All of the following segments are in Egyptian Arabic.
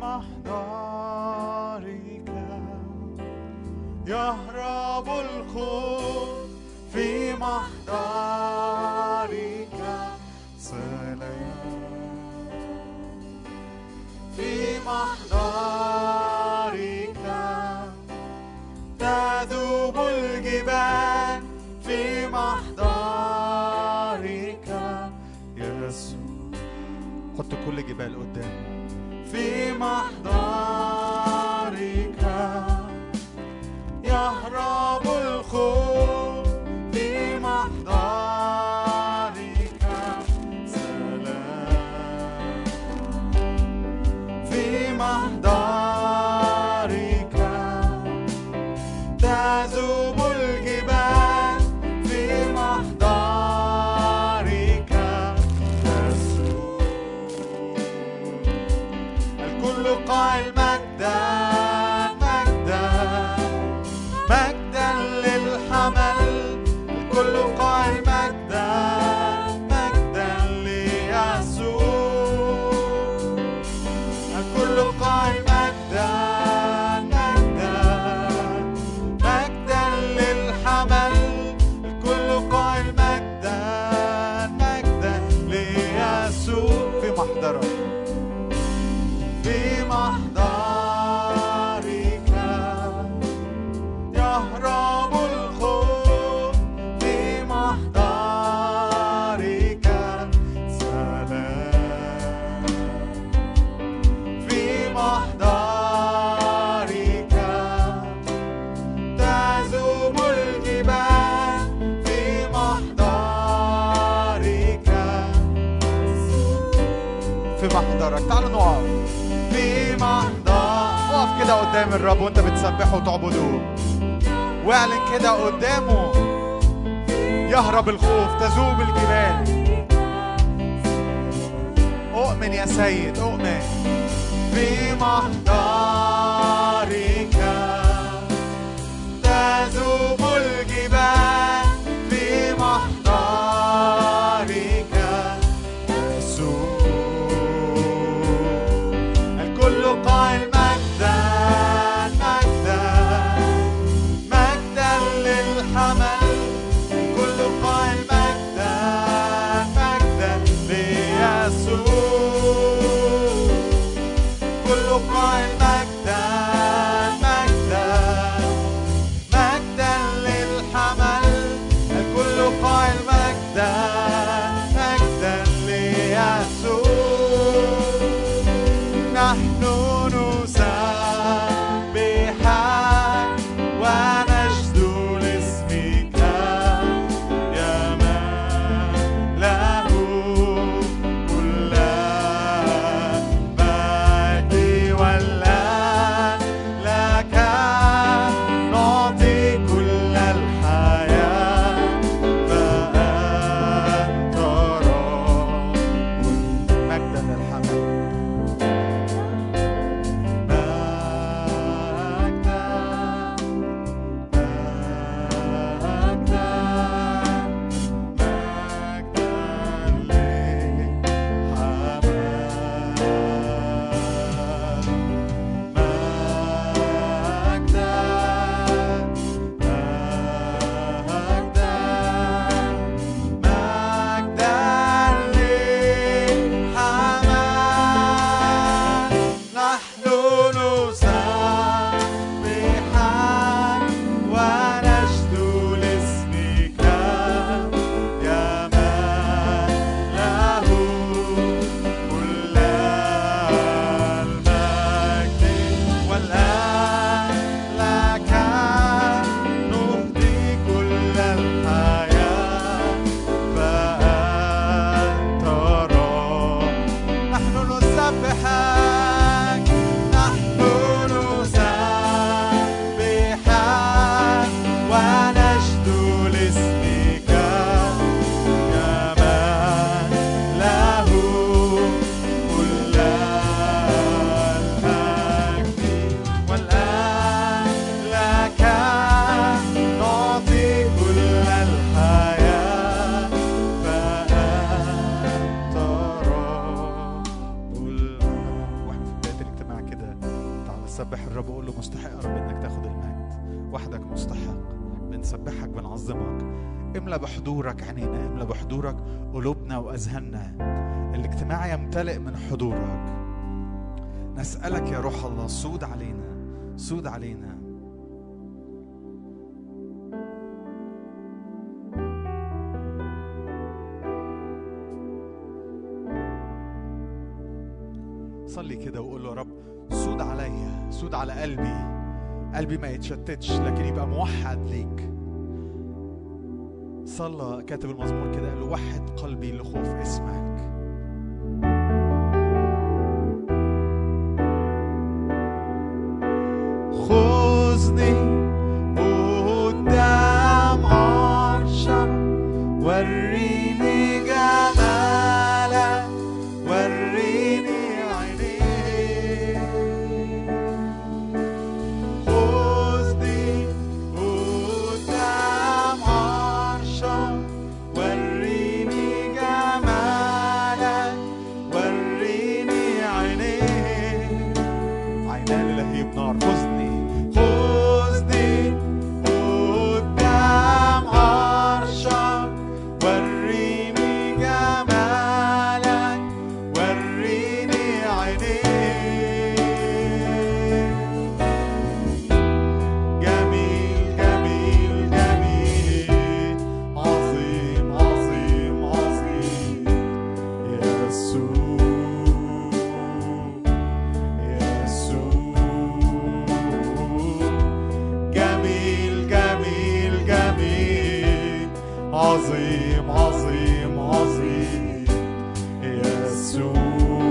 محضرك يهرب الخوف في محضرك سلام في محضرك تذوب الجبال في محضرك يسوع حط كل جبال قدامه في محضرك يهرب الخوف في محضرك سلام في محضرك تذوب الجبال في محضرك يسوع الكل قائل مجدا مجدا مجدا للحمل الكل قائل مجدا مجدا ليسوع الكل قائل مجدا مجدا مجدا للحمل الكل قائل مجدا مجدا ليسوع في محضرك في محضرك يهرب الخوف في محضرك سلام في محضرك تذوب الجبال في محضرك في محضرك تعالوا نقف في محضر اقف كده قدام الرب وانت بتسبحه وتعبده واعلن كده قدامه يهرب الخوف تذوب الجبال اؤمن يا سيد اؤمن في محضرك تذوب الجبال في محضرك يسوع الكل قائل مجدا مجدا مجدا للحمل الكل قائل مجدا مجدا ليسوع كل قائل مجدا مجدا مجدا الرب وقول له مستحق يا رب انك تاخد المجد وحدك مستحق بنسبحك بنعظمك املى بحضورك عينينا املى بحضورك قلوبنا واذهاننا الاجتماع يمتلئ من حضورك نسألك يا روح الله سود علينا سود علينا صلي كده وقول له يا رب سود عليا سود على قلبي قلبي ما يتشتتش لكن يبقى موحد ليك صلى كاتب المزمور كده قال له وحد قلبي لخوف اسمك خذني قدام عرشك وريني جمالك وريني عينيك خذني قدام عرشك وريني جمالك وريني عينيك عينان لهيب نار خذني خذني قدام عرشك وريني جمالك وريني عينيك جميل جميل جميل عظيم عظيم عظيم يسوع يسوع جميل جميل جميل عظيم عظيم عظيم يسوع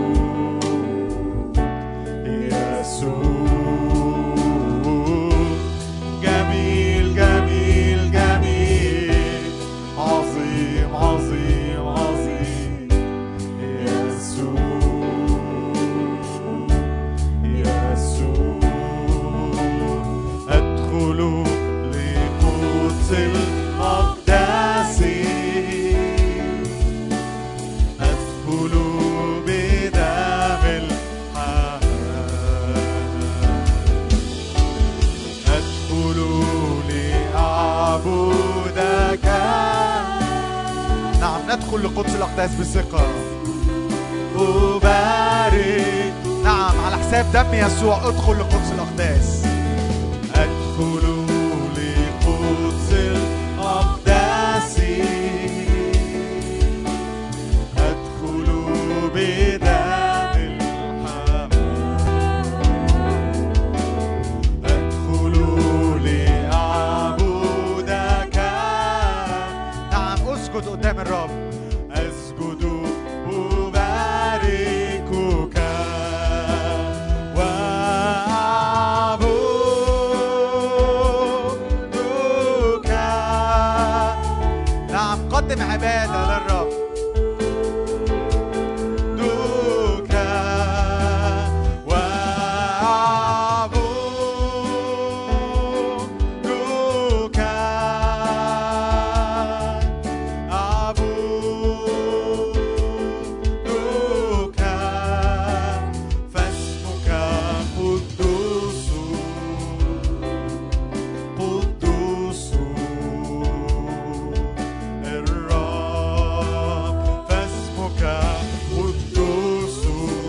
يسوع جميل جميل جميل عظيم عظيم عظيم يسوع يسوع أدخل لقدس الأقداس أدخل بدم الحمام أدخل لأعبدك نعم ندخل لقدس الأقداس بثقة أبارك نعم على حساب دم يسوع ادخل لقدس الأقداس أدخل لقدس الأقداس أدخل بدم الحمام أدخل لأعبدك نعم أسجد قدام الرب أسجد أباركك وأعبدك نعم قدم عبادة للرب دوك وأعبدك أعبدك فاسمك قدوس قدوس الرب فاسمك قدوس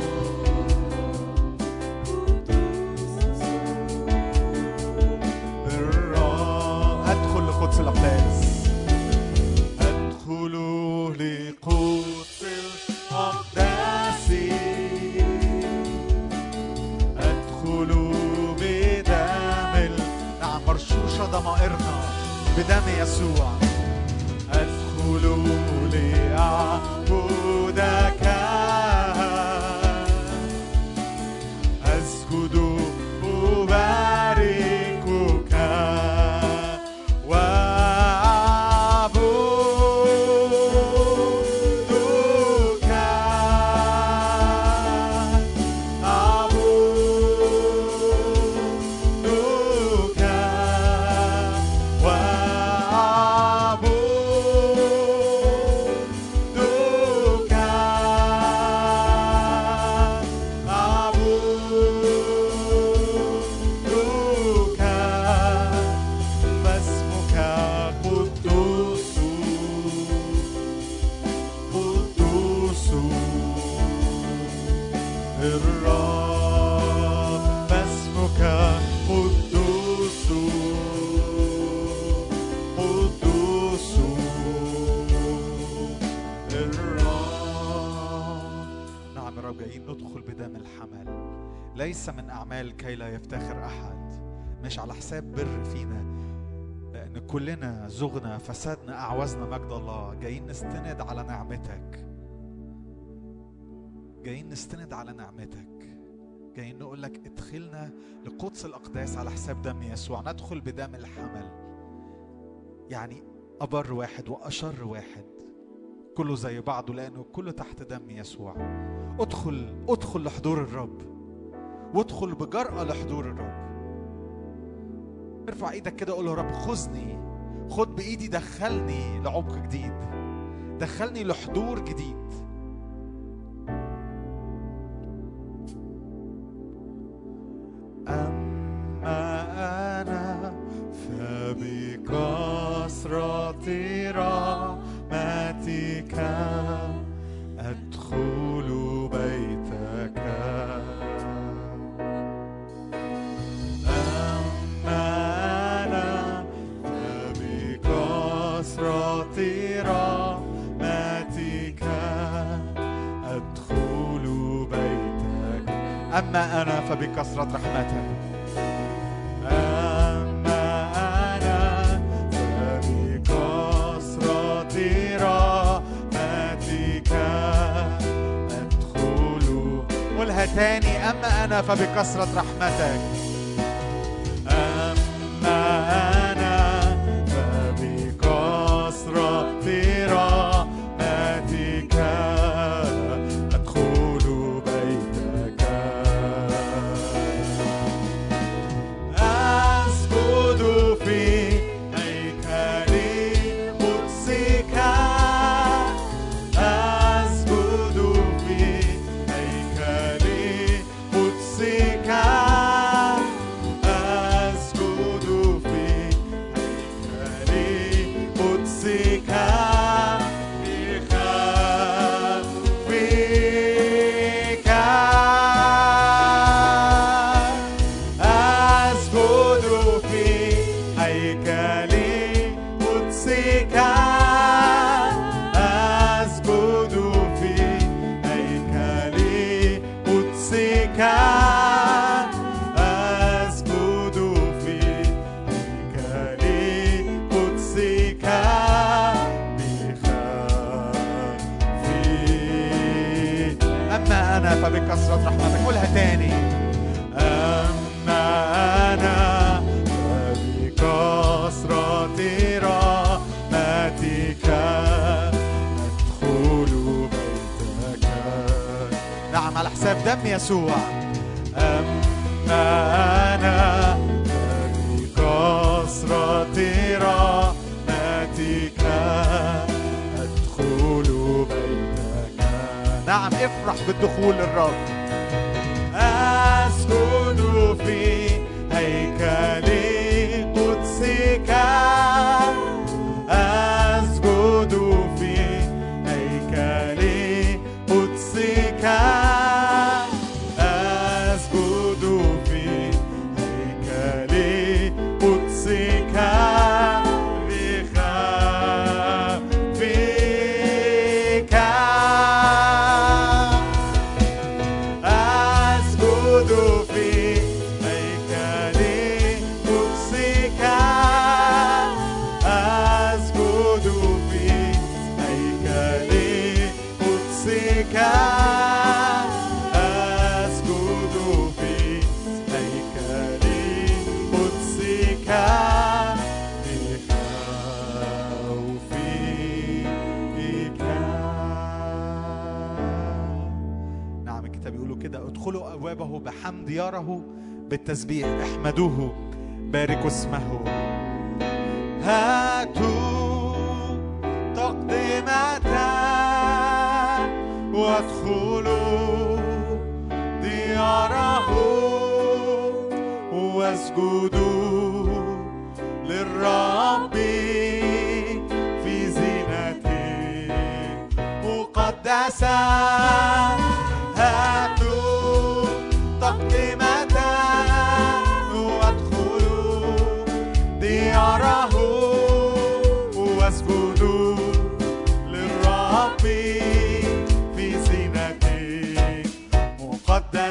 الرب أدخل لقدس الأقداس أدخل لقدس الأقداس أدخل بدم ال- نعم مرشوشة ضمائرنا بدم يسوع أدخل لأعبدك أسجد أباركك وأعبدك أعبدك جايين ندخل بدم الحمل ليس من أعمال كي لا يفتخر أحد مش على حساب بر فينا لأن كلنا زغنا فسدنا أعوزنا مجد الله جايين نستند على نعمتك جايين نستند على نعمتك جايين نقول لك ادخلنا لقدس الأقداس على حساب دم يسوع ندخل بدم الحمل يعني أبر واحد وأشر واحد كله زي بعضه لأنه كله تحت دم يسوع ادخل ادخل لحضور الرب وادخل بجرأة لحضور الرب ارفع ايدك كده قول له رب خذني خد بايدي دخلني لعمق جديد دخلني لحضور جديد أما أنا فبكثرة رحمتك أدخل بيتك أما أنا فبكثرة رحمتك أدخل بيتك أما أنا فبكثرة رحمتك أما أنا فبكثرة رحمتك أدخل قولها تاني أما أنا فبكثرة رحمتك أما أنا فبكثرة رحمتك أدخل بيتك أسجد في هيكل قدسك أسجد في هيكل قدسك أسجد في هيكل قدسك بخوفك أسجد في هيكل قدسك أسجد في هيكل قدسك أسجد في هيكل قدسك بخوفي أما أنا فبكثرة رحمتك قولها تاني أما أنا فبكثرة رحمتك أدخل بيتك نعم على حساب دم يسوع أما أنا فبكثرة رحمتك أدخل بيتك نعم افرح بالدخول الرب أسكن في هيكل قدسك أسجد في هيكل قدسك أسجد في هيكل قدسك بخوفك أسجد في هيكل قدسك أسجد في هيكل قدسك أسجد في هيكل قدسك بخوفك نعم الكتاب يقولوا كده ادخلوا ابوابه بحمد ياره بالتسبيح احمدوه باركوا اسمه هاتوا تقدمة وادخلوا دياره واسجدوا للرب في زينته مقدسة هاتوا تقدمة وادخلوا دياره واسجدوا للرب في زينته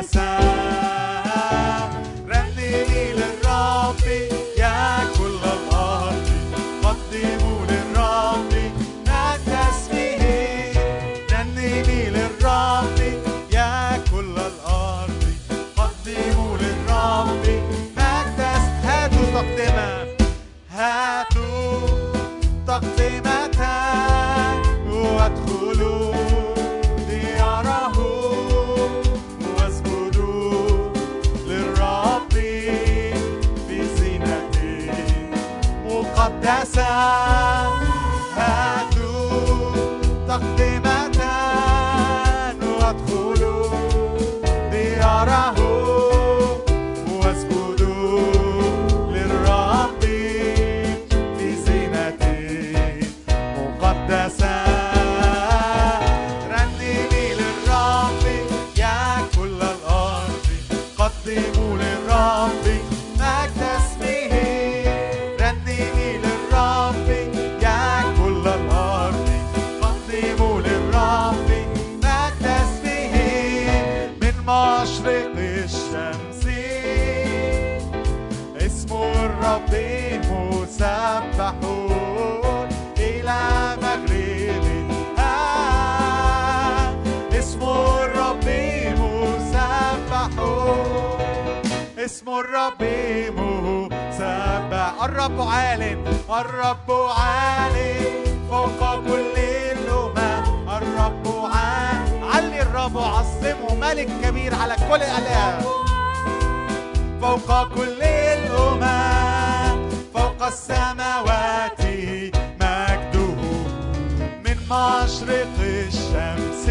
الرب عال الرب عال فوق كل الأمم الرب عال علي الرب عظمه ملك كبير على كل الآلهة فوق كل الأمم فوق السماوات مجده من مشرق الشمس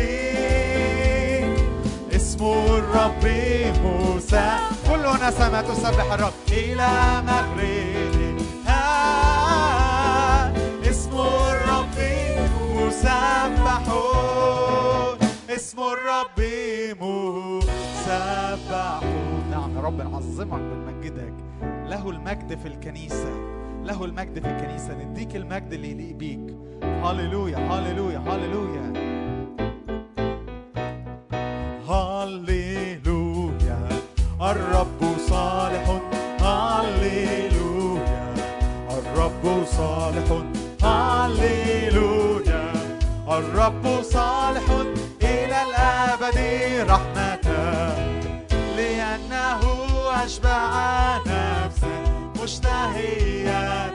اسم الرب موسى كل نسمة تسبح الرب إلى مغرب مسبحون اسم الرب مسبحون نعم يا رب نعظمك ونمجدك له المجد في الكنيسة له المجد في الكنيسة نديك المجد اللي يليق بيك هللويا هللويا هللويا هللويا الرب صالح هللويا الرب صالح هللويا الرب صالح إلى الأبد رحمة لأنه أشبع نفسا مشتهية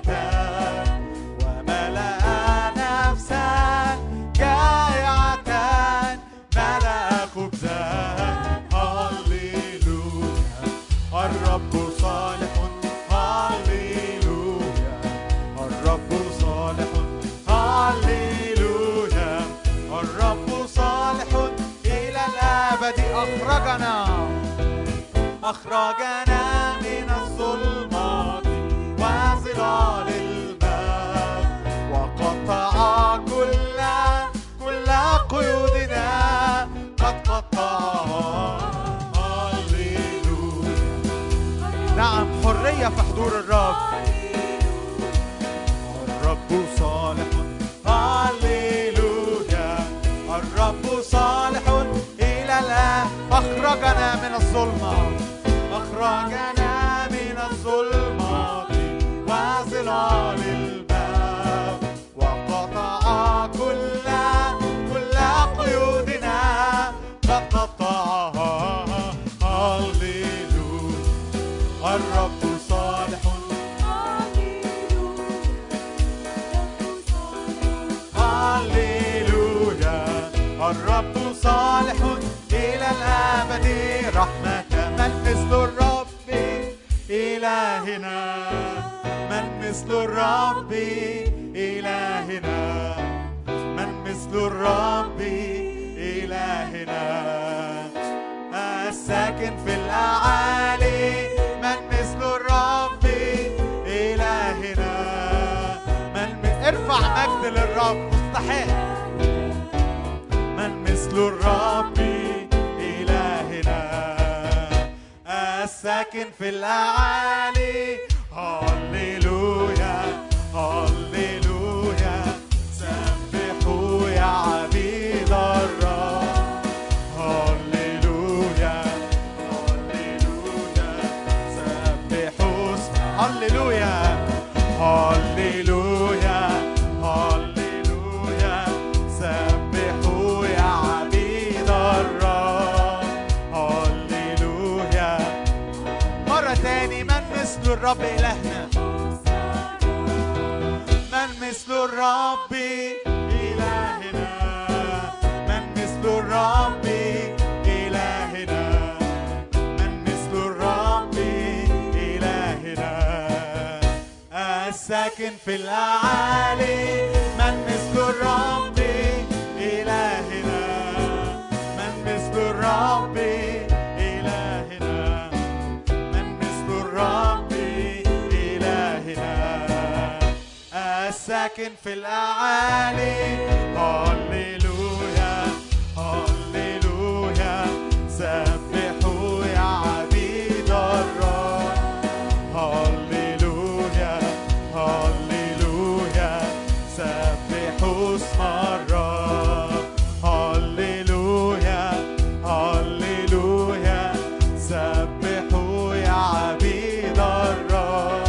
أخرجنا من الظلمات وظلال الماء وقطع كل كل قيودنا قد قطعها هللويا نعم حرية في حضور الرب الرب صالح هللويا الرب صالح إلى الآن أخرجنا من الظلمة أخرجنا من الظلمات وظلال الباب وقطع كل كل قيودنا قد قطعها هللويا الرب صالح هللويا الرب صالح إلى الأبد رحمة من مثل الرب إلهنا من مثل الرب إلهنا من مثل الرب إلهنا الساكن في الأعالي من مثل الرب إلهنا من ارفع مجد للرب مستحق من مثل الرب ساكن في الأعالي هللويا هللويا سبحوا يا عبيد الرب هللويا الرب إلهنا من مثل الرب إلهنا من مثل الرب إلهنا من مثل الرب إلهنا الساكن في الأعالي من مثل الرب إلهنا من مثل الرب إلهنا من مثل الرب إلهنا الساكن في الأعالي هللويا هللويا سبحوا يا عبيد الرب هللويا هللويا سبحوا اسم الرب هللويا هللويا سبحوا يا عبيد الرب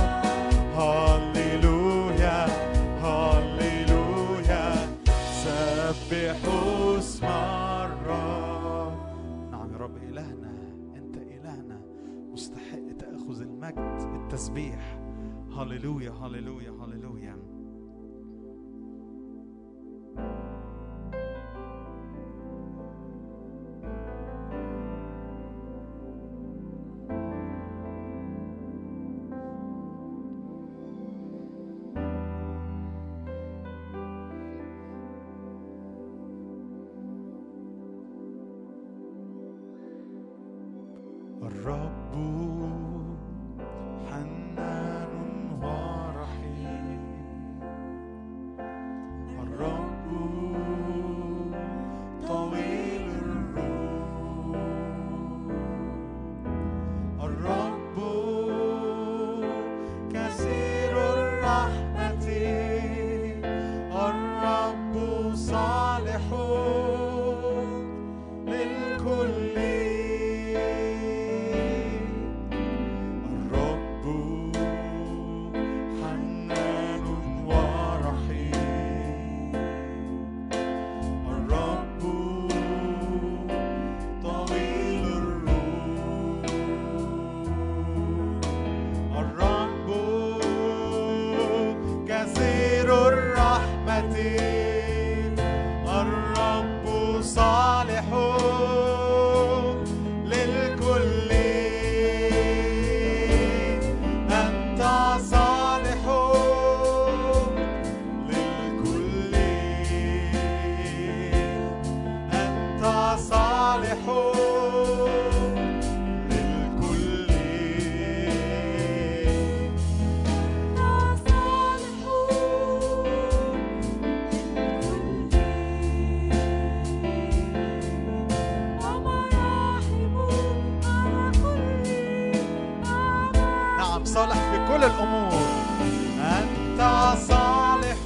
هللويا هللويا سبحوا اسم الرب نعم يا رب إلهنا أنت إلهنا مستحق تأخذ المجد التسبيح هللويا هللويا هللويا الرب حنان ورحيم الرب طويل الروح الرب كثير الرحمة الرب صالح للكل الرب حنان ورحيم الرب طويل الروح الرب كثير الرحمة الرب صالح للكل أنت صالح للكل أنت صالح للكل نعم صالح في كل الأمور أنت صالح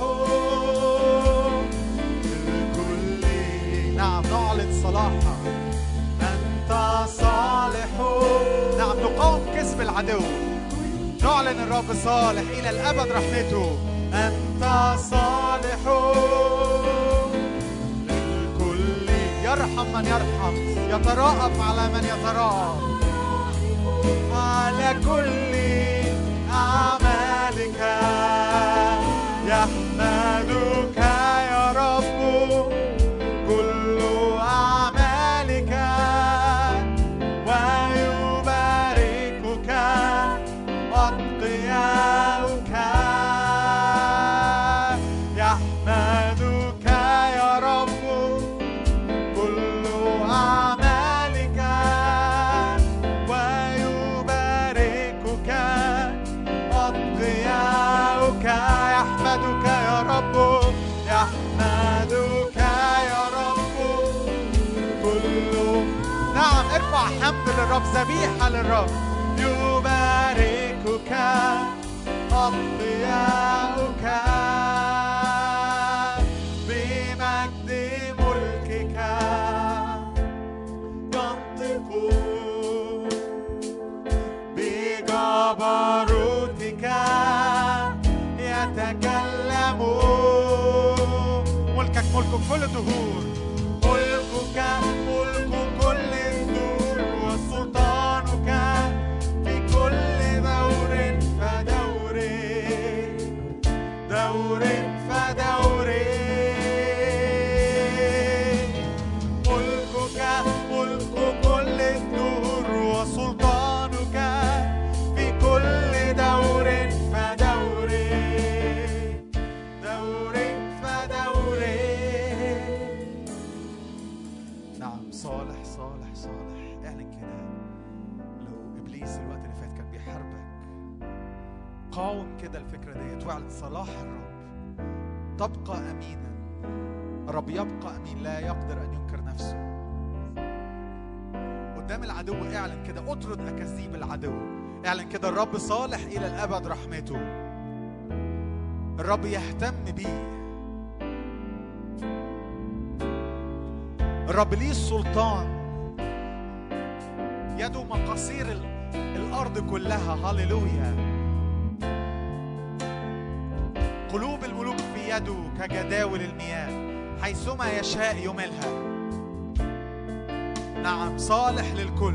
للكل نعم نعلن صلاحك أنت صالح نعم نقاوم كسب العدو نعلن الرب صالح إلى الأبد رحمته أنت صالح للكل يرحم من يرحم يتراءف على من يتراءف على كل أعمالك يحمدك يا رب كل أعمالك ويباركك أتقياؤك يحمدك يا رب كل أعمالك ويباركك أتقياؤك يحمدك يا رب يحمدك يا رب كل نعم ارفع حمد للرب ذبيحة للرب يباركك أتقياؤك بمجد ملكك ينطقون بجبروتك يتكلمون ملكك ملك كل الدهور ملكك ملك كل الدهور وسلطانك في كل دور صالح صالح صالح اعلن كده لو ابليس الوقت اللي فات كان بيحاربك قاوم كده الفكره ديت واعلن صلاح الرب تبقى امينا الرب يبقى امين لا يقدر ان ينكر نفسه قدام العدو اعلن كده اطرد اكاذيب العدو اعلن كده الرب صالح الى الابد رحمته الرب يهتم بيه الرب ليه السلطان يده مقاصير الارض كلها هللويا قلوب الملوك في يده كجداول المياه حيثما يشاء يملها نعم صالح للكل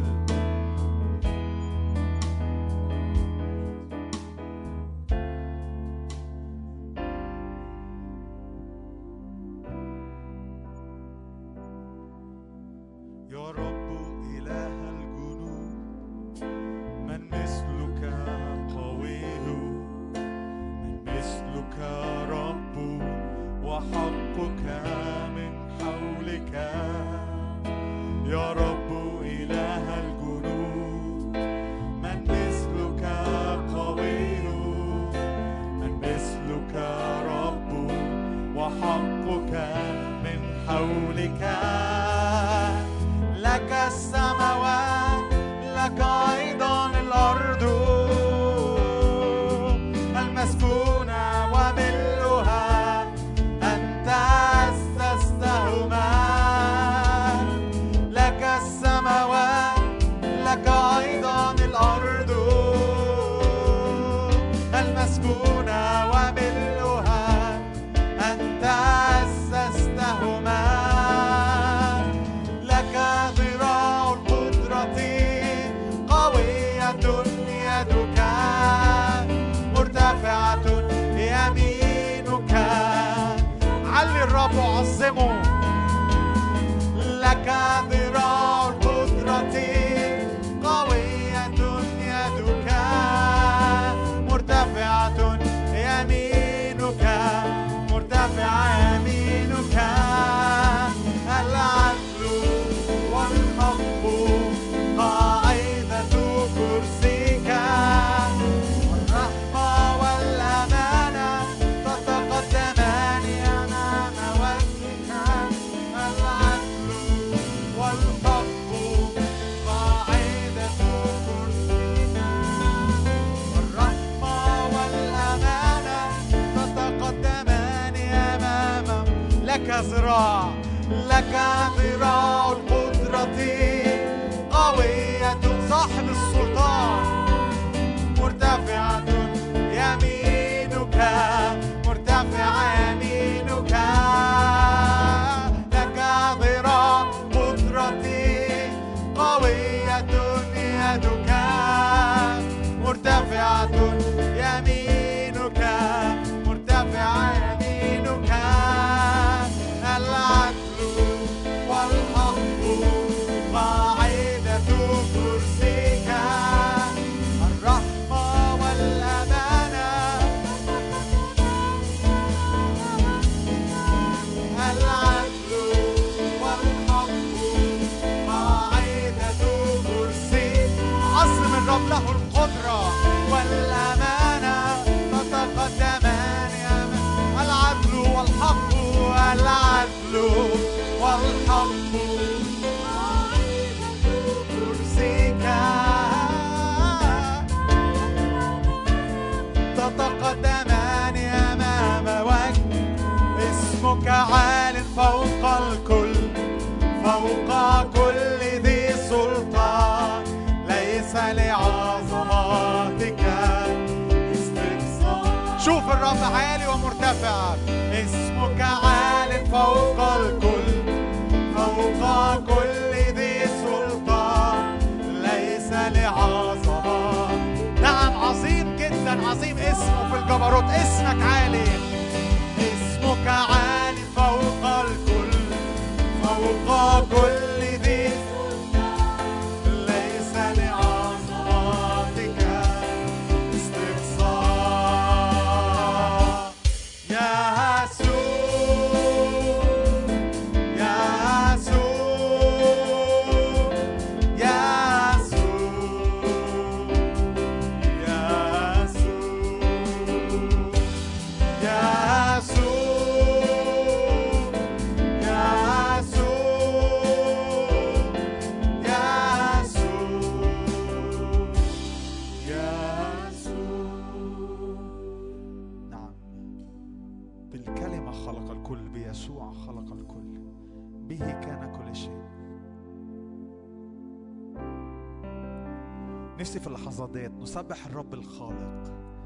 نفسي في اللحظات ديت نسبح الرب الخالق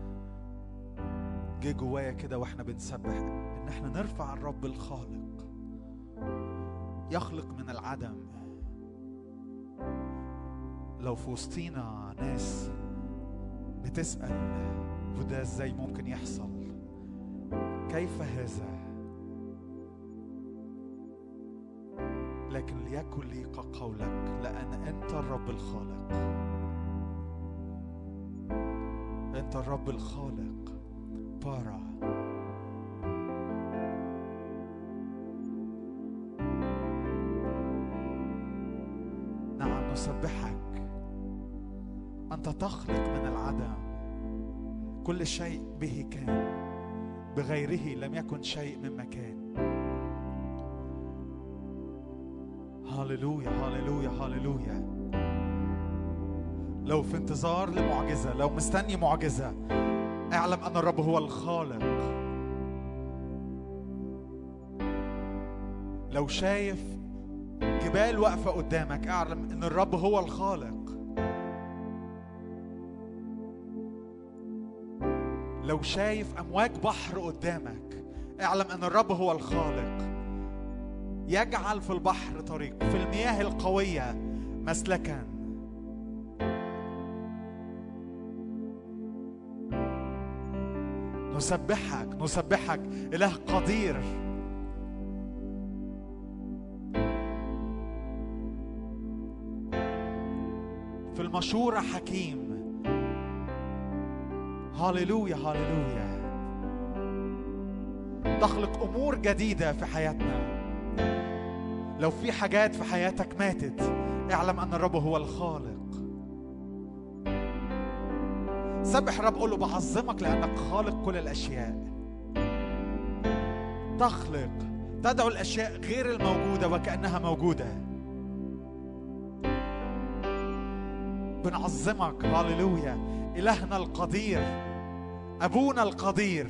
جه جوايا كده واحنا بنسبح ان احنا نرفع الرب الخالق يخلق من العدم لو في وسطينا ناس بتسأل وده ازاي ممكن يحصل كيف هذا لكن ليكن لي كقولك لأن أنت الرب الخالق أنت الرب الخالق بارا نعم نسبحك أنت تخلق من العدم كل شيء به كان بغيره لم يكن شيء مما كان هللويا هللويا هللويا لو في انتظار لمعجزة لو مستني معجزة اعلم أن الرب هو الخالق لو شايف جبال واقفة قدامك اعلم أن الرب هو الخالق لو شايف أمواج بحر قدامك اعلم أن الرب هو الخالق يجعل في البحر طريق في المياه القوية مسلكا نسبحك نسبحك إله قدير في المشورة حكيم هاليلويا هاليلويا تخلق أمور جديدة في حياتنا لو في حاجات في حياتك ماتت اعلم أن الرب هو الخالق سبح الرب قول له بعظمك لأنك خالق كل الأشياء تخلق تدعو الأشياء غير الموجودة وكأنها موجودة بنعظمك هاليلويا إلهنا القدير أبونا القدير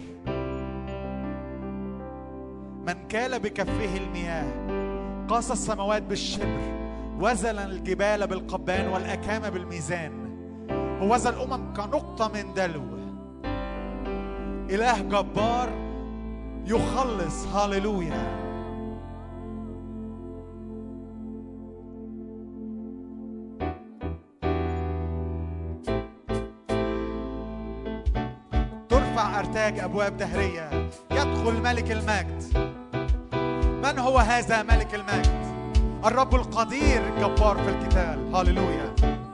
من كال بكفه المياه قاس السماوات بالشبر وزن الجبال بالقبان والأكام بالميزان ووزن الأمم كنقطة من دلو إله جبار يخلص هاليلويا ترفع أرتاج أبواب دهرية يدخل ملك المجد من هو هذا ملك المجد الرب القدير الجبار في القتال هللويا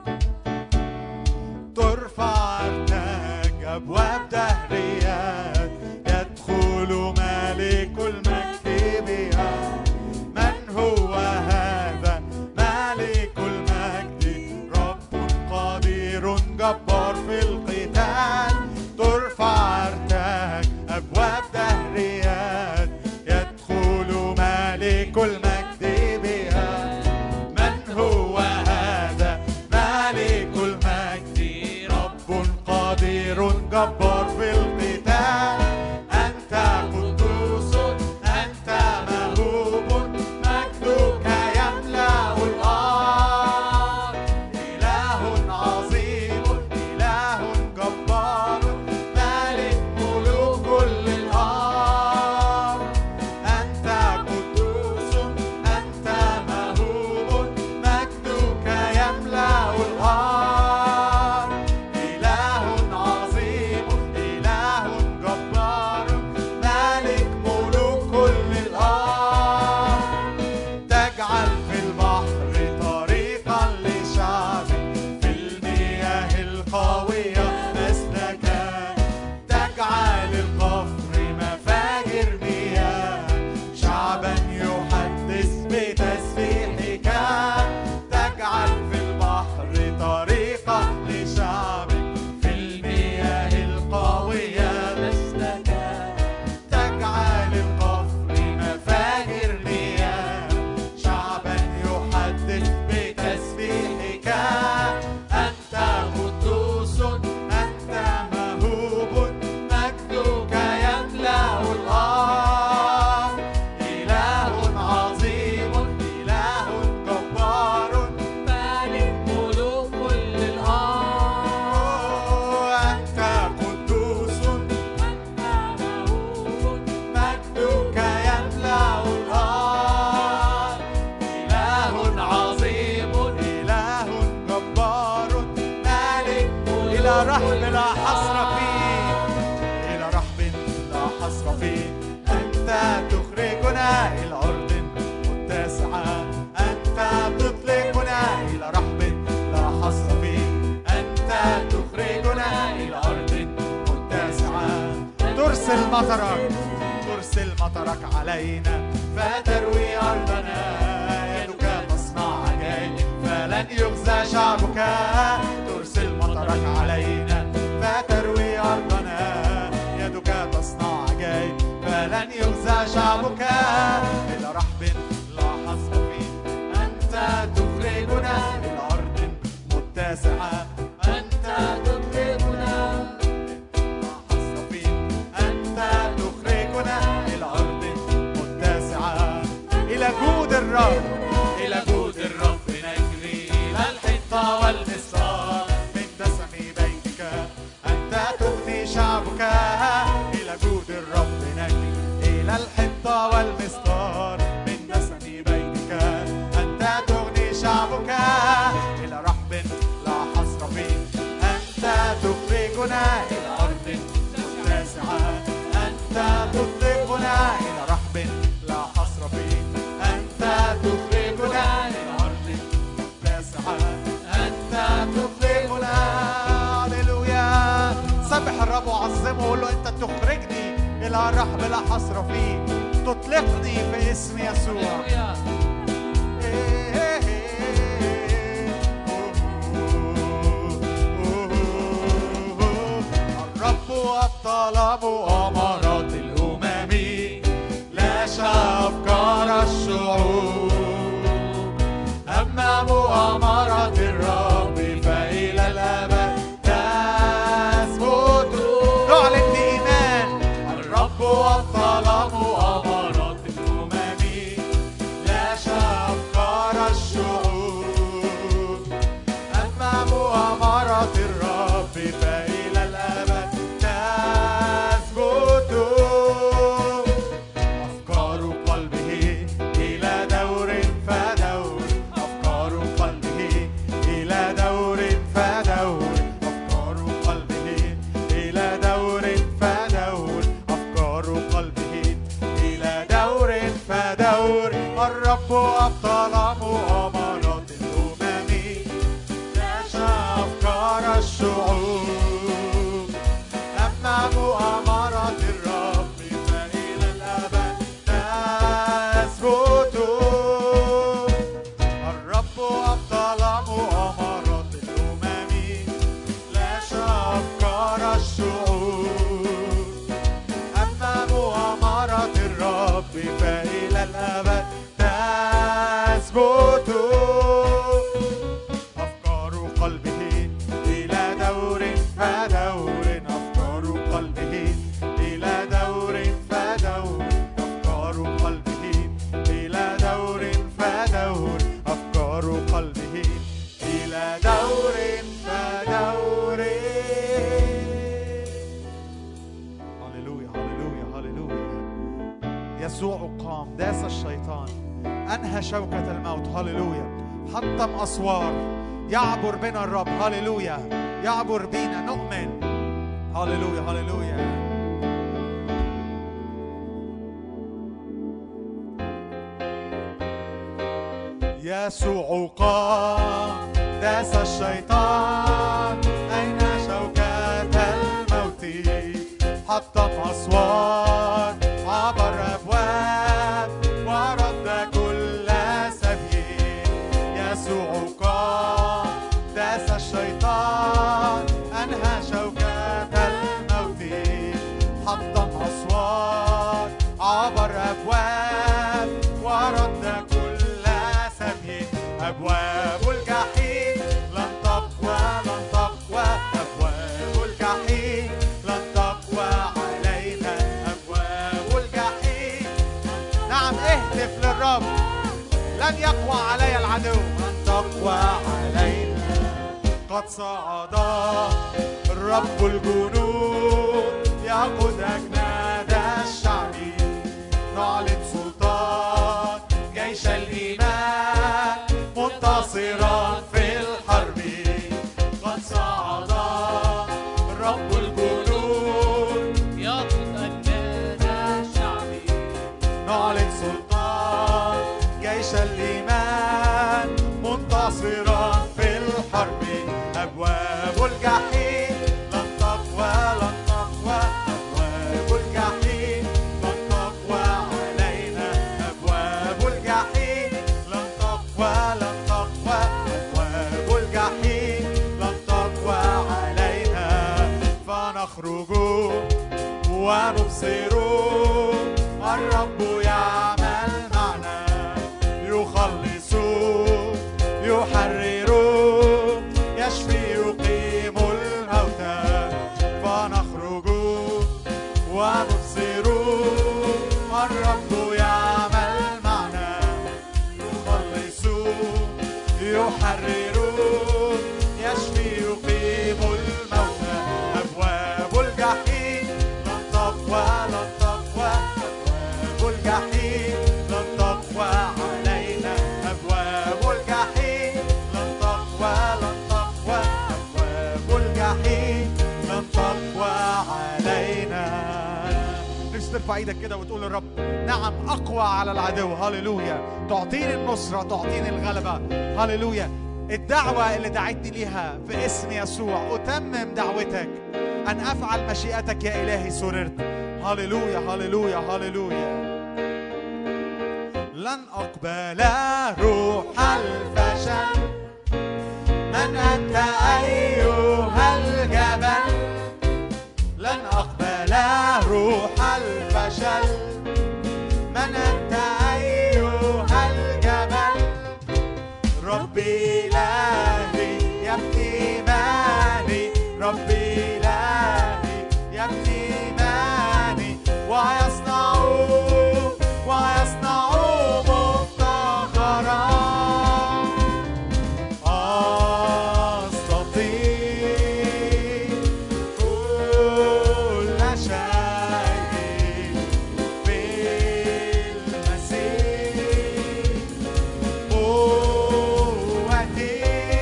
ترفع ارتاج ابواب دهريات يدخل ملك المجد بها من هو هذا ملك المجد رب قدير جبار في القتال ترفع ارتاج ابواب دهريات يدخل ملك المجد بها من هو هذا ملك المجد رب قدير جبار في مطرك ترسل مطرك علينا فتروي أرضنا يدك تصنع عجائب فلن يخزى شعبك ترسل مطرك علينا فتروي أرضنا يدك تصنع عجائب فلن يخزى شعبك إلى رحب لا حصر فيه أنت تخرجنا إلى أرض متسعة أنت تخرجنا لا حصر فيه أنت تخرجنا إلى أرض متسعة إلى جود الرب إلى جود الرب نجري إلى الحنطة والمسرار من دسم بيتك أنت تغني شعبك إلى جود الرب نجري إلى الحنطة والمسطار من دسم بيتك أنت تغني شعبك إلى رحب لا حصر فيه أنت تخرجنا إلى أرض متسعة أنت تطلقنا إلى رحب لا حصر فيه أنت تخرجنا إلى أرض متسعة أنت تطلقنا هللويا سبح الرب وعظمه وقول له أنت تخرجني إلى رحب لا حصر فيه تطلقني في اسم يسوع الرب والطلب أمارات الأمم لا أفكار الشعوب أما مؤامرة الرب فإلى الأبد تثبت نعلن بإيمان الرب والطلب أمارات الأمم لا أفكار الشعوب أما مؤامرة الرب فإلى الأبد تثبت أفكار قلبه إلى دور فدور أفكار قلبه إلى دور فدور أفكار قلبه إلى دور فدور أفكار قلبه إلى دور فدور الرب أبطل مؤامرات الأمم نشا أفكار الشعوب أما مؤامرة الرب فإلى الأبد تثبت الرب أبطل مؤامرات الأمم لاشى أفكار الشعوب أما مؤامرة الرب فإلى الأبد تثبت أفكار قلبه إلى دور فدور أفكار قلبه إلى دور فدور أفكار قلبه إلى دور فدور أفكار قلبه إلى دور فدور هللويا هللويا هللويا يسوع قام داس الشيطان أنهى شوكة الموت هللويا حطم أسوار يعبر بنا الرب هللويا يعبر بينا نؤمن هللويا هللويا يسوع قام داس الشيطان أين شوكة الموت حطم أسوار عبر أبواب ورد كل سبيل يسوع قام داس الشيطان أنهى شوكة الموت حطم أسوار عبر أبواب ورد كل سبيل أبواب الجحيم لن تقوى لن تقوى أبواب الجحيم لن تقوى علينا أبواب الجحيم نعم اهتف للرب لن يقوى علي العدو لن تقوى علينا قد صعد الرب الجنود يقود أجناد الشعب نعلن سلطان جيش الإيمان منتصرا في الحرب قد صعد رب الجنود يقود أجناد الشعب نعلن سلطان جيش الإيمان منتصرا في الحرب أبواب الجحيم لن تقوى لن تقوى أبواب الجحيم ونبصر الرب يعمل معنا يخلص يحرر يشفي يقيم الموتى فنخرج ونبصر الرب يعمل معنا يخلص يحرر يشفي يقيم الموتى أبواب الجحيم لن تقوى لن تقوى أبواب الجحيم لن تقوى علينا أبواب الجحيم لن تقوى لن تقوى أبواب الجحيم لن تقوى علينا نفسي ترفع ايدك كده وتقول للرب نعم اقوى على العدو هللويا تعطيني النصره تعطيني الغلبه هللويا الدعوه اللي دعيتني ليها في اسم يسوع اتمم دعوتك ان افعل مشيئتك يا الهي سررت هللويا هللويا هللويا لن اقبل روح الفشل من انت ايها الجبل لن أقبل روح الفشل من أنت أيها الجبل ربي إلهي يبني إيماني ربي إلهي يبني إيماني ويصنع ويصنع مفتخرا أستطيع كل شيء في المسيح قوتي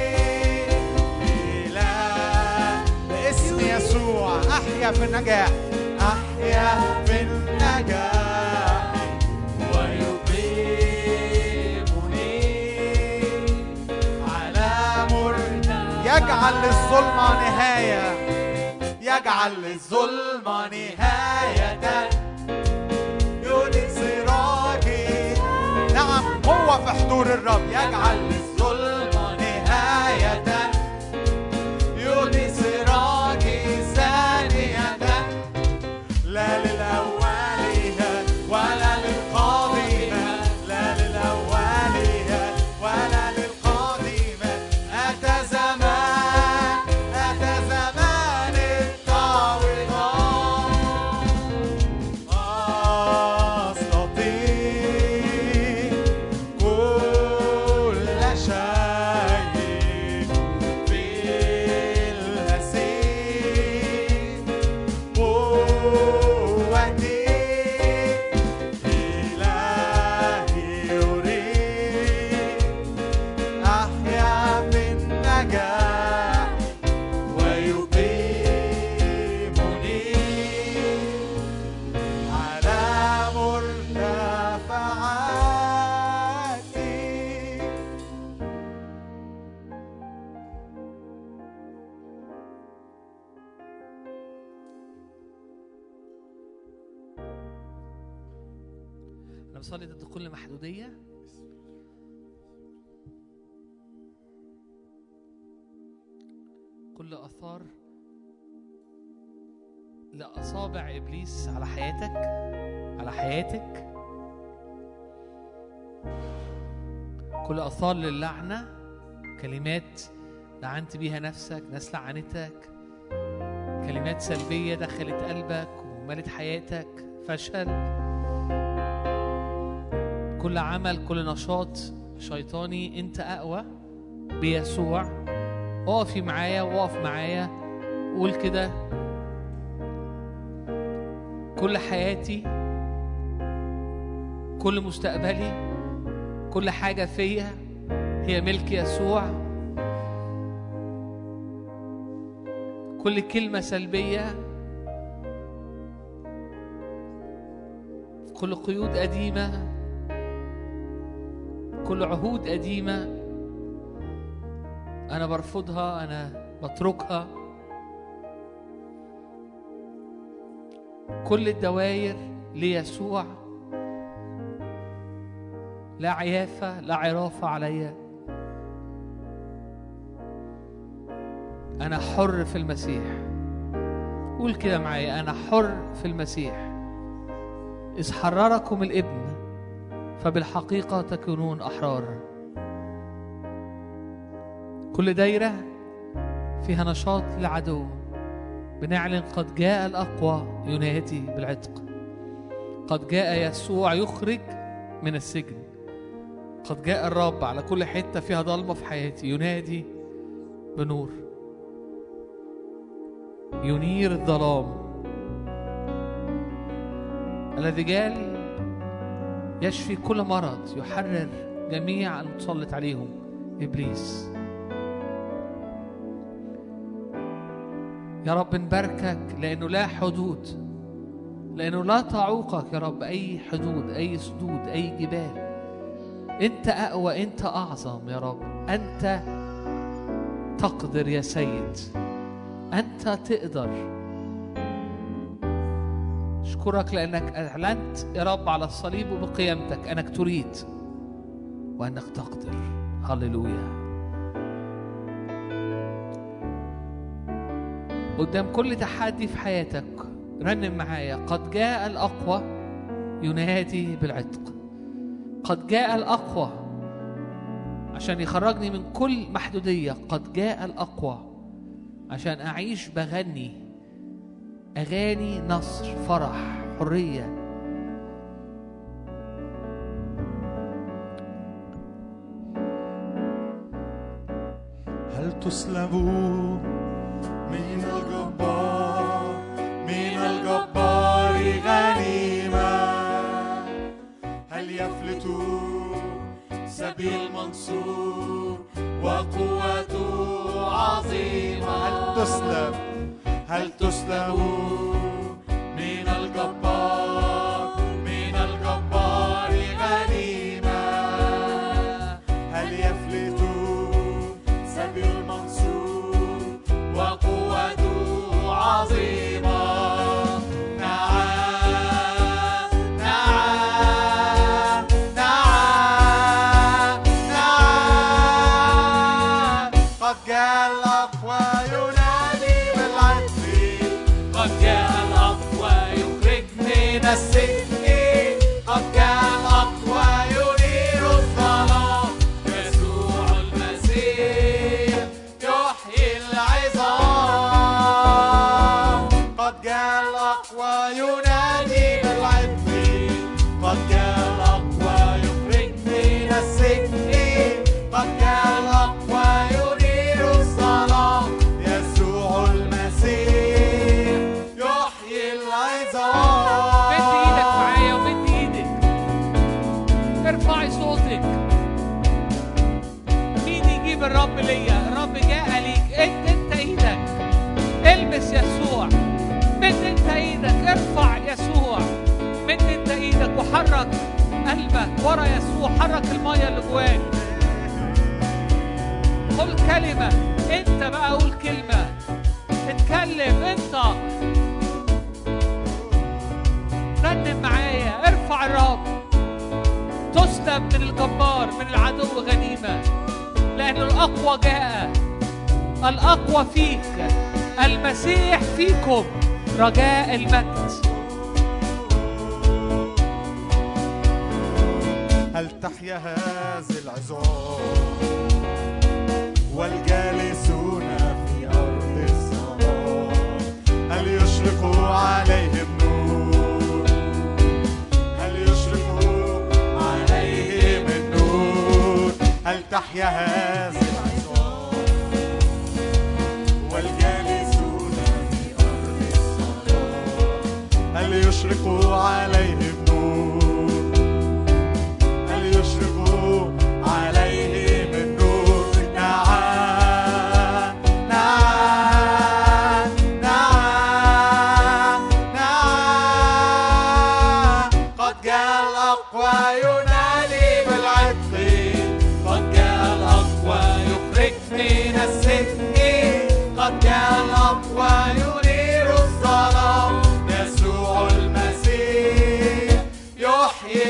إله باسم يسوع أحيا في النجاح أحيا في النجاح ويقيمني على مرتفع يجعل للظلمة نهاية يجعل للظلمة نهاية يولي سراجي نعم قوة في حضور الرب يجعل للظلمة نهاية يولي سراجي ثانية لا للأولية ولا للقادمة لا للأولية ولا للقادمة أتى زمان أتى زمان التعويضات أستطيع كل شيء في المسيح قوتي إلهي يريد أحيا في النجاح ويقيمني على مرتفعاتي أنا بصلي ضد كل محدودية كل آثار لأصابع إبليس على حياتك على حياتك كل آثار للعنة كلمات لعنت بيها نفسك ناس لعنتك كلمات سلبية دخلت قلبك وملت حياتك فشل كل عمل كل نشاط شيطاني انت اقوى بيسوع اقفي معايا واقف معايا قول كده كل حياتي كل مستقبلي كل حاجة فيا هي ملك يسوع كل كلمة سلبية كل قيود قديمة كل عهود قديمة أنا برفضها أنا بتركها كل الدواير ليسوع لا عيافة لا عرافة عليا أنا حر في المسيح قول كده معايا أنا حر في المسيح إذ حرركم الابن فبالحقيقة تكونون أحرار كل دايرة فيها نشاط لعدو بنعلن قد جاء الأقوى ينادي بالعتق قد جاء يسوع يخرج من السجن قد جاء الرب على كل حتة فيها ضلمة في حياتي ينادي بنور ينير الظلام الذي جال يشفي كل مرض يحرر جميع المتسلط عليهم إبليس يا رب نباركك لأنه لا حدود لأنه لا تعوقك يا رب أي حدود أي سدود أي جبال أنت أقوى أنت أعظم يا رب أنت تقدر يا سيد أنت تقدر أشكرك لأنك أعلنت يا رب على الصليب وبقيامتك أنك تريد وأنك تقدر هللويا قدام كل تحدي في حياتك رنم معايا قد جاء الأقوى ينادي بالعتق قد جاء الأقوى عشان يخرجني من كل محدودية قد جاء الأقوى عشان أعيش بغني أغاني نصر فرح حرية هل تسلبوا من الجبار من الجبار غنيمة هل يفلت سبيل منصور وقوته عظيمة هل تسلب هل تسلب من الجبار من الجبار غنيمة هل يفلت سبيل منصور وقوته عظيمة نعم نعم نعم نعم قد جاء الأقوى ينادي بالعدل قد جاء الأقوى يخرج من السجن قد جاء الأقوى ينير الظلام يسوع المسيح يحيي العظام قد جاء الأقوى ينادي بالعدل قد جاء الأقوى يخرج من السجن قد جاء الأقوى ينير الظلام يسوع المسيح يحيي العظام مد ايدك معايا ومد ايدك ارفعي صوتك مين يجيب الرب ليا الرب جاء ليك انت انت ايدك البس يسوع مد انت ايدك ارفع يسوع مد انت ايدك وحرك قلبك ورا يسوع حرك الميه اللي جواك قل كلمة انت بقى قول كلمة اتكلم انت رنم معايا ارفع الرب تسلب من الجبار من العدو غنيمة لأن الأقوى جاء الأقوى فيك المسيح فيكم رجاء المجد هل تحيا هذه العظام والجالسون في أرض الظلام هل يشرق عليهم نور هل يشرق عليهم النور هل تحيا هذه العظام والجالسون في أرض الظلام هل يشرق عليهم نور هل يشرق عليهم النور نعم نعم نعم نعم قد جاء الأقوى ينادي بالعتق قد جاء الأقوى يخرج من السجن قد جاء الأقوى ينير الظلام يسوع المسيح يحيي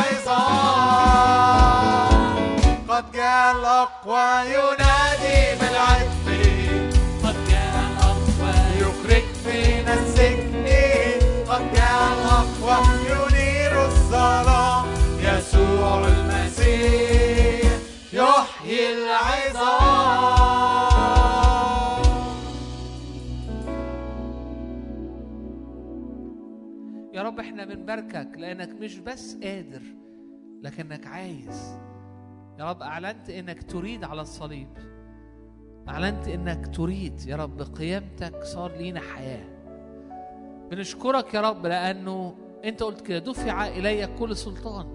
العظام قد جاء الأقوى ينادي بالعتق قد جاء الأقوى يخرج فينا السجن قد جاء الأقوى ينير الظلام يسوع المسيح يحيي العظام يا رب احنا بنباركك لانك مش بس قادر لكنك عايز يا رب اعلنت انك تريد على الصليب اعلنت انك تريد يا رب قيامتك صار لينا حياه بنشكرك يا رب لانه انت قلت كده دفع الي كل سلطان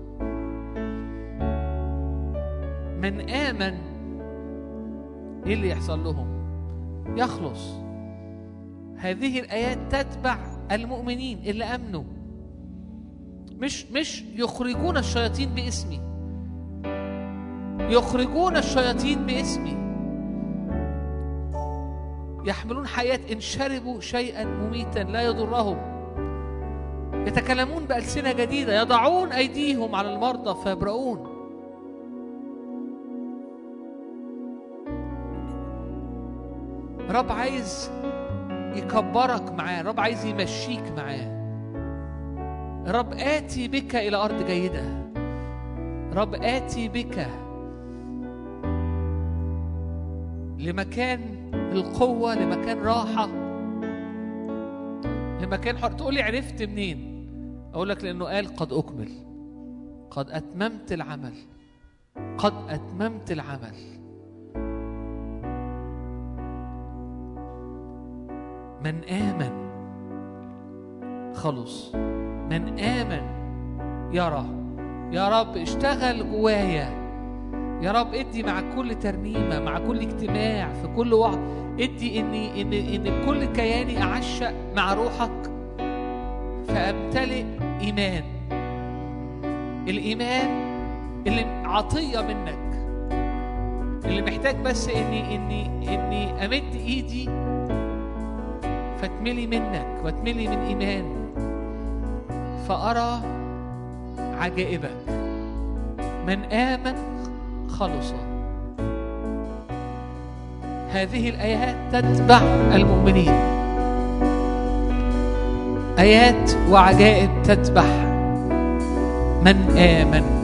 من امن ايه اللي يحصل لهم يخلص هذه الايات تتبع المؤمنين اللي امنوا مش مش يخرجون الشياطين باسمي يخرجون الشياطين باسمي يحملون حياة إن شربوا شيئا مميتا لا يضرهم يتكلمون بألسنة جديدة يضعون أيديهم على المرضى فيبرؤون رب عايز يكبرك معاه رب عايز يمشيك معاه رب آتي بك إلى أرض جيدة رب آتي بك لمكان القوة لمكان راحة لمكان حر تقول لي عرفت منين أقول لك لأنه قال قد أكمل قد أتممت العمل قد أتممت العمل من آمن خلص من آمن يرى يا رب اشتغل جوايا يا رب ادي مع كل ترنيمة مع كل اجتماع في كل وعظ ادي اني ان ان كل كياني اعشق مع روحك فامتلئ ايمان الايمان اللي عطية منك اللي محتاج بس اني اني اني امد ايدي فاتملي منك واتملي من ايمان فارى عجائبك من امن خلص هذه الايات تتبع المؤمنين ايات وعجائب تتبع من امن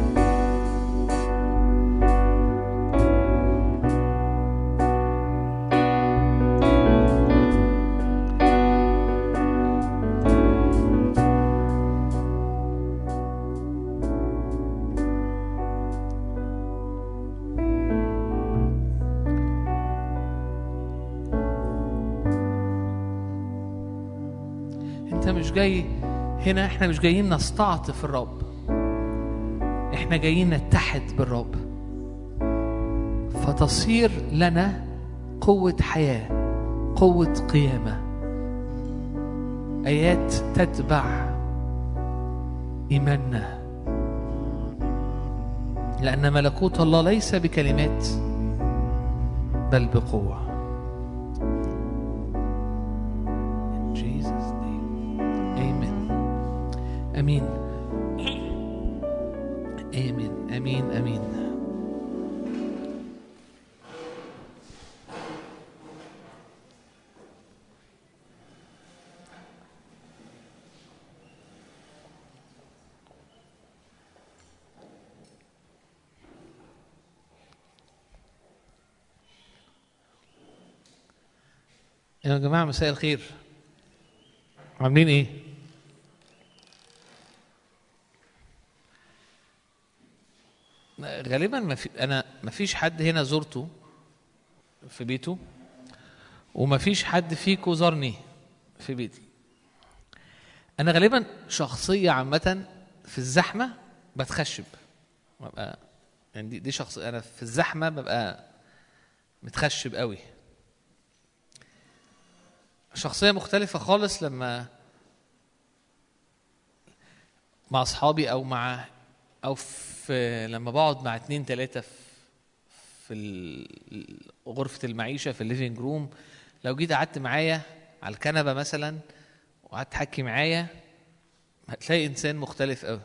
انت مش جاي هنا احنا مش جايين نستعطف الرب احنا جايين نتحد بالرب فتصير لنا قوة حياة قوة قيامة آيات تتبع إيماننا لأن ملكوت الله ليس بكلمات بل بقوة In Jesus' name. Amen. أمين آمين آمين آمين يا جماعة مساء الخير عاملين ايه؟ غالبا ما في انا ما فيش حد هنا زرته في بيته وما فيش حد فيكم زارني في بيتي انا غالبا شخصيه عامه في الزحمه بتخشب ببقى يعني دي, دي شخص انا في الزحمه ببقى متخشب قوي شخصيه مختلفه خالص لما مع اصحابي او مع او في لما بقعد مع اتنين تلاتة في في ال- غرفة المعيشة في الليفينج روم لو جيت قعدت معايا على الكنبة مثلا وقعدت تحكي معايا هتلاقي إنسان مختلف قوي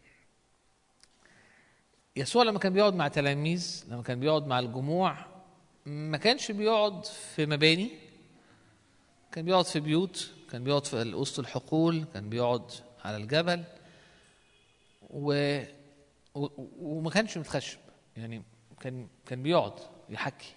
يسوع لما كان بيقعد مع تلاميذ لما كان بيقعد مع الجموع ما كانش بيقعد في مباني كان بيقعد في بيوت كان بيقعد في وسط الحقول كان بيقعد على الجبل و... و... وما كانش متخشب يعني كان كان بيقعد يحكي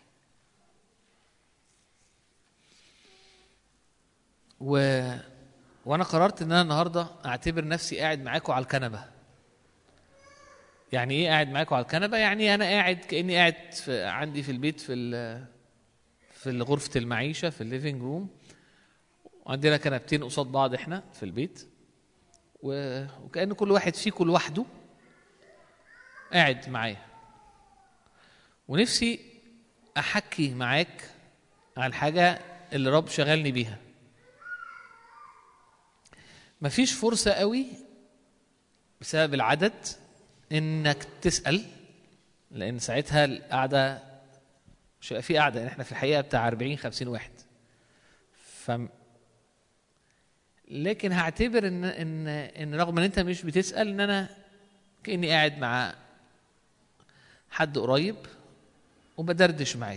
و... وانا قررت ان انا النهارده اعتبر نفسي قاعد معاكم على الكنبه يعني ايه قاعد معاكم على الكنبه يعني انا قاعد كاني قاعد في عندي في البيت في ال... في غرفه المعيشه في الليفينج روم وعندنا كنبتين قصاد بعض احنا في البيت و... وكأن كل واحد فيكم لوحده قاعد معايا ونفسي احكي معاك على الحاجه اللي رب شغلني بيها مفيش فرصه قوي بسبب العدد انك تسال لان ساعتها القعده مش هيبقى في قعده يعني احنا في الحقيقه بتاع 40 50 واحد ف لكن هعتبر ان ان ان رغم ان انت مش بتسال ان انا كاني قاعد مع حد قريب وبدردش معاه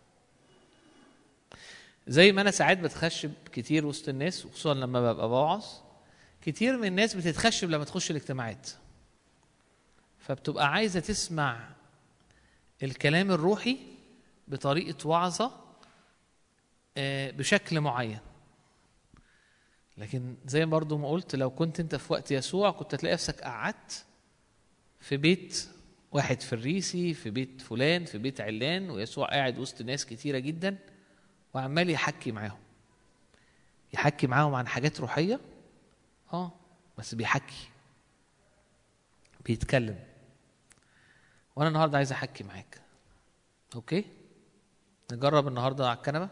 زي ما انا ساعات بتخشب كتير وسط الناس وخصوصا لما ببقى بوعظ كتير من الناس بتتخشب لما تخش الاجتماعات فبتبقى عايزه تسمع الكلام الروحي بطريقه وعظه آه، بشكل معين لكن زي برضو ما قلت لو كنت انت في وقت يسوع كنت هتلاقي نفسك قعدت في بيت واحد فريسي في بيت فلان في بيت علان ويسوع قاعد وسط ناس كتيره جدا وعمال يحكي معاهم يحكي معاهم عن حاجات روحيه اه بس بيحكي بيتكلم وانا النهارده عايز احكي معاك اوكي نجرب النهارده على الكنبه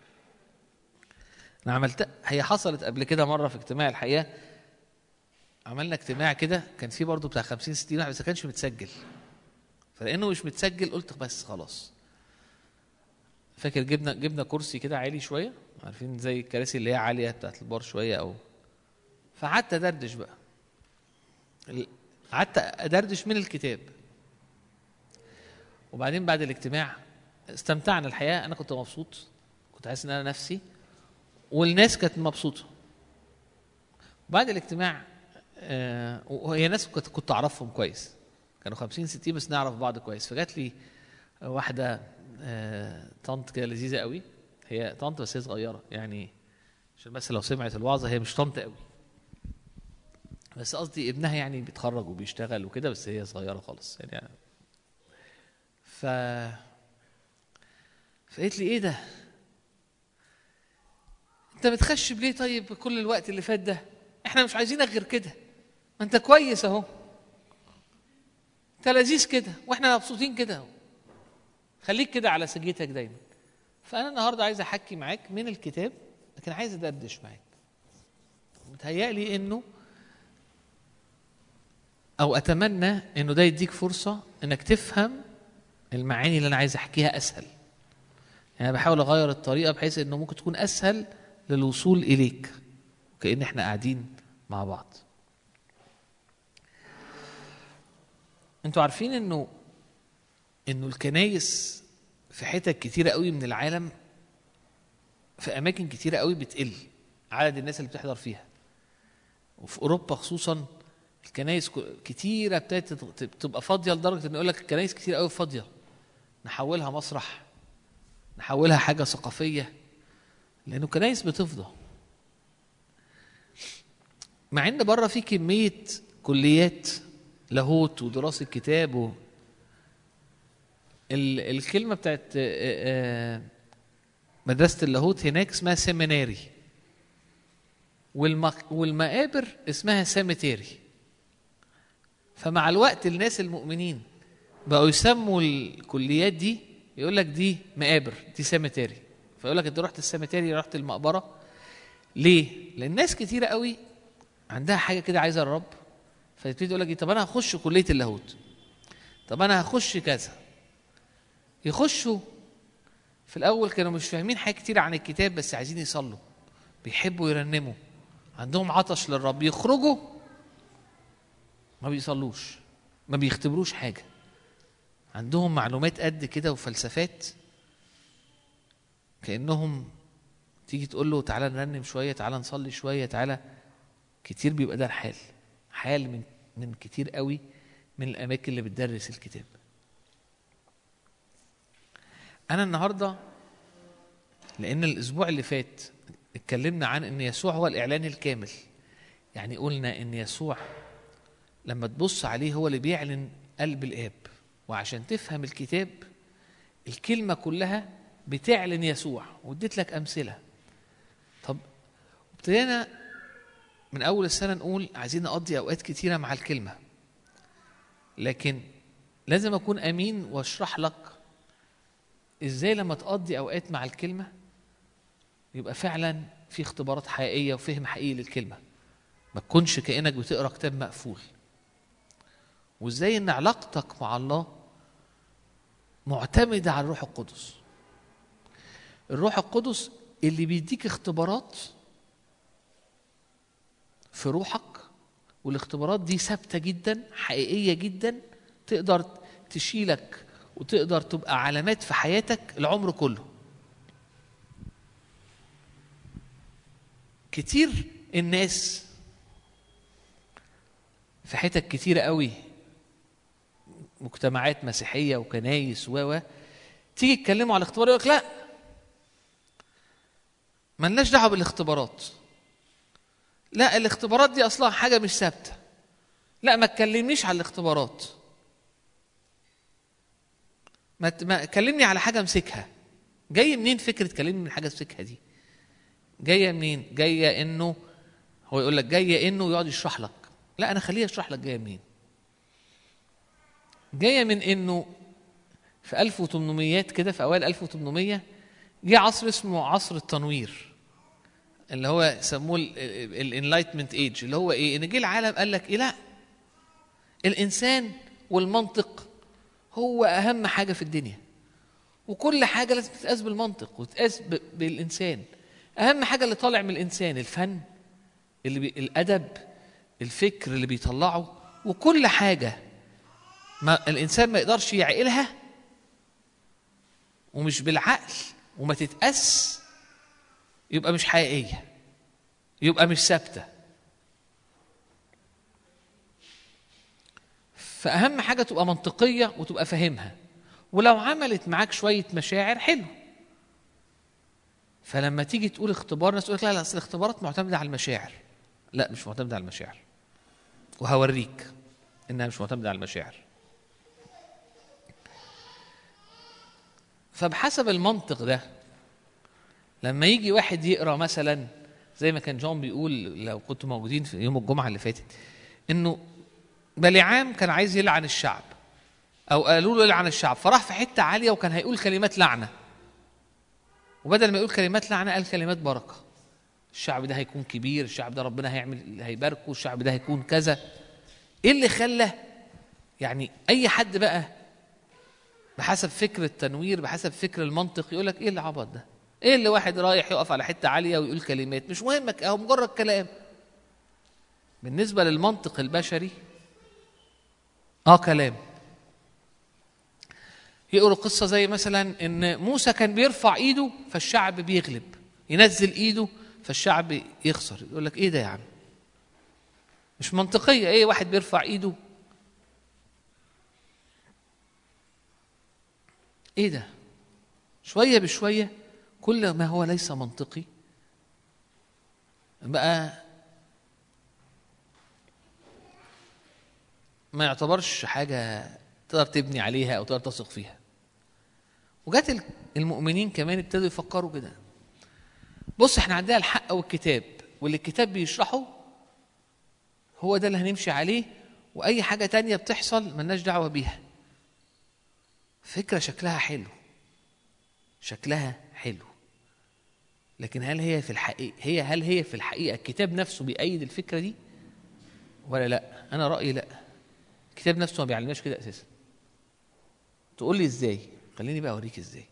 انا عملت هي حصلت قبل كده مره في اجتماع الحقيقه عملنا اجتماع كده كان فيه برضه بتاع 50 60 واحد بس ما كانش متسجل فلانه مش متسجل قلت بس خلاص فاكر جبنا جبنا كرسي كده عالي شويه عارفين زي الكراسي اللي هي عاليه بتاعت البار شويه او فقعدت ادردش بقى ال- قعدت ادردش من الكتاب وبعدين بعد الاجتماع استمتعنا الحقيقه انا كنت مبسوط كنت حاسس ان انا نفسي والناس كانت مبسوطه بعد الاجتماع آه، وهي ناس كنت كنت اعرفهم كويس كانوا 50 60 بس نعرف بعض كويس فجات لي واحده آه، طنط كده لذيذه قوي هي طنط بس هي صغيره يعني عشان بس لو سمعت الوعظه هي مش طنط قوي بس قصدي ابنها يعني بيتخرج وبيشتغل وكده بس هي صغيره خالص يعني ف فقالت لي ايه ده انت بتخشب ليه طيب كل الوقت اللي فات ده احنا مش عايزينك غير كده ما انت كويس اهو انت لذيذ كده واحنا مبسوطين كده خليك كده على سجيتك دايما فانا النهارده عايز احكي معاك من الكتاب لكن عايز ادردش معاك متهيألي انه او اتمنى انه ده يديك فرصه انك تفهم المعاني اللي انا عايز احكيها اسهل يعني أنا بحاول اغير الطريقه بحيث انه ممكن تكون اسهل للوصول اليك كأن احنا قاعدين مع بعض انتوا عارفين انه انه الكنايس في حتت كتيرة قوي من العالم في اماكن كتيرة قوي بتقل عدد الناس اللي بتحضر فيها وفي اوروبا خصوصا الكنايس ك- كتيرة ابتدت تت- تبقى فاضية لدرجة ان يقول لك الكنايس كتير قوي فاضية نحولها مسرح نحولها حاجة ثقافية لأنه الكنايس بتفضى مع ان بره في كميه كليات لاهوت ودراسه كتاب و ال- الكلمه بتاعت آه، آه، مدرسه اللاهوت هناك اسمها سيميناري والمق- والمقابر اسمها سيميتيري فمع الوقت الناس المؤمنين بقوا يسموا الكليات دي يقول لك دي مقابر دي سيميتيري فيقول لك انت رحت السيميتيري رحت المقبره ليه؟ لان ناس كتيره قوي عندها حاجه كده عايزه الرب فتبتدي تقول لك إيه، طب انا هخش كليه اللاهوت طب انا هخش كذا يخشوا في الاول كانوا مش فاهمين حاجه كتير عن الكتاب بس عايزين يصلوا بيحبوا يرنموا عندهم عطش للرب يخرجوا ما بيصلوش ما بيختبروش حاجه عندهم معلومات قد كده وفلسفات كانهم تيجي تقول له تعالى نرنم شويه تعالى نصلي شويه تعالى كتير بيبقى ده الحال حال من من كتير قوي من الاماكن اللي بتدرس الكتاب انا النهارده لان الاسبوع اللي فات اتكلمنا عن ان يسوع هو الاعلان الكامل يعني قلنا ان يسوع لما تبص عليه هو اللي بيعلن قلب الاب وعشان تفهم الكتاب الكلمه كلها بتعلن يسوع واديت لك امثله طب ابتدينا من اول السنه نقول عايزين نقضي اوقات كتيره مع الكلمه لكن لازم اكون امين واشرح لك ازاي لما تقضي اوقات مع الكلمه يبقى فعلا في اختبارات حقيقيه وفهم حقيقي للكلمه ما تكونش كانك بتقرا كتاب مقفول وازاي ان علاقتك مع الله معتمده على الروح القدس الروح القدس اللي بيديك اختبارات في روحك والاختبارات دي ثابته جدا حقيقيه جدا تقدر تشيلك وتقدر تبقى علامات في حياتك العمر كله كتير الناس في حتت كتيرة قوي مجتمعات مسيحية وكنايس و تيجي تكلموا على الاختبار يقول لك لا ملناش دعوة بالاختبارات لا الاختبارات دي اصلا حاجة مش ثابتة لا ما تكلمنيش على الاختبارات ما ما كلمني على حاجة امسكها جاي منين فكرة كلمني من حاجة امسكها دي جاية منين جاية انه هو يقول لك جاية انه يقعد يشرح لك لا انا خليه يشرح لك جاية منين جاية من انه في 1800 كده في اوائل 1800 جه عصر اسمه عصر التنوير اللي هو سموه الانلايتمنت ايج اللي هو ايه ان جه العالم قال لك ايه لا الانسان والمنطق هو اهم حاجه في الدنيا وكل حاجه لازم تتقاس بالمنطق وتتقاس ب- بالانسان اهم حاجه اللي طالع من الانسان الفن اللي بي... الادب الفكر اللي بيطلعه وكل حاجه ما الانسان ما يقدرش يعقلها ومش بالعقل وما تتقاس يبقى مش حقيقيه يبقى مش ثابته فأهم حاجة تبقى منطقية وتبقى فاهمها ولو عملت معاك شوية مشاعر حلو فلما تيجي تقول اختبار ناس تقول لك لا لا اصل الاختبارات معتمدة على المشاعر لا مش معتمدة على المشاعر وهوريك انها مش معتمدة على المشاعر فبحسب المنطق ده لما يجي واحد يقرا مثلا زي ما كان جون بيقول لو كنتوا موجودين في يوم الجمعه اللي فاتت انه بلعام كان عايز يلعن الشعب او قالوا له يلعن الشعب فراح في حته عاليه وكان هيقول كلمات لعنه وبدل ما يقول كلمات لعنه قال كلمات بركه الشعب ده هيكون كبير الشعب ده ربنا هيعمل هيباركه الشعب ده هيكون كذا ايه اللي خلى يعني اي حد بقى بحسب فكر التنوير بحسب فكر المنطق يقول لك ايه العبط ده ايه اللي واحد رايح يقف على حته عاليه ويقول كلمات مش مهمك اهو مجرد كلام بالنسبه للمنطق البشري اه كلام يقروا قصة زي مثلا ان موسى كان بيرفع ايده فالشعب بيغلب ينزل ايده فالشعب يخسر يقول لك ايه ده يا عم مش منطقية ايه واحد بيرفع ايده ايه ده شوية بشوية كل ما هو ليس منطقي بقى ما يعتبرش حاجة تقدر تبني عليها أو تقدر تثق فيها وجات المؤمنين كمان ابتدوا يفكروا كده بص احنا عندنا الحق والكتاب واللي الكتاب بيشرحه هو ده اللي هنمشي عليه وأي حاجة تانية بتحصل ملناش دعوة بيها فكرة شكلها حلو شكلها حلو لكن هل هي في الحقيقة هي هل هي في الحقيقة الكتاب نفسه بيأيد الفكرة دي ولا لا أنا رأيي لا الكتاب نفسه ما بيعلمناش كده اساسا تقول لي ازاي خليني بقى اوريك ازاي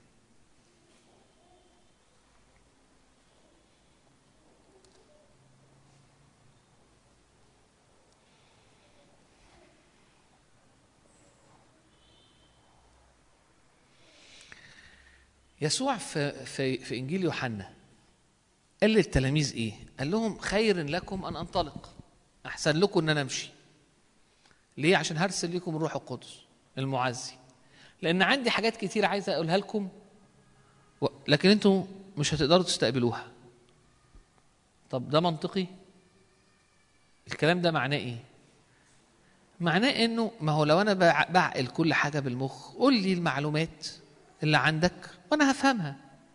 يسوع في في في انجيل يوحنا قال للتلاميذ ايه قال لهم خير لكم ان انطلق احسن لكم ان انا امشي ليه عشان هرسل لكم الروح القدس المعزي لان عندي حاجات كتير عايز اقولها لكم و- لكن انتوا مش هتقدروا تستقبلوها طب ده منطقي الكلام ده معناه ايه معناه انه ما هو لو انا بع- بعقل كل حاجه بالمخ قول لي المعلومات اللي عندك وانا هفهمها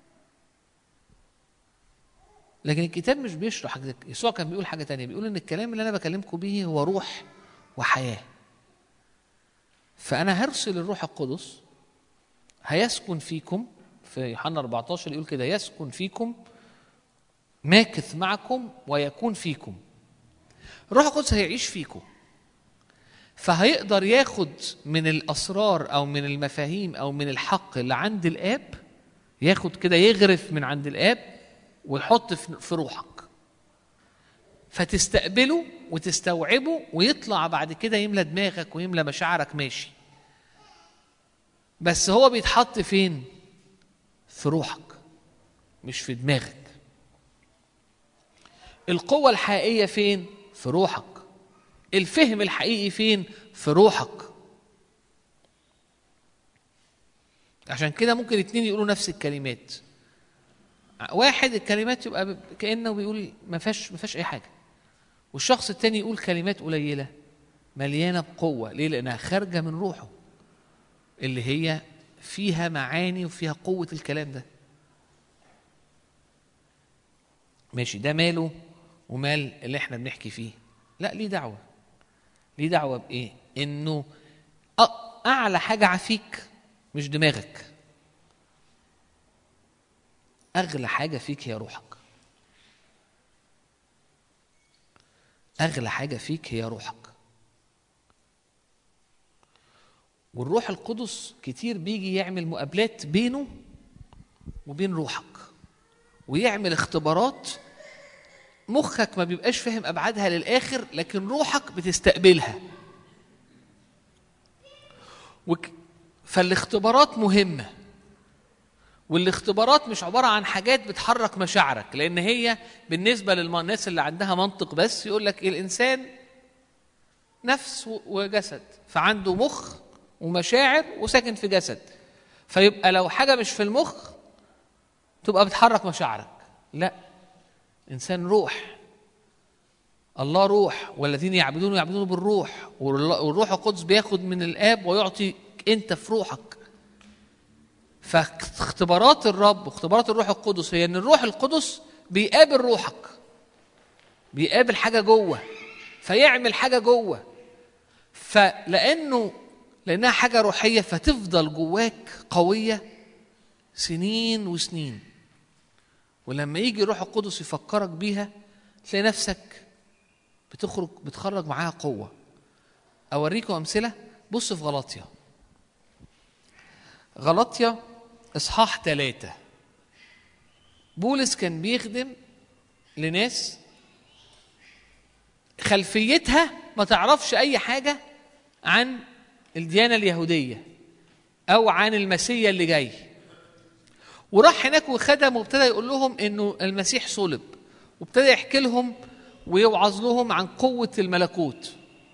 لكن الكتاب مش بيشرح كده يسوع كان بيقول حاجه تانية بيقول ان الكلام اللي انا بكلمكم به هو روح وحياه فانا هرسل الروح القدس هيسكن فيكم في يوحنا 14 يقول كده يسكن فيكم ماكث معكم ويكون فيكم الروح القدس هيعيش فيكم فهيقدر ياخد من الاسرار او من المفاهيم او من الحق اللي عند الاب ياخد كده يغرف من عند الاب ويحط في في روحك فتستقبله وتستوعبه ويطلع بعد كده يملى دماغك ويملى مشاعرك ماشي بس هو بيتحط فين في روحك مش في دماغك القوة الحقيقية فين في روحك الفهم الحقيقي فين في روحك عشان كده ممكن اتنين يقولوا نفس الكلمات واحد الكلمات يبقى ب- كانه بيقول ما فيهاش ما فيهاش اي حاجه والشخص التاني يقول كلمات قليله مليانه بقوه ليه لانها خارجه من روحه اللي هي فيها معاني وفيها قوه الكلام ده ماشي ده ماله ومال اللي احنا بنحكي فيه لا ليه دعوه ليه دعوه بايه انه أ- اعلى حاجه عفيك مش دماغك اغلى حاجه فيك هي روحك اغلى حاجه فيك هي روحك والروح القدس كتير بيجي يعمل مقابلات بينه وبين روحك ويعمل اختبارات مخك ما بيبقاش فاهم ابعادها للاخر لكن روحك بتستقبلها وك... فالاختبارات مهمه والاختبارات مش عباره عن حاجات بتحرك مشاعرك لان هي بالنسبه للناس اللي عندها منطق بس يقول لك الانسان نفس و- وجسد فعنده مخ ومشاعر وساكن في جسد فيبقى لو حاجه مش في المخ تبقى بتحرك مشاعرك لا انسان روح الله روح والذين يعبدون يعبدون بالروح والله- والروح القدس بياخد من الاب ويعطي انت في روحك فاختبارات الرب واختبارات الروح القدس هي ان الروح القدس بيقابل روحك بيقابل حاجه جوه فيعمل حاجه جوه فلانه لانها حاجه روحيه فتفضل جواك قويه سنين وسنين ولما يجي الروح القدس يفكرك بيها تلاقي نفسك بتخرج بتخرج معاها قوه اوريكم امثله بص في غلاطيا غلطيا اصحاح ثلاثة بولس كان بيخدم لناس خلفيتها ما تعرفش اي حاجه عن الديانه اليهوديه او عن المسيا اللي جاي وراح هناك وخدم وابتدى يقول لهم انه المسيح صلب وابتدى يحكي لهم ويوعظ لهم عن قوه الملكوت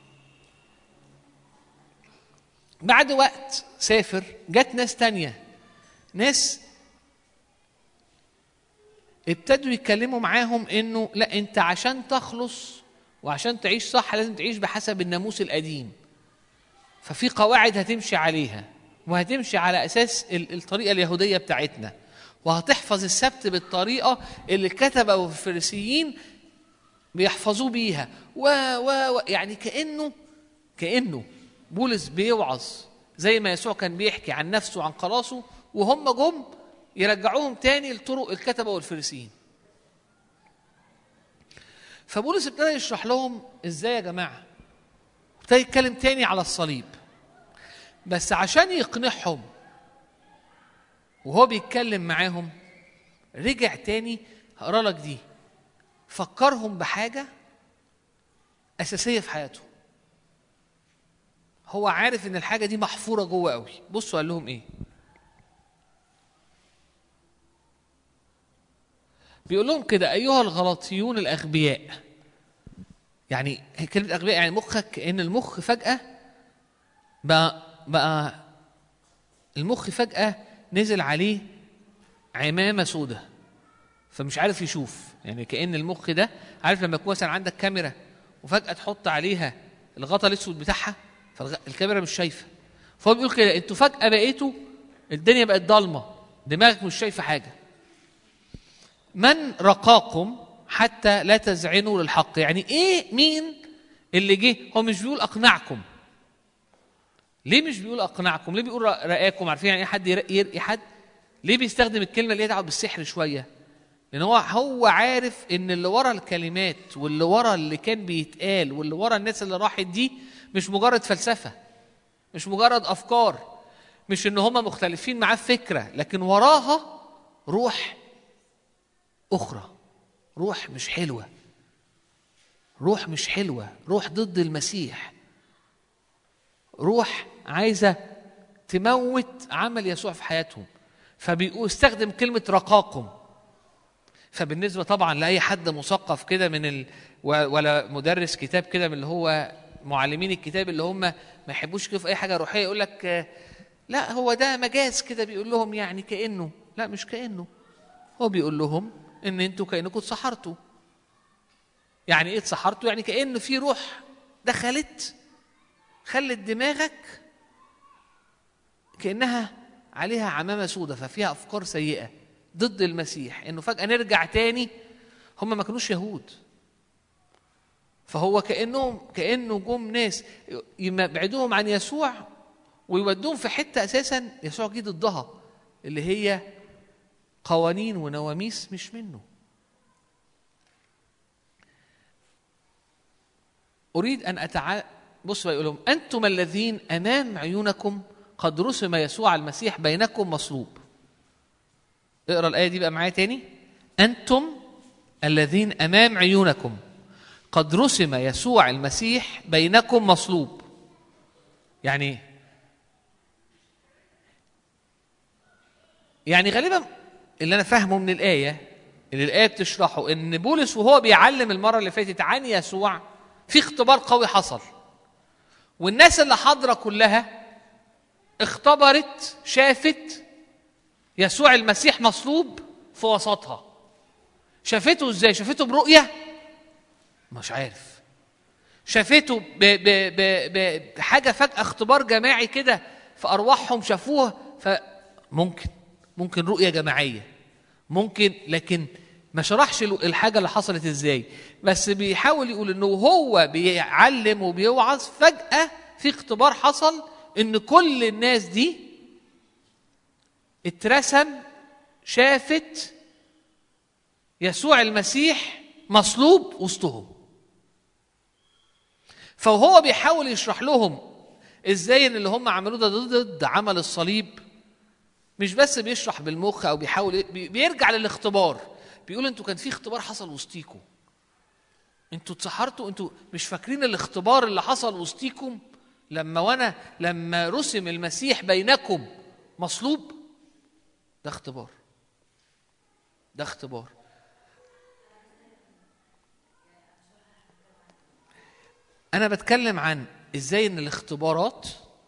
بعد وقت سافر جت ناس تانية ناس ابتدوا يتكلموا معاهم انه لا انت عشان تخلص وعشان تعيش صح لازم تعيش بحسب الناموس القديم ففي قواعد هتمشي عليها وهتمشي على اساس ال- الطريقه اليهوديه بتاعتنا وهتحفظ السبت بالطريقه اللي الكتبه والفريسيين بيحفظوه بيها و و و يعني كانه كانه بولس بيوعظ زي ما يسوع كان بيحكي عن نفسه وعن خلاصه وهم جم يرجعوهم تاني لطرق الكتبه والفريسيين فبولس ابتدى يشرح لهم ازاي يا جماعه ابتدى يتكلم تاني على الصليب بس عشان يقنعهم وهو بيتكلم معاهم رجع تاني هقرا لك دي فكرهم بحاجه اساسيه في حياته هو عارف ان الحاجه دي محفوره جوه قوي بصوا قال لهم ايه بيقول لهم كده ايها الغلطيون الاغبياء يعني هي كلمه اغبياء يعني مخك كان المخ فجاه بقى بقى المخ فجاه نزل عليه عمامه سودة فمش عارف يشوف يعني كان المخ ده عارف لما يكون مثلا عندك كاميرا وفجاه تحط عليها الغطا الاسود بتاعها فالكاميرا مش شايفه فهو بيقول كده انتوا فجاه بقيتوا الدنيا بقت ضلمه دماغك مش شايفه حاجه من رقاكم حتى لا تزعنوا للحق يعني ايه مين اللي جه هو مش بيقول اقنعكم ليه مش بيقول اقنعكم ليه بيقول رقاكم عارفين يعني ايه حد يرقي يرقي حد ليه بيستخدم الكلمه اللي هي دعوه بالسحر شويه لان هو هو عارف ان اللي ورا الكلمات واللي ورا اللي كان بيتقال واللي ورا الناس اللي راحت دي مش مجرد فلسفه مش مجرد افكار مش ان هم مختلفين معاه في فكره لكن وراها روح اخرى روح مش حلوه روح مش حلوه روح ضد المسيح روح عايزه تموت عمل يسوع في حياتهم فبيقول استخدم كلمه رقاكم فبالنسبه طبعا لاي حد مثقف كده من ال... ولا مدرس كتاب كده من اللي هو معلمين الكتاب اللي هم ما يحبوش كده في اي حاجه روحيه يقول لك لا هو ده مجاز كده بيقول لهم يعني كانه لا مش كانه هو بيقول لهم ان انتوا كانكم اتسحرتوا يعني ايه اتسحرتوا يعني كان في روح دخلت خلت دماغك كانها عليها عمامه سودة ففيها افكار سيئه ضد المسيح انه فجاه نرجع تاني هم ما كانوش يهود فهو كانهم كانه جم ناس يبعدوهم عن يسوع ويودوهم في حته اساسا يسوع جه ضدها اللي هي قوانين ونواميس مش منه اريد ان أتع... بص بقى يقول لهم انتم الذين امام عيونكم قد رسم يسوع المسيح بينكم مصلوب اقرا الايه دي بقى معايا تاني انتم الذين امام عيونكم قد رسم يسوع المسيح بينكم مصلوب يعني ايه يعني غالبا اللي انا فاهمه من الايه اللي الايه بتشرحه ان بولس وهو بيعلم المره اللي فاتت عن يسوع في اختبار قوي حصل والناس اللي حاضره كلها اختبرت شافت يسوع المسيح مصلوب في وسطها شافته ازاي شافته برؤيه مش عارف شافته بحاجه فجاه اختبار جماعي كده في ارواحهم شافوها فممكن ممكن رؤيه جماعيه ممكن لكن ما شرحش الحاجه اللي حصلت ازاي بس بيحاول يقول انه هو بيعلم وبيوعظ فجاه في اختبار حصل ان كل الناس دي اترسم شافت يسوع المسيح مصلوب وسطهم فهو بيحاول يشرح لهم ازاي ان اللي هم عملوه ده ضد عمل الصليب مش بس بيشرح بالمخ او بيحاول بيرجع للاختبار بيقول انتوا كان في اختبار حصل وسطيكم انتوا اتسحرتوا انتوا مش فاكرين الاختبار اللي حصل وسطيكم لما وانا لما رسم المسيح بينكم مصلوب ده اختبار ده اختبار انا بتكلم عن ازاي ان الاختبارات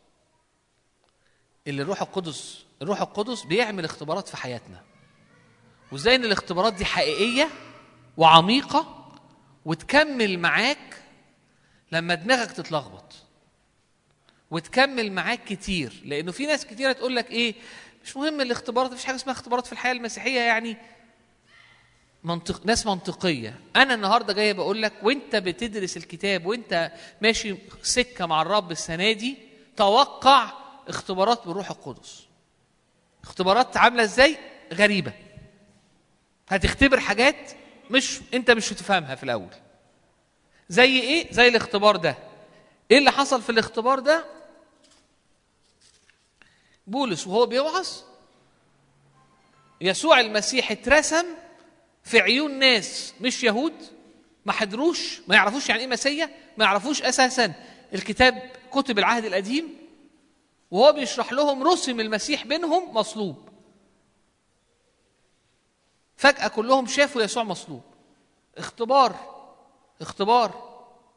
اللي الروح القدس الروح القدس بيعمل اختبارات في حياتنا وازاي ان الاختبارات دي حقيقيه وعميقه وتكمل معاك لما دماغك تتلخبط وتكمل معاك كتير لانه في ناس كتيره تقول لك ايه مش مهم الاختبارات مفيش حاجه اسمها اختبارات في الحياه المسيحيه يعني منطق ناس منطقيه انا النهارده جاي بقول لك وانت بتدرس الكتاب وانت ماشي سكه مع الرب السنه دي توقع اختبارات بالروح القدس اختبارات عامله ازاي غريبه هتختبر حاجات مش انت مش هتفهمها في الاول زي ايه زي الاختبار ده ايه اللي حصل في الاختبار ده بولس وهو بيوعظ يسوع المسيح اترسم في عيون ناس مش يهود ما حضروش ما يعرفوش يعني ايه مسيا ما يعرفوش اساسا الكتاب كتب العهد القديم وهو بيشرح لهم رسم المسيح بينهم مصلوب فجاه كلهم شافوا يسوع مصلوب اختبار اختبار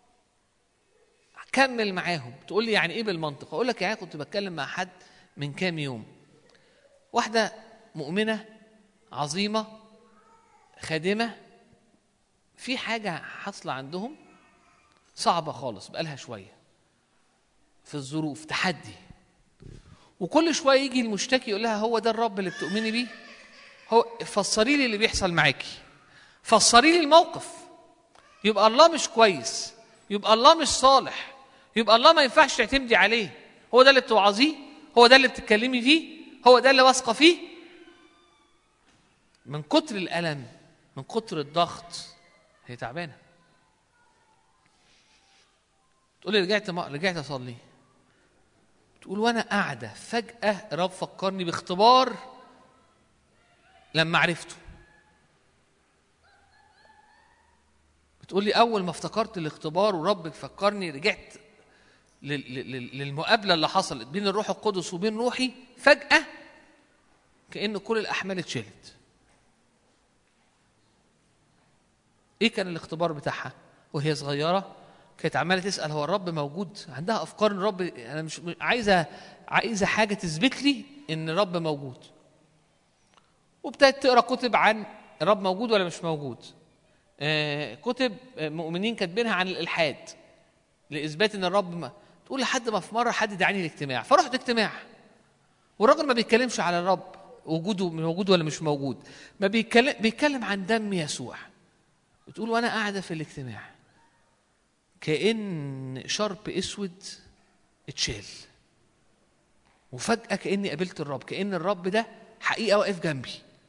كمل معاهم تقول لي يعني ايه بالمنطق اقول لك يعني كنت بتكلم مع حد من كام يوم واحده مؤمنه عظيمه خادمه في حاجه حاصله عندهم صعبه خالص بقالها شويه في الظروف تحدي وكل شويه يجي المشتكي يقول لها هو ده الرب اللي بتؤمني بيه هو فسري لي اللي بيحصل معاكي فسري لي الموقف يبقى الله مش كويس يبقى الله مش صالح يبقى الله ما ينفعش تعتمدي عليه هو ده اللي بتوعظيه هو ده اللي بتتكلمي فيه هو ده اللي واثقه فيه من كتر الالم من كتر الضغط هي تعبانه تقول لي رجعت ما رجعت اصلي تقول وانا قاعده فجاه رب فكرني باختبار لما عرفته بتقول لي اول ما افتكرت الاختبار ورب فكرني رجعت لل- لل- للمقابله اللي حصلت بين الروح القدس وبين روحي فجاه كان كل الاحمال اتشالت ايه كان الاختبار بتاعها وهي صغيره كانت عماله تسال هو الرب موجود عندها افكار ان الرب انا مش مش- عايزه عايزه حاجه تثبت لي ان الرب موجود وابتدت تقرا كتب عن الرب موجود ولا مش موجود آه، كتب آه، مؤمنين كاتبينها عن الالحاد لاثبات ان الرب ما تقول لحد ما في مره حد دعاني الاجتماع فرحت اجتماع والراجل ما بيتكلمش على الرب وجوده موجود ولا مش موجود ما بيتكلم بيتكلم عن دم يسوع بتقول وانا قاعده في الاجتماع كان شرب اسود اتشال وفجاه كاني قابلت الرب كان الرب ده حقيقه واقف جنبي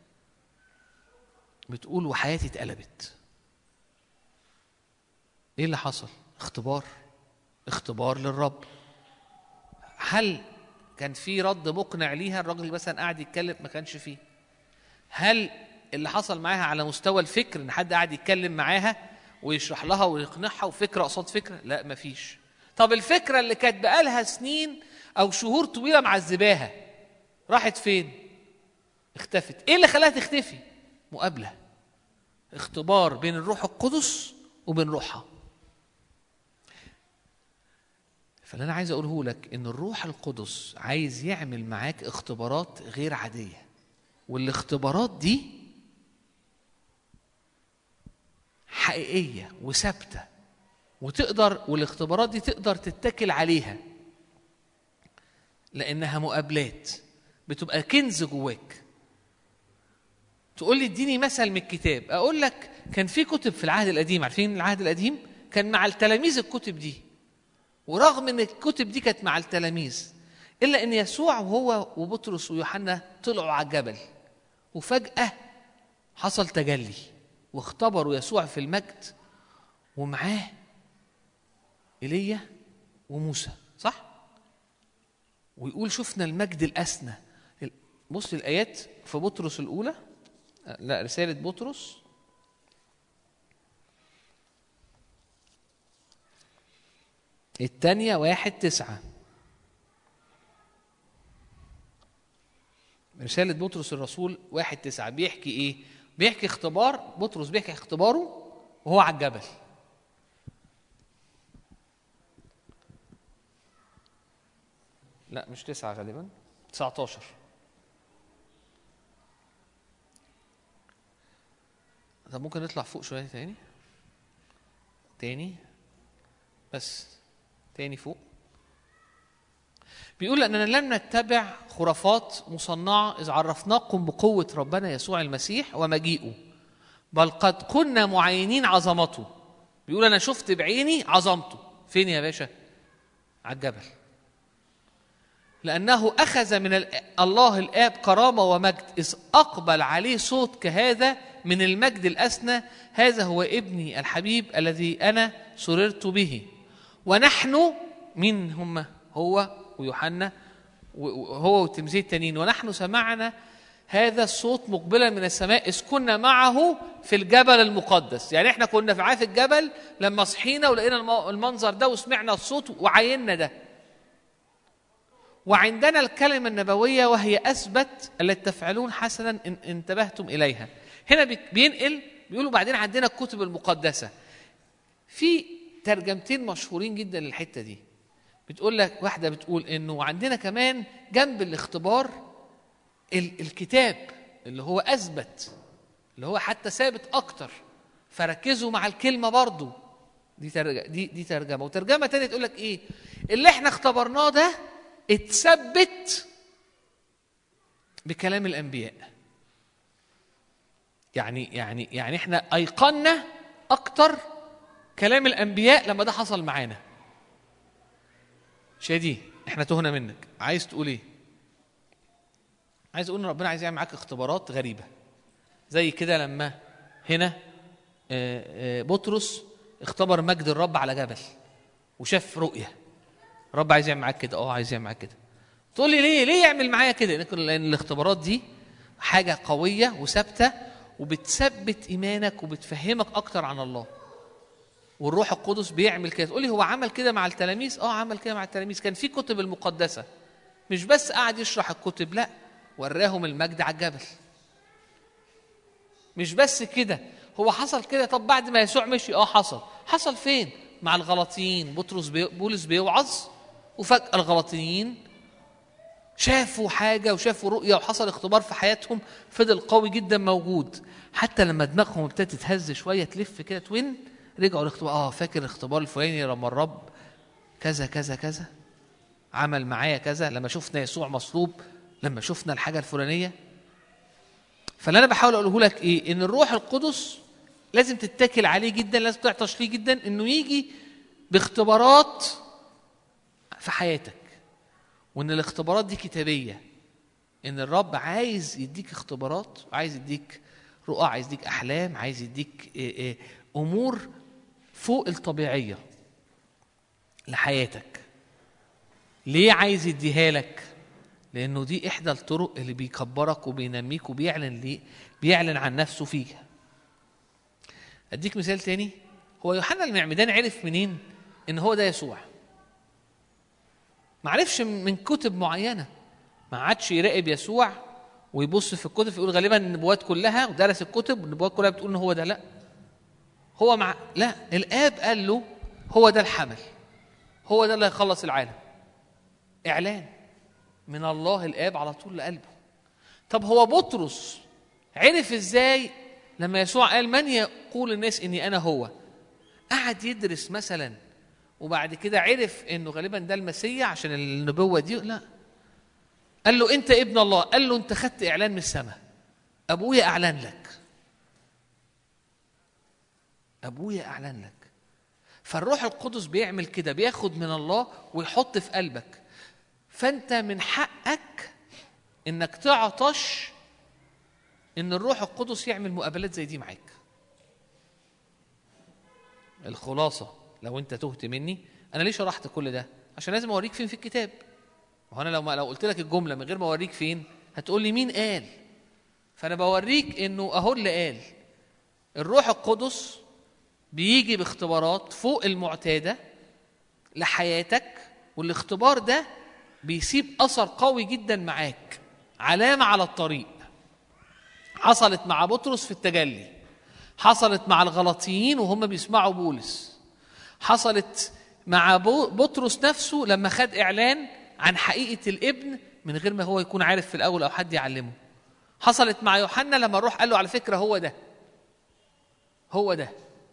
بتقول وحياتي اتقلبت ايه اللي حصل اختبار اختبار للرب هل كان في رد مقنع ليها الراجل مثلا قاعد يتكلم ما كانش فيه هل اللي حصل معاها على مستوى الفكر ان حد قاعد يتكلم معاها ويشرح لها ويقنعها وفكره قصاد فكره لا مفيش طب الفكره اللي كانت بقالها سنين او شهور طويله معذباها راحت فين اختفت ايه اللي خلاها تختفي مقابله اختبار بين الروح القدس وبين روحها فاللي انا عايز اقوله لك ان الروح القدس عايز يعمل معاك اختبارات غير عاديه والاختبارات دي حقيقيه وثابته وتقدر والاختبارات دي تقدر تتكل عليها لانها مقابلات بتبقى كنز جواك تقول لي اديني مثل من الكتاب اقول لك كان في كتب في العهد القديم عارفين العهد القديم كان مع التلاميذ الكتب دي ورغم ان الكتب دي كانت مع التلاميذ الا ان يسوع وهو وبطرس ويوحنا طلعوا على الجبل وفجاه حصل تجلي واختبروا يسوع في المجد ومعاه ايليا وموسى صح ويقول شفنا المجد الاسنى بص الايات في بطرس الاولى لا رساله بطرس الثانية واحد تسعة رسالة بطرس الرسول واحد تسعة بيحكي إيه؟ بيحكي اختبار بطرس بيحكي اختباره وهو على الجبل لا مش تسعة غالبا 19 طب ممكن نطلع فوق شوية تاني تاني بس تاني فوق بيقول اننا لم نتبع خرافات مصنعه اذ عرفناكم بقوه ربنا يسوع المسيح ومجيئه بل قد كنا معينين عظمته بيقول انا شفت بعيني عظمته فين يا باشا على الجبل لانه اخذ من ال- الله الاب كرامه ومجد اذ اقبل عليه صوت كهذا من المجد الاسنى هذا هو ابني الحبيب الذي انا سررت به ونحن مين هم هو ويوحنا وهو والتلميذين التانيين ونحن سمعنا هذا الصوت مقبلا من السماء إذ كنا معه في الجبل المقدس يعني احنا كنا في عاف الجبل لما صحينا ولقينا الم- المنظر ده وسمعنا الصوت وعينا ده وعندنا الكلمة النبوية وهي أثبت التي تفعلون حسنا إن انتبهتم إليها هنا بي- بينقل بيقولوا بعدين عندنا الكتب المقدسه في ترجمتين مشهورين جدا للحته دي بتقول لك واحده بتقول انه عندنا كمان جنب الاختبار ال- الكتاب اللي هو اثبت اللي هو حتى ثابت اكتر فركزوا مع الكلمه برضو دي ترجمه دي دي ترجمه وترجمه تانية تقول لك ايه اللي احنا اختبرناه ده اتثبت بكلام الانبياء يعني يعني يعني احنا ايقنا اكتر كلام الانبياء لما ده حصل معانا شادي احنا تهنا منك عايز تقول ايه عايز اقول ان ربنا عايز يعمل معاك اختبارات غريبه زي كده لما هنا آه، آه، بطرس اختبر مجد الرب على جبل وشاف رؤيه الرب عايز يعمل معاك كده اه عايز يعمل معاك كده تقول لي ليه ليه يعمل معايا كده لأن- لان الاختبارات دي حاجه قويه وثابته وبتثبت ايمانك وبتفهمك اكتر عن الله والروح القدس بيعمل كده تقول لي هو عمل كده مع التلاميذ اه عمل كده مع التلاميذ كان في كتب المقدسه مش بس قعد يشرح الكتب لا وراهم المجد على الجبل مش بس كده هو حصل كده طب بعد ما يسوع مشي اه حصل حصل فين مع الغلاطيين بطرس بي... بولس بيوعظ وفجأة الغلاطيين شافوا حاجة وشافوا رؤية وحصل اختبار في حياتهم فضل قوي جدا موجود حتى لما دماغهم ابتدت تتهز شوية تلف كده توين رجعوا الاختبار اه فاكر الاختبار الفلاني لما الرب كذا كذا كذا عمل معايا كذا لما شفنا يسوع مصلوب لما شفنا الحاجة الفلانية فاللي انا بحاول اقوله لك ايه ان الروح القدس لازم تتكل عليه جدا لازم تعطش ليه جدا انه يجي باختبارات في حياتك وان الاختبارات دي كتابيه ان الرب عايز يديك اختبارات عايز يديك رؤى عايز يديك احلام عايز يديك إيه إيه امور فوق الطبيعيه لحياتك ليه عايز يديها لك لانه دي احدى الطرق اللي بيكبرك وبينميك وبيعلن ليه بيعلن عن نفسه فيها اديك مثال تاني هو يوحنا المعمدان عرف منين ان هو ده يسوع ما عرفش من كتب معينه ما عادش يراقب يسوع ويبص في الكتب يقول غالبا النبوات كلها ودرس الكتب والنبوات كلها بتقول ان هو ده لا هو مع لا الاب قال له هو ده الحمل هو ده اللي هيخلص العالم اعلان من الله الاب على طول لقلبه طب هو بطرس عرف ازاي لما يسوع قال من يقول الناس اني انا هو قعد يدرس مثلا وبعد كده عرف انه غالبا ده المسيح عشان النبوه دي لا قال له انت ابن الله قال له انت خدت اعلان من السماء ابويا اعلن لك ابويا اعلن لك فالروح القدس بيعمل كده بياخد من الله ويحط في قلبك فانت من حقك انك تعطش ان الروح القدس يعمل مقابلات زي دي معاك الخلاصه لو انت تهت مني انا ليه شرحت كل ده عشان لازم اوريك فين في الكتاب ما هو انا لو ما لو قلت لك الجمله من غير ما اوريك فين هتقول لي مين قال فانا بوريك انه اهو اللي قال الروح القدس بيجي باختبارات فوق المعتاده لحياتك والاختبار ده بيسيب اثر قوي جدا معاك علامه على الطريق حصلت مع بطرس في التجلي حصلت مع الغلطيين وهم بيسمعوا بولس حصلت مع بو- بطرس نفسه لما خد اعلان عن حقيقه الابن من غير ما هو يكون عارف في الاول او حد يعلمه حصلت مع يوحنا لما الروح قال له على فكره هو ده هو ده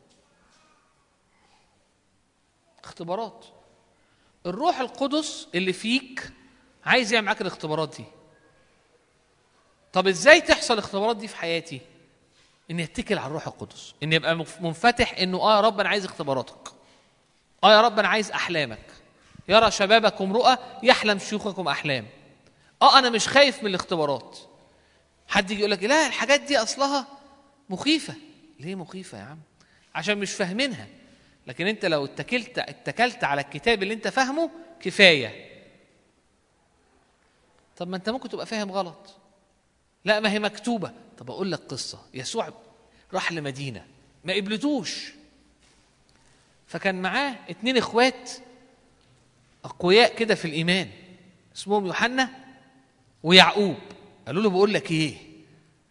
اختبارات الروح القدس اللي فيك عايز يعمل معاك الاختبارات دي طب ازاي تحصل الاختبارات دي في حياتي اني اتكل على الروح القدس اني ابقى مف- منفتح انه اه يا رب انا عايز اختباراتك اه يا رب انا عايز احلامك يرى شبابكم رؤى يحلم شيوخكم احلام اه انا مش خايف من الاختبارات حد يجي يقول لك لا الحاجات دي اصلها مخيفه ليه مخيفه يا عم عشان مش فاهمينها لكن انت لو اتكلت اتكلت على الكتاب اللي انت فاهمه كفايه طب ما انت ممكن تبقى فاهم غلط لا ما هي مكتوبه طب اقول لك قصه يسوع راح لمدينه ما قبلتوش فكان معاه اتنين اخوات اقوياء كده في الايمان اسمهم يوحنا ويعقوب قالوا له بقول لك ايه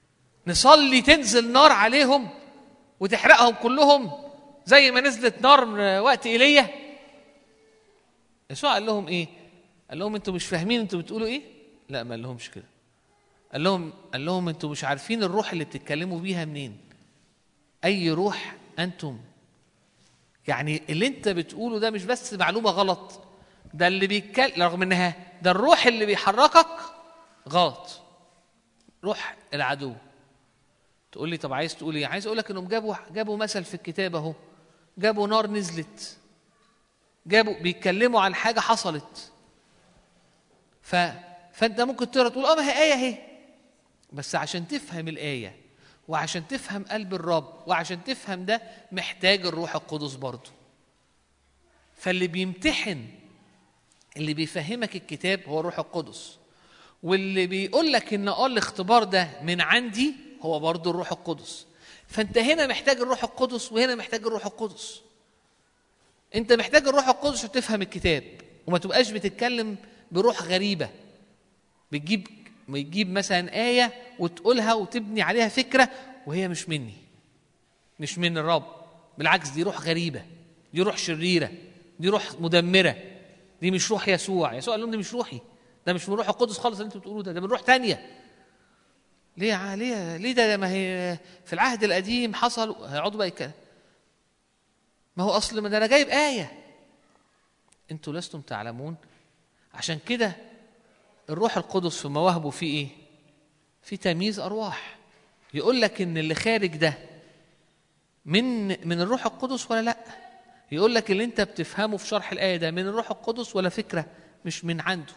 نصلي تنزل نار عليهم وتحرقهم كلهم زي ما نزلت نار من وقت ايليا يسوع قال لهم ايه قال لهم انتوا مش فاهمين انتوا بتقولوا ايه لا ما قال لهمش كده قال لهم قال لهم انتوا مش عارفين الروح اللي بتتكلموا بيها منين اي روح انتم يعني اللي انت بتقوله ده مش بس معلومه غلط ده اللي بيتكلم رغم انها ده الروح اللي بيحركك غلط روح العدو تقول لي طب عايز تقول ايه عايز اقول لك انهم جابوا جابوا مثل في الكتاب اهو جابوا نار نزلت جابوا بيتكلموا عن حاجه حصلت ف فانت ممكن تقرا تقول اه ما هي ايه اهي بس عشان تفهم الايه وعشان تفهم قلب الرب وعشان تفهم ده محتاج الروح القدس برضه فاللي بيمتحن اللي بيفهمك الكتاب هو الروح القدس واللي بيقول لك ان اه الاختبار ده من عندي هو برضه الروح القدس فانت هنا محتاج الروح القدس وهنا محتاج الروح القدس انت محتاج الروح القدس عشان تفهم الكتاب وما تبقاش بتتكلم بروح غريبه بتجيب بتجيب مثلا آية وتقولها وتبني عليها فكرة وهي مش مني مش من الرب بالعكس دي روح غريبة دي روح شريرة دي روح مدمرة دي مش روح يسوع يسوع قال لهم دي مش روحي ده مش من روح القدس خالص اللي انتوا بتقولوه ده ده من روح تانية ليه ع- ليه ليه ده ما هي في العهد القديم حصل هيقعدوا بقى يتكلم ما هو اصل ما ده انا جايب آية انتوا لستم تعلمون عشان كده الروح القدس في مواهبه في ايه في تمييز ارواح يقول لك ان اللي خارج ده من من الروح القدس ولا لا يقول لك اللي انت بتفهمه في شرح الايه ده من الروح القدس ولا فكره مش من عنده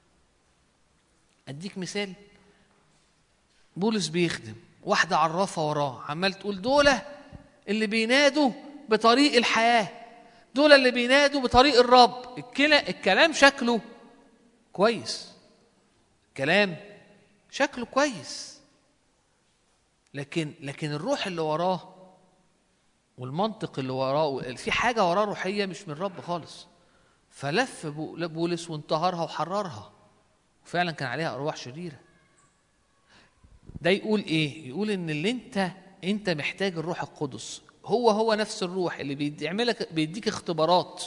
اديك مثال بولس بيخدم واحده عرافه وراه عمال تقول دول اللي بينادوا بطريق الحياه دول اللي بينادوا بطريق الرب الكلا الكلام شكله كويس كلام شكله كويس لكن لكن الروح اللي وراه والمنطق اللي وراه في حاجه وراه روحيه مش من الرب خالص فلف بو- بولس وانتهرها وحررها وفعلا كان عليها ارواح شريره ده يقول ايه يقول ان اللي انت انت محتاج الروح القدس هو هو نفس الروح اللي بيعملك بيديك اختبارات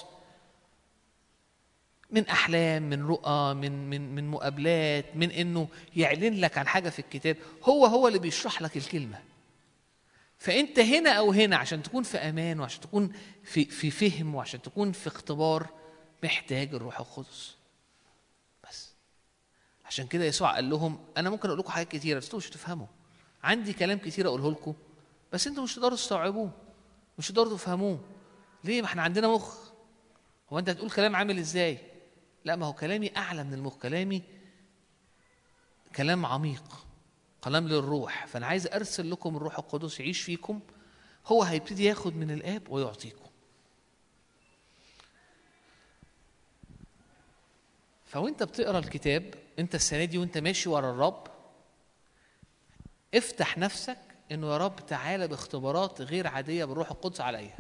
من احلام من رؤى من من من مقابلات من انه يعلن لك عن حاجه في الكتاب هو هو اللي بيشرح لك الكلمه فانت هنا او هنا عشان تكون في امان وعشان تكون في في فهم وعشان تكون في اختبار محتاج الروح القدس بس عشان كده يسوع قال لهم انا ممكن اقول لكم حاجات كتيره بس انتوا مش هتفهموا عندي كلام كتير اقوله لكم بس انتوا مش هتقدروا تستوعبوه مش هتقدروا تفهموه ليه ما احنا عندنا مخ هو انت هتقول كلام عامل ازاي لا ما هو كلامي اعلى من المخ كلامي كلام عميق كلام للروح فانا عايز ارسل لكم الروح القدس يعيش فيكم هو هيبتدي ياخد من الاب ويعطيكم فوانت بتقرا الكتاب انت السنه دي وانت ماشي ورا الرب افتح نفسك انه يا رب تعالى باختبارات غير عاديه بالروح القدس عليا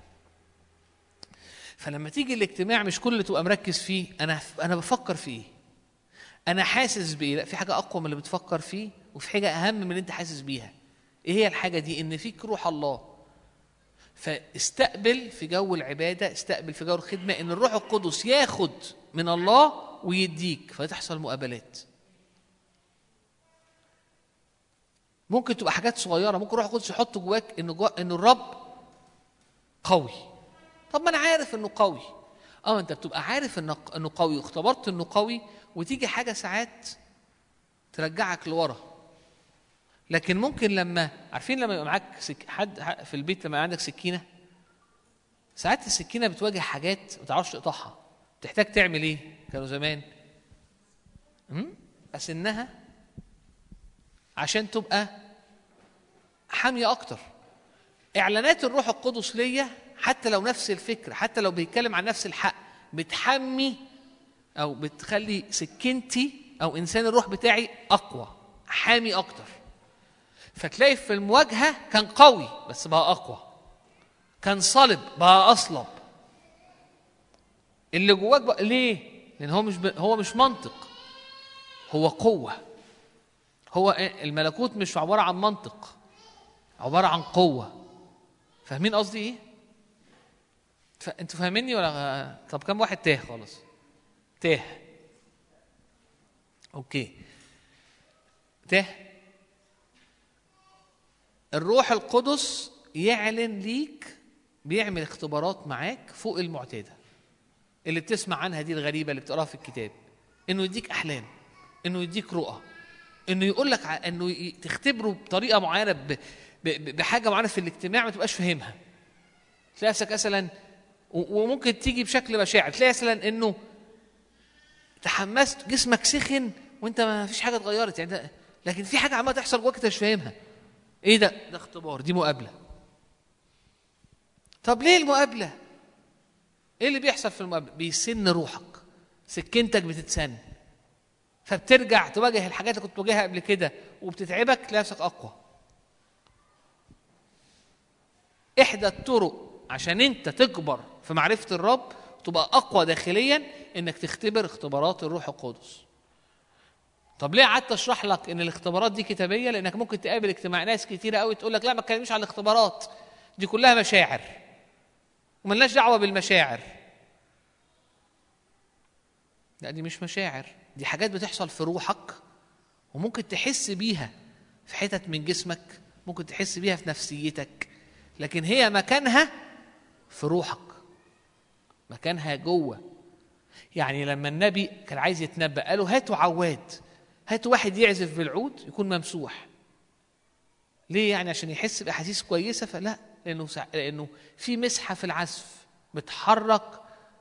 فلما تيجي الاجتماع مش كل اللي تبقى مركز فيه انا انا بفكر في ايه انا حاسس بايه لا في حاجه اقوى من اللي بتفكر فيه وفي حاجه اهم من اللي انت حاسس بيها ايه هي الحاجه دي ان فيك روح الله فاستقبل في جو العباده استقبل في جو الخدمه ان الروح القدس ياخد من الله ويديك فتحصل مقابلات ممكن تبقى حاجات صغيره ممكن الروح القدس يحط جواك ان جوا ان الرب قوي طب ما انا عارف انه قوي اه انت بتبقى عارف انه انه قوي واختبرت انه قوي وتيجي حاجه ساعات ترجعك لورا لكن ممكن لما عارفين لما يبقى معاك سك... حد في البيت لما عندك سكينه ساعات السكينه بتواجه حاجات ما تعرفش تقطعها تحتاج تعمل ايه كانوا زمان أمم؟ اسنها عشان تبقى حاميه اكتر اعلانات الروح القدس ليا حتى لو نفس الفكره حتى لو بيتكلم عن نفس الحق بتحمي او بتخلي سكينتي او انسان الروح بتاعي اقوى حامي اكتر فتلاقي في المواجهه كان قوي بس بقى اقوى كان صلب بقى اصلب اللي جواك بقى ليه لان هو مش ب... هو مش منطق هو قوه هو الملكوت مش عباره عن منطق عباره عن قوه فاهمين قصدي ايه ف... انتوا فاهميني ولا طب كم واحد تاه خالص تاه اوكي تاه الروح القدس يعلن ليك بيعمل اختبارات معاك فوق المعتاده اللي بتسمع عنها دي الغريبه اللي بتقراها في الكتاب انه يديك احلام انه يديك رؤى انه يقول لك ع- انه ي- تختبره بطريقه معينه ب... ب... ب- بحاجه معينه في الاجتماع ما تبقاش فاهمها تلاقي نفسك مثلا و- وممكن تيجي بشكل مشاعر تلاقي مثلا انه تحمست جسمك سخن وانت ما فيش حاجه اتغيرت يعني ده لكن في حاجه عماله تحصل جواك انت مش فاهمها ايه ده ده اختبار دي مقابله طب ليه المقابله ايه اللي بيحصل في المقابله بيسن روحك سكنتك بتتسن فبترجع تواجه الحاجات اللي كنت بتواجهها قبل كده وبتتعبك تلاقي نفسك اقوى احدى الطرق عشان انت تكبر في معرفه الرب وتبقى اقوى داخليا انك تختبر اختبارات الروح القدس طب ليه قعدت اشرح لك ان الاختبارات دي كتابيه لانك ممكن تقابل اجتماع ناس كتيره قوي تقول لك لا ما تكلمش عن الاختبارات دي كلها مشاعر وملناش دعوه بالمشاعر لا دي مش مشاعر دي حاجات بتحصل في روحك وممكن تحس بيها في حتت من جسمك ممكن تحس بيها في نفسيتك لكن هي مكانها في روحك مكانها جوه يعني لما النبي كان عايز يتنبأ قالوا هاتوا عواد هاتوا واحد يعزف بالعود يكون ممسوح ليه يعني عشان يحس بأحاسيس كويسة فلا لأنه سع... لأنه في مسحة في العزف بتحرك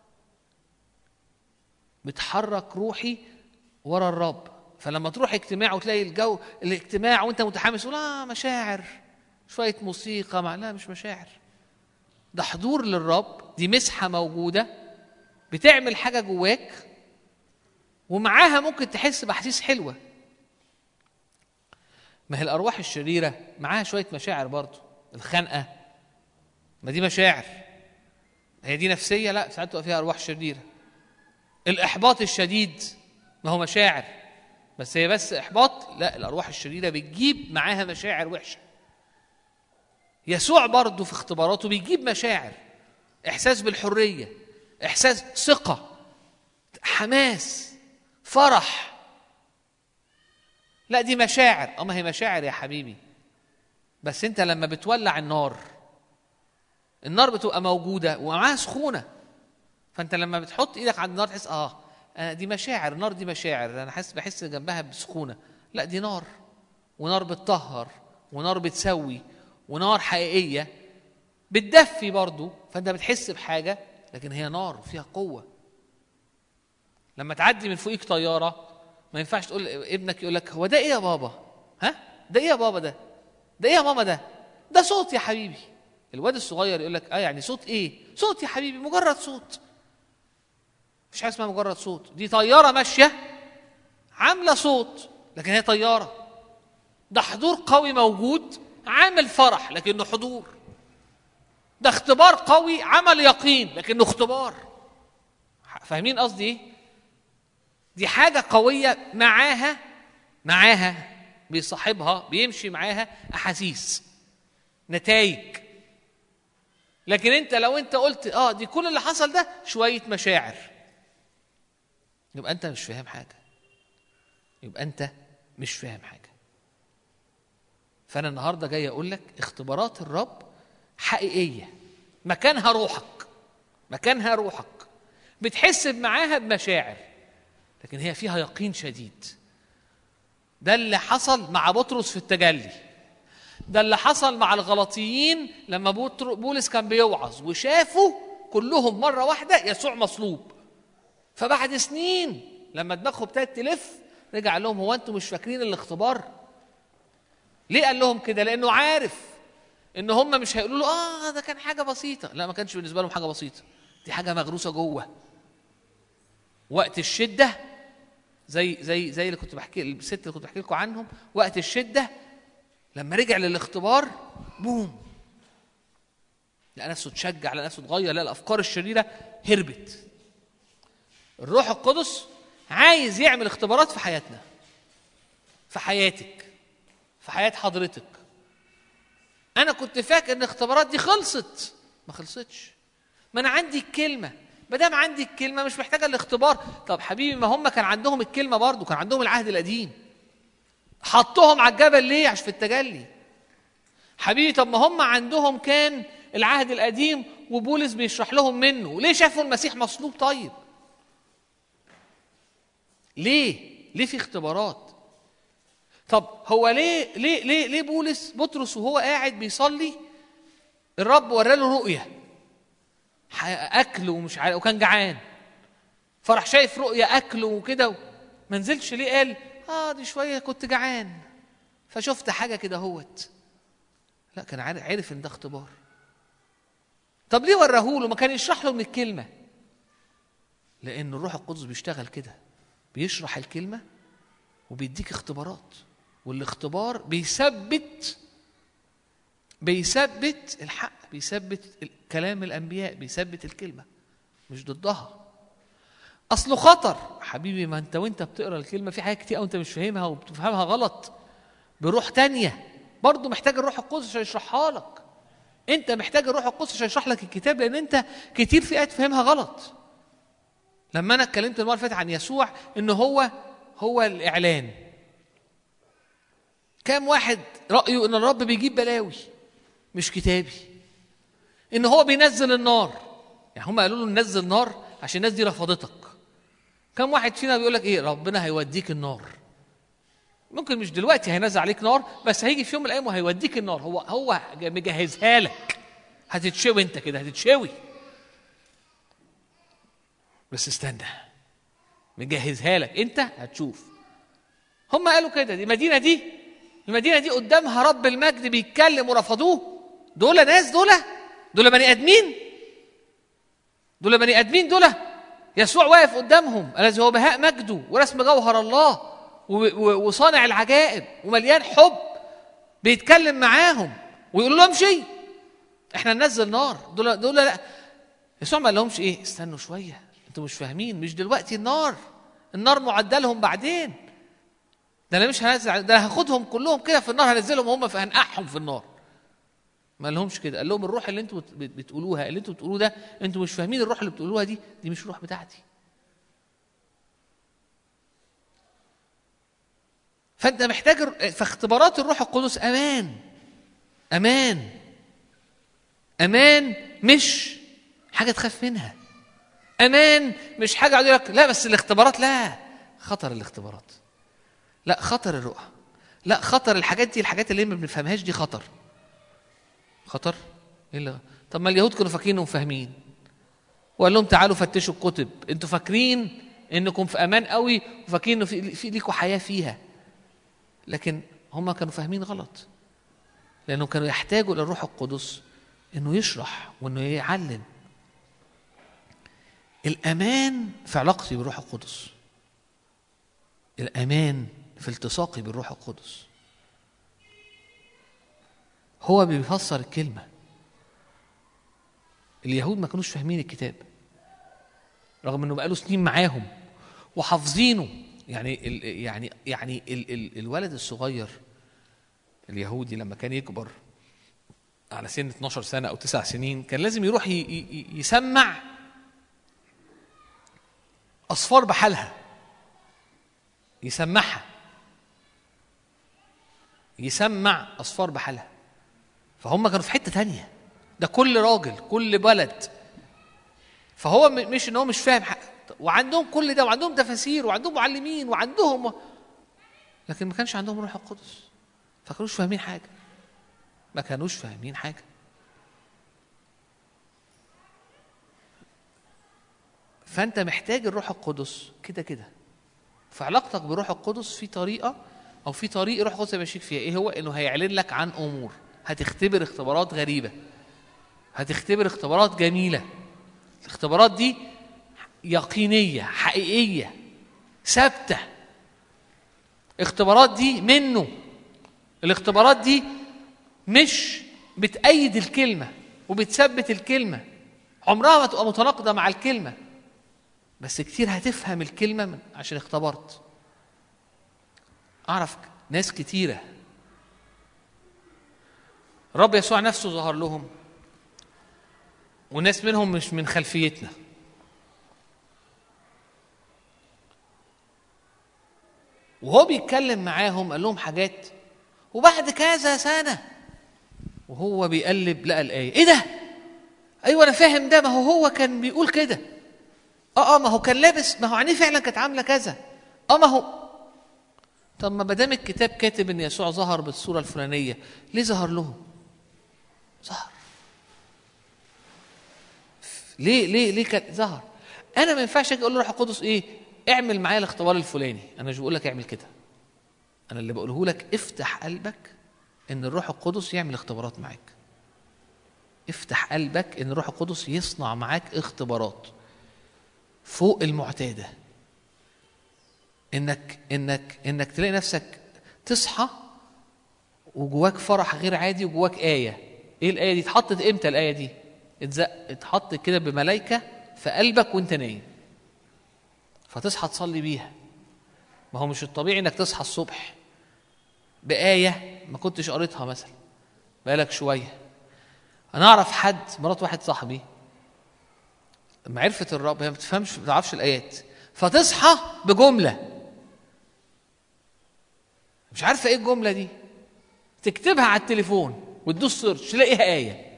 بتحرك روحي ورا الرب فلما تروح اجتماع وتلاقي الجو الاجتماع وانت متحمس تقول اه مشاعر شويه موسيقى مع لا مش مشاعر ده حضور للرب دي مسحه موجوده بتعمل حاجه جواك ومعاها ممكن تحس باحاسيس حلوه ما هي الارواح الشريره معاها شويه مشاعر برضه الخنقه ما دي مشاعر هي دي نفسيه لا ساعات تبقى فيها ارواح شريره الاحباط الشديد ما هو مشاعر بس هي بس احباط لا الارواح الشريره بتجيب معاها مشاعر وحشه يسوع برضه في اختباراته بيجيب مشاعر احساس بالحريه احساس ثقه حماس فرح لا دي مشاعر اما هي مشاعر يا حبيبي بس انت لما بتولع النار النار بتبقى موجوده ومعاها سخونه فانت لما بتحط ايدك على النار تحس اه آه، دي مشاعر النار دي مشاعر انا حاسس بحس جنبها بسخونه لا دي نار ونار بتطهر ونار بتسوي ونار حقيقيه بتدفي برضو فانت بتحس بحاجه لكن هي نار وفيها قوه لما تعدي من فوقيك طياره ما ينفعش تقول ابنك يقول لك هو ده ايه يا بابا ها ده ايه يا بابا ده ده ايه يا ماما ده ده صوت يا حبيبي الواد الصغير يقول لك اه يعني صوت ايه صوت يا حبيبي مجرد صوت مفيش حاجه اسمها مجرد صوت دي طياره ماشيه عامله صوت لكن هي طياره ده حضور قوي موجود عامل فرح لكنه حضور ده اختبار قوي عمل يقين لكنه اختبار فاهمين قصدي ايه دي حاجه قويه معاها معاها بيصاحبها بيمشي معاها احاسيس نتائج لكن انت لو انت قلت اه دي كل اللي حصل ده شويه مشاعر يبقى انت مش فاهم حاجه يبقى انت مش فاهم حاجه فانا النهارده جاي اقول لك اختبارات الرب حقيقيه مكانها روحك مكانها روحك بتحس معاها بمشاعر لكن هي فيها يقين شديد ده اللي حصل مع بطرس في التجلي ده اللي حصل مع الغلطيين لما بطر- بولس كان بيوعظ وشافوا كلهم مرة واحدة يسوع مصلوب فبعد سنين لما دماغهم ابتدت تلف رجع لهم هو انتم مش فاكرين الاختبار؟ ليه قال لهم كده؟ لأنه عارف إن هم مش هيقولوا له آه ده كان حاجة بسيطة، لا ما كانش بالنسبة لهم حاجة بسيطة، دي حاجة مغروسة جوه. وقت الشدة زي زي زي اللي كنت بحكي الست اللي كنت بحكي لكم عنهم، وقت الشدة لما رجع للاختبار بوم لقى نفسه اتشجع لقى نفسه اتغير لقى الافكار الشريره هربت الروح القدس عايز يعمل اختبارات في حياتنا في حياتك في حياه حضرتك انا كنت فاكر ان الاختبارات دي خلصت ما خلصتش ما انا عندي الكلمه ما دام عندي الكلمه مش محتاجه الاختبار طب حبيبي ما هم كان عندهم الكلمه برضو كان عندهم العهد القديم حطهم على الجبل ليه عشان في التجلي حبيبي طب ما هم عندهم كان العهد القديم وبولس بيشرح لهم منه ليه شافوا المسيح مصلوب طيب ليه ليه في اختبارات طب هو ليه ليه ليه ليه بولس بطرس وهو قاعد بيصلي الرب وراله رؤيه ح- اكل ومش عارف وكان جعان فراح شايف رؤيه اكل وكده ما نزلش ليه قال اه دي شويه كنت جعان فشفت حاجه كده هوت لا كان عارف عرف ان ده اختبار طب ليه وراه ما كان يشرح له من الكلمه لان الروح القدس بيشتغل كده بيشرح الكلمه وبيديك اختبارات والاختبار بيثبت بيثبت الحق بيثبت ال- كلام الانبياء بيثبت الكلمه مش ضدها اصله خطر حبيبي ما انت وانت بتقرا الكلمه في حاجات كتير وانت مش فاهمها وبتفهمها غلط بروح تانية برضه محتاج الروح القدس عشان يشرحها لك انت محتاج الروح القدس عشان يشرح لك الكتاب لان انت كتير في آيات فاهمها غلط لما انا اتكلمت المره اللي فاتت عن يسوع ان هو هو الاعلان كام واحد رايه ان الرب بيجيب بلاوي مش كتابي ان هو بينزل النار يعني هم قالوا له ننزل نار عشان الناس دي رفضتك كم واحد فينا بيقول لك ايه ربنا هيوديك النار ممكن مش دلوقتي هينزل عليك نار بس هيجي في يوم من الايام وهيوديك النار هو هو مجهزها لك هتتشوي انت كده هتتشوي بس استنى مجهزها لك انت هتشوف هم قالوا كده دي المدينه دي المدينه دي قدامها رب المجد بيتكلم ورفضوه دول ناس دول دول بني ادمين دول بني ادمين دول يسوع واقف قدامهم الذي هو بهاء مجده ورسم جوهر الله و- و- وصانع العجائب ومليان حب بيتكلم معاهم ويقول لهم شيء احنا ننزل نار دول دول لا يسوع ما قال لهمش ايه استنوا شويه انتوا مش فاهمين مش دلوقتي النار النار معدة لهم بعدين ده انا مش هنزل ده انا هاخدهم كلهم كده في النار هنزلهم هم فهنقعهم في النار ما قالهمش كده قال لهم الروح اللي انتوا بت- بت- بتقولوها اللي انتوا بتقولوه ده انتوا مش فاهمين الروح اللي بتقولوها دي دي مش الروح بتاعتي فانت محتاج الر- فاختبارات الروح القدس امان امان امان مش حاجه تخاف منها امان مش حاجه يقول لك لا بس الاختبارات لا خطر الاختبارات لا خطر الرؤى لا خطر الحاجات دي الحاجات اللي ما بنفهمهاش دي خطر خطر ايه اللي طب ما اليهود كانوا فاكرين انهم فاهمين وقال لهم تعالوا فتشوا الكتب انتوا فاكرين انكم في امان قوي وفاكرين انه في, في ليكوا حياه فيها لكن هم كانوا فاهمين غلط لانهم كانوا يحتاجوا للروح القدس انه يشرح وانه يعلم الامان في علاقتي بالروح القدس الامان في التصاقي بالروح القدس هو بيفسر الكلمه اليهود ما كانوش فاهمين الكتاب رغم انه بقاله سنين معاهم وحافظينه يعني ال يعني يعني ال ال الولد الصغير اليهودي لما كان يكبر على سن 12 سنه او 9 سنين كان لازم يروح ي- ي- يسمع اصفار بحالها يسمعها يسمع اصفار بحالها فهم كانوا في حته تانية ده كل راجل كل بلد فهو م- مش ان هو مش فاهم حق. وعندهم كل ده وعندهم تفاسير وعندهم معلمين وعندهم لكن ما كانش عندهم روح القدس فكانوش فاهمين حاجه ما كانوش فاهمين حاجه فانت محتاج الروح القدس كده كده في علاقتك بالروح القدس في طريقه او في طريق الروح القدس هيمشيك فيها ايه هو انه هيعلن لك عن امور هتختبر اختبارات غريبه هتختبر اختبارات جميله الاختبارات دي يقينيه حقيقيه ثابته اختبارات دي منه الاختبارات دي مش بتأيد الكلمة وبتثبت الكلمة عمرها ما تبقى متناقضة مع الكلمة بس كتير هتفهم الكلمة من عشان اختبرت أعرف ناس كتيرة الرب يسوع نفسه ظهر لهم وناس منهم مش من خلفيتنا وهو بيتكلم معاهم قال لهم حاجات وبعد كذا سنة وهو بيقلب لقى الآية إيه ده؟ أيوة أنا فاهم ده ما هو هو كان بيقول كده اه اه ما هو كان لابس ما هو عينيه فعلا كانت عاملة كذا اه ما هو طب ما دام الكتاب كاتب ان يسوع ظهر بالصورة الفلانية ليه ظهر لهم؟ ظهر ليه ليه ليه كان ظهر؟ انا ما ينفعش اجي اقول لروح القدس ايه؟ اعمل معايا الاختبار الفلاني انا مش بقول لك اعمل كده انا اللي بقوله لك افتح قلبك ان الروح القدس يعمل اختبارات معاك افتح قلبك ان الروح القدس يصنع معاك اختبارات فوق المعتاده انك انك انك تلاقي نفسك تصحى وجواك فرح غير عادي وجواك ايه ايه الايه دي اتحطت امتى الايه دي اتزق اتحطت كده بملائكه في قلبك وانت نايم فتصحى تصلي بيها ما هو مش الطبيعي انك تصحى الصبح بآية ما كنتش قريتها مثلا بقالك شوية أنا أعرف حد مرات واحد صاحبي لما عرفت الرب هي ما بتفهمش ما بتعرفش الآيات فتصحى بجملة مش عارفة إيه الجملة دي تكتبها على التليفون وتدوس سيرش تلاقيها آية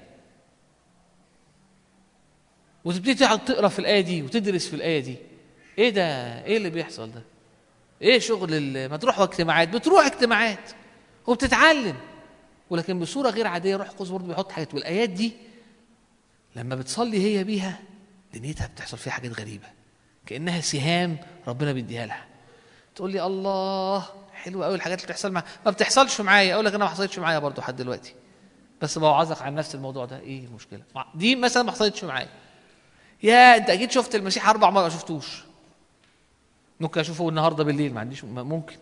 وتبتدي تقعد تقرا في الآية دي وتدرس في الآية دي ايه ده ايه اللي بيحصل ده ايه شغل ال- ما تروح اجتماعات بتروح اجتماعات وبتتعلم ولكن بصوره غير عاديه روح القدس برضه بيحط حاجات والايات دي لما بتصلي هي بيها دنيتها بتحصل فيها حاجات غريبه كانها سهام ربنا بيديها لها تقول لي الله حلوه قوي الحاجات اللي بتحصل معايا ما بتحصلش معايا اقول لك انا ما حصلتش معايا برضه لحد دلوقتي بس بوعظك عن نفس الموضوع ده ايه المشكله دي مثلا ما حصلتش معايا يا انت اكيد شفت المسيح اربع مرات ما شفتوش ممكن اشوفه النهارده بالليل ما عنديش م- ممكن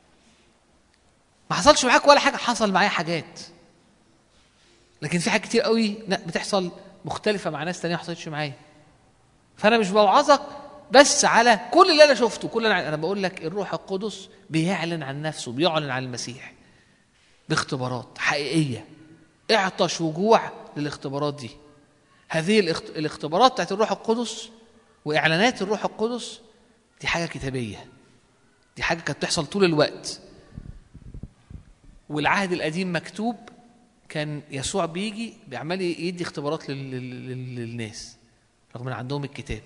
ما حصلش معاك ولا حاجه حصل معايا حاجات لكن في حاجات كتير قوي لا بتحصل مختلفه مع ناس تانية ما حصلتش معايا فانا مش بوعظك بس على كل اللي انا شفته كل اللي انا أنا بقول لك الروح القدس بيعلن عن نفسه بيعلن عن المسيح باختبارات حقيقيه اعطش وجوع للاختبارات دي هذه الاخت- الاختبارات بتاعت الروح القدس واعلانات الروح القدس دي حاجه كتابيه دي حاجه كانت بتحصل طول الوقت والعهد القديم مكتوب كان يسوع بيجي بيعمل يدي اختبارات لل- لل- لل- للناس رغم ان عندهم الكتاب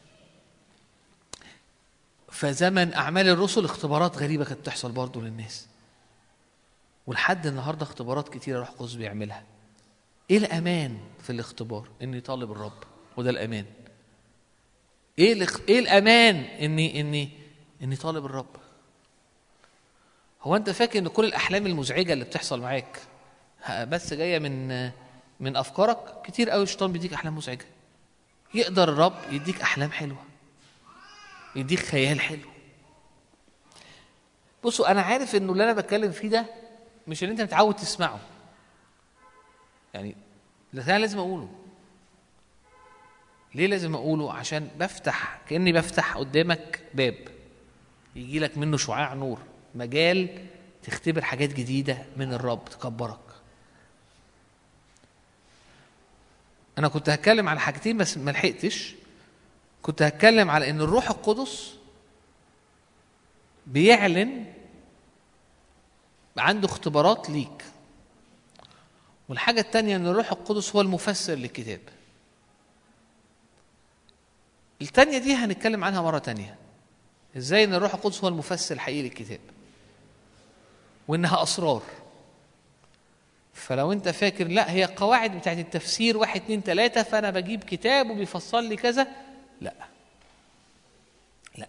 فزمن اعمال الرسل اختبارات غريبه كانت بتحصل برضه للناس ولحد النهارده اختبارات كتيره روح القدس بيعملها ايه الامان في الاختبار اني طالب الرب وده الامان ايه الاخ... ايه الامان اني اني اني طالب الرب هو انت فاكر ان كل الاحلام المزعجه اللي بتحصل معاك ه- بس جايه من من افكارك كتير قوي الشيطان بيديك احلام مزعجه يقدر الرب يديك احلام حلوه يديك خيال حلو بصوا انا عارف انه اللي انا بتكلم فيه ده مش اللي انت متعود تسمعه يعني بس انا لازم اقوله ليه لازم اقوله عشان بفتح كاني بفتح قدامك باب يجي لك منه شعاع نور مجال تختبر حاجات جديده من الرب تكبرك انا كنت هتكلم على حاجتين بس ما لحقتش كنت هتكلم على ان الروح القدس بيعلن عنده اختبارات ليك والحاجة التانية ان الروح القدس هو المفسر للكتاب التانية دي هنتكلم عنها مرة تانية ازاي ان الروح القدس هو المفسر الحقيقي للكتاب وانها اسرار فلو انت فاكر لا هي قواعد بتاعت التفسير واحد اتنين تلاتة فانا بجيب كتاب وبيفسر لي كذا لا لا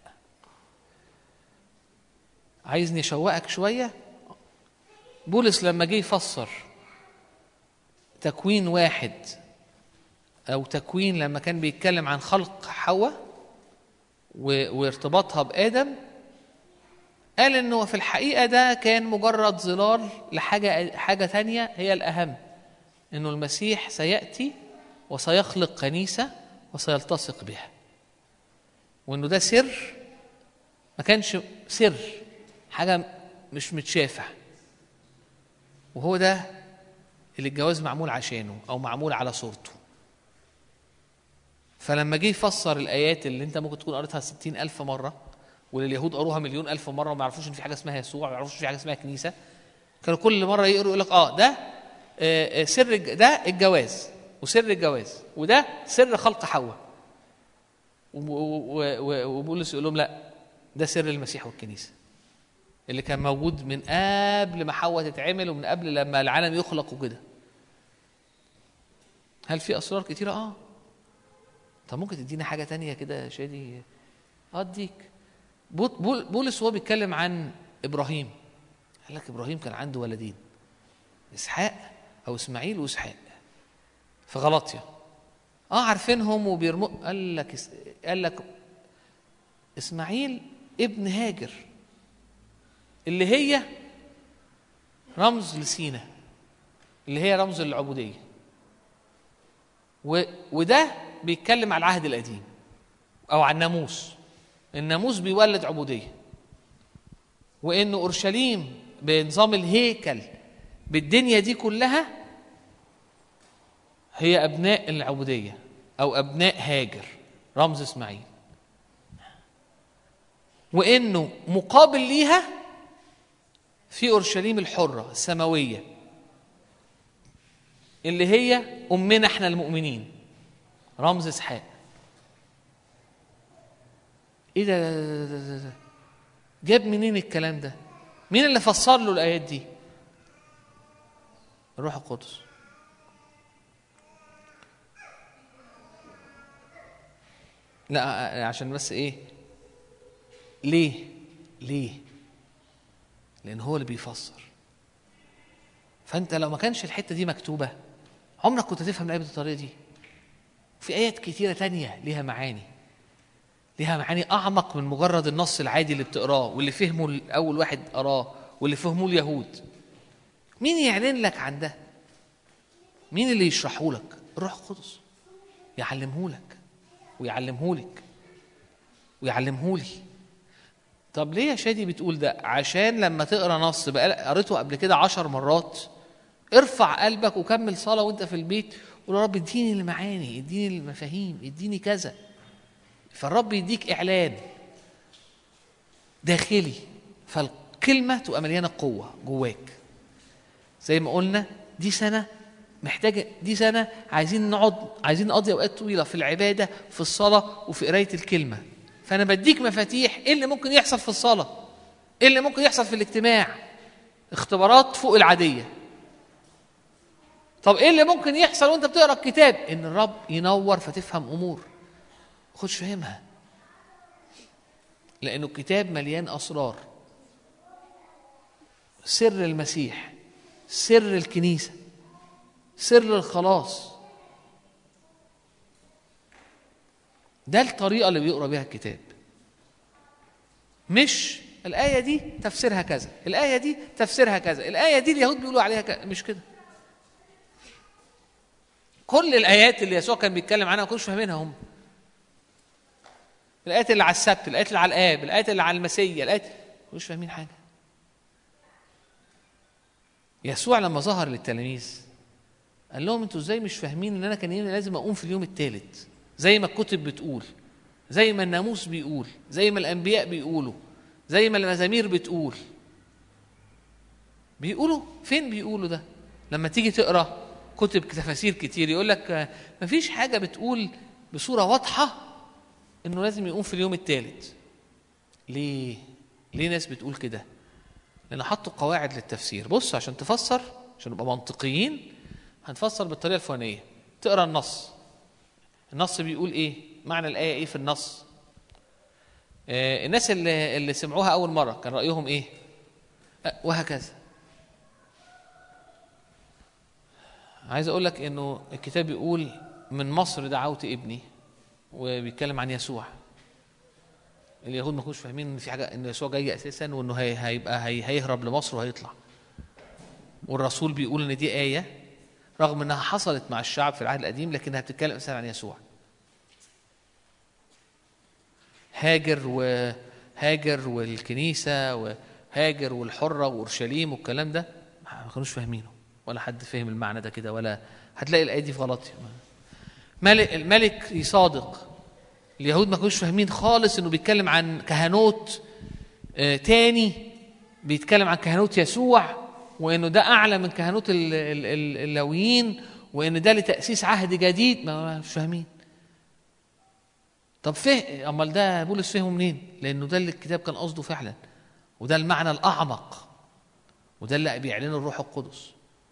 عايزني اشوقك شوية بولس لما جه يفسر تكوين واحد أو تكوين لما كان بيتكلم عن خلق حواء و- وارتباطها بآدم قال إنه في الحقيقة ده كان مجرد ظلال لحاجة حاجة تانية هي الأهم إنه المسيح سيأتي وسيخلق كنيسة وسيلتصق بها وإنه ده سر ما كانش سر حاجة مش متشافة وهو ده اللي الجواز معمول عشانه او معمول على صورته فلما جه يفسر الايات اللي انت ممكن تكون قريتها ستين الف مره واللي اليهود قروها مليون الف مره وما يعرفوش ان في حاجه اسمها يسوع ما يعرفوش ان في حاجه اسمها كنيسه كانوا كل مره يقروا يقول لك اه ده آه، آه، سر الج- ده الجواز وسر الجواز وده سر خلق حواء و- و- و- وبولس يقول لهم لا ده سر المسيح والكنيسه اللي كان موجود من قبل ما حواء تتعمل ومن قبل لما العالم يخلق وكده هل في اسرار كتيره اه طب ممكن تدينا حاجه تانية كده يا شادي اه اديك بول- بول- بولس وهو بيتكلم عن ابراهيم قال لك ابراهيم كان عنده ولدين اسحاق او اسماعيل واسحاق في غلطيا اه عارفينهم وبيرموا قال لك اس- قال لك اسماعيل ابن هاجر اللي هي رمز لسينا اللي هي رمز للعبوديه و... وده بيتكلم على العهد القديم او على الناموس الناموس بيولد عبوديه وان اورشليم بنظام الهيكل بالدنيا دي كلها هي ابناء العبوديه او ابناء هاجر رمز اسماعيل وانه مقابل ليها في اورشليم الحره السماويه اللي هي امنا احنا المؤمنين رمز اسحاق ايه ده, ده, ده, ده, ده جاب منين الكلام ده مين اللي فسر له الايات دي الروح القدس لا عشان بس ايه ليه ليه لان هو اللي بيفسر فانت لو ما كانش الحته دي مكتوبه عمرك كنت تفهم الايه بالطريقه دي في ايات كتيره تانية ليها معاني ليها معاني اعمق من مجرد النص العادي اللي بتقراه واللي فهمه اول واحد قراه واللي فهموه اليهود مين يعلن لك عن ده مين اللي يشرحه لك الروح القدس يعلمه لك ويعلمه لك ويعلمه لي طب ليه يا شادي بتقول ده عشان لما تقرا نص بقى قريته قبل كده عشر مرات ارفع قلبك وكمل صلاه وانت في البيت قول يا رب اديني المعاني اديني المفاهيم اديني كذا فالرب يديك اعلان داخلي فالكلمه تبقى مليانه قوه جواك زي ما قلنا دي سنه محتاجه دي سنه عايزين نقعد عايزين نقضي اوقات طويله في العباده في الصلاه وفي قرايه الكلمه فانا بديك مفاتيح ايه اللي ممكن يحصل في الصلاه ايه اللي ممكن يحصل في الاجتماع اختبارات فوق العاديه طب ايه اللي ممكن يحصل وانت بتقرا الكتاب ان الرب ينور فتفهم امور خدش فاهمها لانه الكتاب مليان اسرار سر المسيح سر الكنيسه سر الخلاص ده الطريقه اللي بيقرا بيها الكتاب مش الآية دي تفسيرها كذا، الآية دي تفسيرها كذا، الآية دي اليهود بيقولوا عليها كذا، مش كده. كل الآيات اللي يسوع كان بيتكلم عنها ما كانوش فاهمينها هم. الآيات اللي على السبت، الآيات اللي على الآب، الآيات اللي على المسيا، الآيات ما كانوش فاهمين حاجة. يسوع لما ظهر للتلاميذ قال لهم انتوا ازاي مش فاهمين ان انا كان لازم اقوم في اليوم الثالث زي ما الكتب بتقول زي ما الناموس بيقول زي ما الانبياء بيقولوا زي ما المزامير بتقول بيقولوا فين بيقولوا ده لما تيجي تقرا كتب تفاسير كتير يقول لك مفيش حاجه بتقول بصوره واضحه انه لازم يقوم في اليوم الثالث ليه ليه ناس بتقول كده لان حطوا قواعد للتفسير بص عشان تفسر عشان نبقى منطقيين هنفسر بالطريقه الفلانيه تقرا النص النص بيقول ايه معنى الايه ايه في النص آه الناس اللي اللي سمعوها اول مره كان رايهم ايه آه وهكذا عايز اقول لك انه الكتاب بيقول من مصر دعوت ابني وبيتكلم عن يسوع اليهود ما كانوش فاهمين ان في حاجه ان يسوع جاي اساسا وانه هي هيبقى هي هيهرب لمصر وهيطلع والرسول بيقول ان دي ايه رغم انها حصلت مع الشعب في العهد القديم لكنها بتتكلم مثلا عن يسوع هاجر وهاجر والكنيسه وهاجر والحره واورشليم والكلام ده ما كانوش فاهمينه ولا حد فهم المعنى ده كده ولا هتلاقي الايه دي في غلطي ملك الملك صادق اليهود ما كانوش فاهمين خالص انه بيتكلم عن كهنوت آه، تاني بيتكلم عن كهنوت يسوع وانه ده اعلى من كهنوت ال- ال- ال- اللاويين وان ده لتاسيس عهد جديد ما ما- مش فاهمين طب فه امال ده بولس فهمه منين لانه ده اللي الكتاب كان قصده فعلا وده المعنى الاعمق وده اللي بيعلنه الروح القدس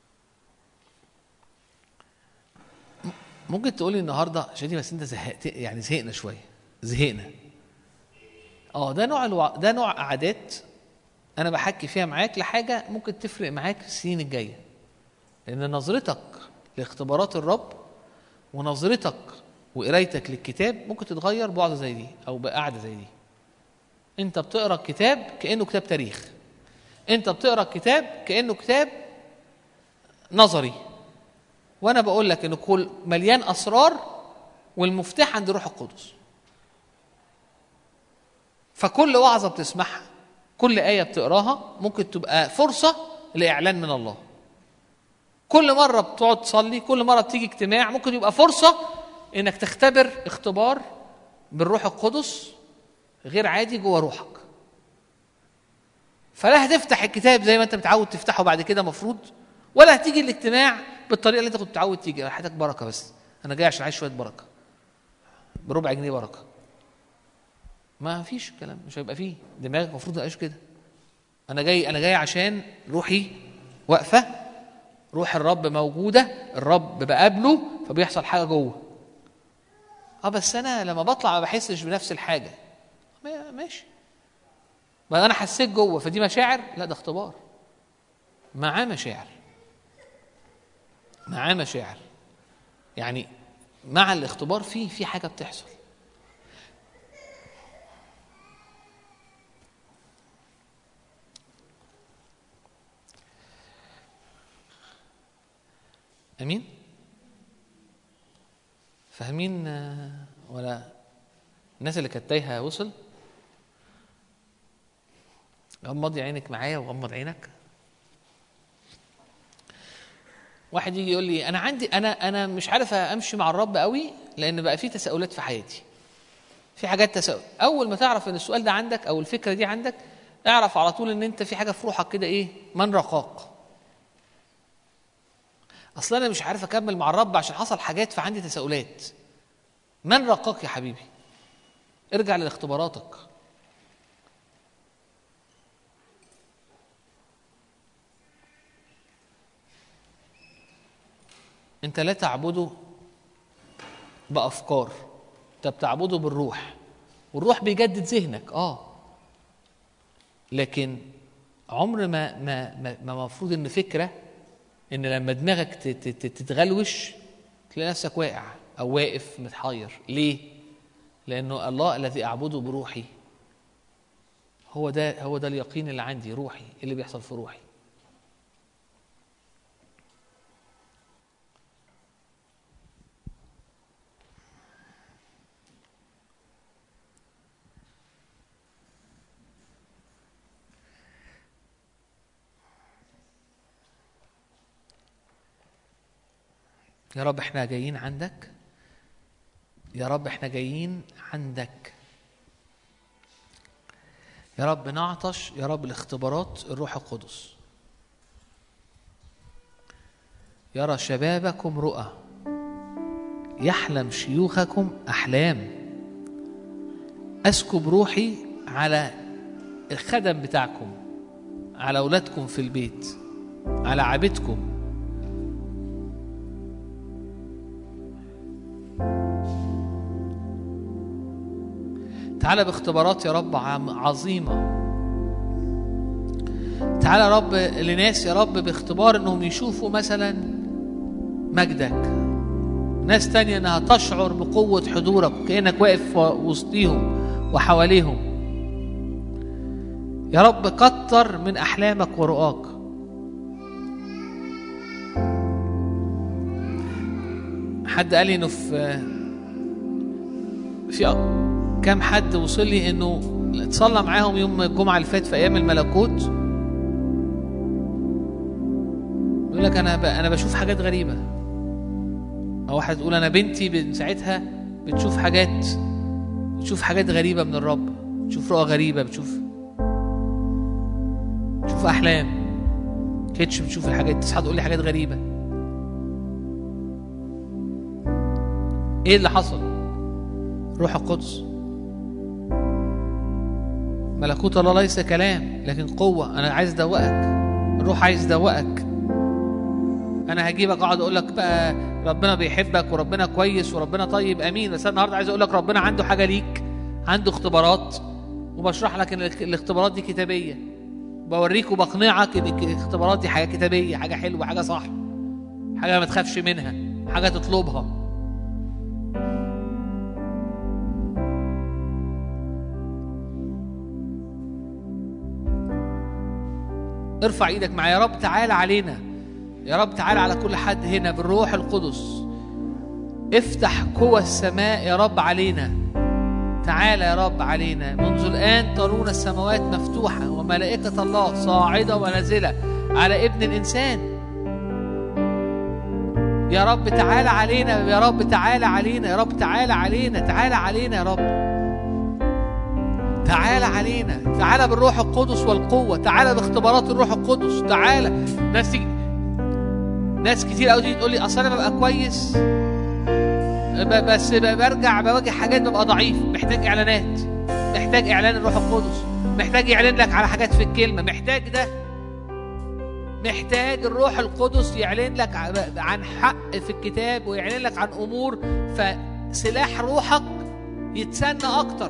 م- ممكن تقولي النهارده شادي بس انت زهقت يعني زهقنا شويه زهقنا اه ده نوع الوع... ده نوع عادات انا بحكي فيها معاك لحاجه ممكن تفرق معاك في السنين الجايه لان نظرتك لاختبارات الرب ونظرتك وقرايتك للكتاب ممكن تتغير بوعظه زي دي او بقعده زي دي انت بتقرا الكتاب كانه كتاب تاريخ انت بتقرا الكتاب كانه كتاب نظري وانا بقول لك انه كل مليان اسرار والمفتاح عند روح القدس فكل وعظه بتسمعها كل ايه بتقراها ممكن تبقى فرصه لاعلان من الله كل مره بتقعد تصلي كل مره بتيجي اجتماع ممكن يبقى فرصه انك تختبر اختبار بالروح القدس غير عادي جوه روحك فلا هتفتح الكتاب زي ما انت متعود تفتحه بعد كده مفروض ولا هتيجي الاجتماع بالطريقه اللي انت كنت متعود تيجي حياتك بركه بس انا جاي عشان عايز شويه بركه بربع جنيه بركه ما فيش الكلام مش هيبقى فيه دماغك المفروض ما يبقاش كده انا جاي انا جاي عشان روحي واقفه روح الرب موجوده الرب بقابله فبيحصل حاجه جوه اه بس انا لما بطلع ما بحسش بنفس الحاجه ما- ماشي ما انا حسيت جوه فدي مشاعر لا ده اختبار معاه مشاعر معاه مشاعر يعني مع الاختبار في في حاجه بتحصل امين فاهمين آه، ولا الناس اللي كانت تايهه وصل غمضي عينك معايا وغمض عينك واحد يجي يقول لي انا عندي انا انا مش عارف امشي مع الرب قوي لان بقى في تساؤلات في حياتي في حاجات تساؤل اول ما تعرف ان السؤال ده عندك او الفكره دي عندك اعرف على طول ان انت في حاجه في روحك كده ايه من رقاق اصل انا مش عارف اكمل مع الرب عشان حصل حاجات فعندي تساؤلات من رقاق يا حبيبي ارجع لاختباراتك انت لا تعبده بافكار انت بتعبده بالروح والروح بيجدد ذهنك اه لكن عمر ما ما ما ما المفروض ان فكره ان لما دماغك ت- ت- ت- تتغلوش تلاقي نفسك واقع او واقف متحير ليه لانه الله الذي اعبده بروحي هو ده هو ده اليقين اللي عندي روحي إيه اللي بيحصل في روحي يا رب احنا جايين عندك يا رب احنا جايين عندك يا رب نعطش يا رب الاختبارات الروح القدس يرى شبابكم رؤى يحلم شيوخكم احلام اسكب روحي على الخدم بتاعكم على اولادكم في البيت على عبيدكم تعالى باختبارات يا رب عم- عظيمة تعالى يا رب لناس يا رب باختبار انهم يشوفوا مثلا مجدك ناس تانية انها تشعر بقوة حضورك كأنك واقف وسطيهم وحواليهم يا رب كتر من أحلامك ورؤاك حد قال لي انه في في كام حد وصل لي انه اتصلى معاهم يوم الجمعه اللي فات في ايام الملكوت يقول يقول لك انا ب... انا بشوف حاجات غريبه او واحد تقول انا بنتي من ساعتها بتشوف حاجات بتشوف حاجات غريبه من الرب بتشوف رؤى غريبه بتشوف بتشوف احلام كيتش بتشوف الحاجات تصحى تقول لي حاجات غريبه ايه اللي حصل روح القدس ملكوت الله ليس كلام لكن قوة أنا عايز أدوقك الروح عايز يدوقك أنا هجيبك أقعد أقول لك بقى ربنا بيحبك وربنا كويس وربنا طيب أمين بس أنا النهاردة عايز أقول لك ربنا عنده حاجة ليك عنده اختبارات وبشرح لك إن الاخ- الاختبارات دي كتابية بوريك وبقنعك إن الاختبارات دي حاجة كتابية حاجة حلوة حاجة صح حاجة ما تخافش منها حاجة تطلبها ارفع ايدك معايا يا رب تعالى علينا يا رب تعالى على كل حد هنا بالروح القدس افتح قوى السماء يا رب علينا تعالى يا رب علينا منذ الآن ترون السماوات مفتوحة وملائكة الله صاعدة ونازلة على ابن الإنسان يا رب تعالى علينا يا رب تعالى علينا يا رب تعالى علينا تعالى علينا يا رب تعالى علينا تعالى بالروح القدس والقوة تعالى باختبارات الروح القدس تعالى ناس تيجي ناس كتير قوي تيجي تقول لي اصل انا ببقى كويس ب- بس ب- برجع بواجه حاجات ببقى ضعيف محتاج اعلانات محتاج اعلان الروح القدس محتاج يعلن لك على حاجات في الكلمة محتاج ده محتاج الروح القدس يعلن لك ع- عن حق في الكتاب ويعلن لك عن امور فسلاح روحك يتسنى اكتر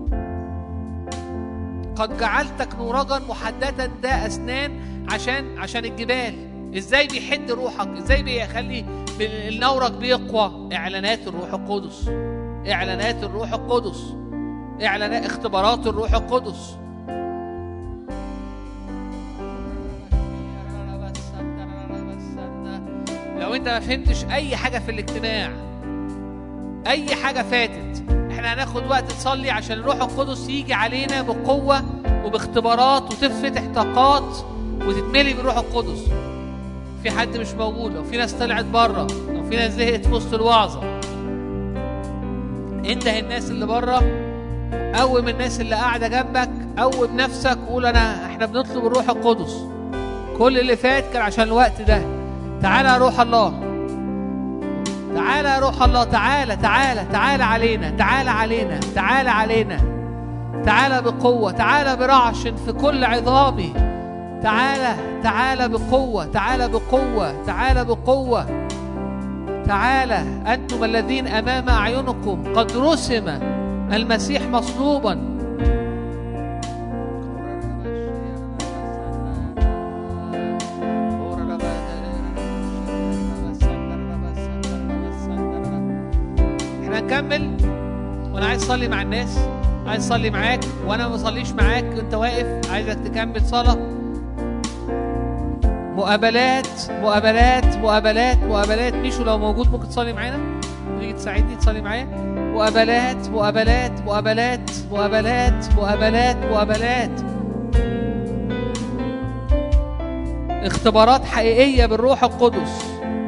قد جعلتك نورجا محددا ده اسنان عشان عشان الجبال ازاي بيحد روحك ازاي بيخلي بال- نورك بيقوى اعلانات الروح القدس اعلانات الروح القدس اعلانات اختبارات الروح القدس لو انت ما فهمتش اي حاجه في الاجتماع اي حاجه فاتت احنا هناخد وقت نصلي عشان الروح القدس يجي علينا بقوه وباختبارات وتفتح طاقات وتتملي بالروح القدس في حد مش موجود لو في ناس طلعت بره لو في ناس زهقت في وسط الوعظه انده الناس اللي بره قوم الناس اللي قاعده جنبك قوم نفسك وقول انا احنا بنطلب الروح القدس كل اللي فات كان عشان الوقت ده تعالى يا روح الله تعالى يا روح الله تعالى تعالى تعالى علينا تعالى علينا تعالى علينا تعالى بقوة تعالى برعش في كل عظامي تعالى تعالى بقوة تعالى بقوة تعالى بقوة تعالى أنتم الذين أمام أعينكم قد رسم المسيح مصلوبا احنا هنكمل وانا عايز اصلي مع الناس عايز اصلي معاك وانا ما بصليش معاك وانت واقف عايزك تكمل صلاه مقابلات مقابلات مقابلات مقابلات ميشو لو موجود ممكن تصلي معانا تيجي تساعدني تصلي معايا مقابلات مقابلات مقابلات مقابلات مقابلات مقابلات اختبارات حقيقية بالروح القدس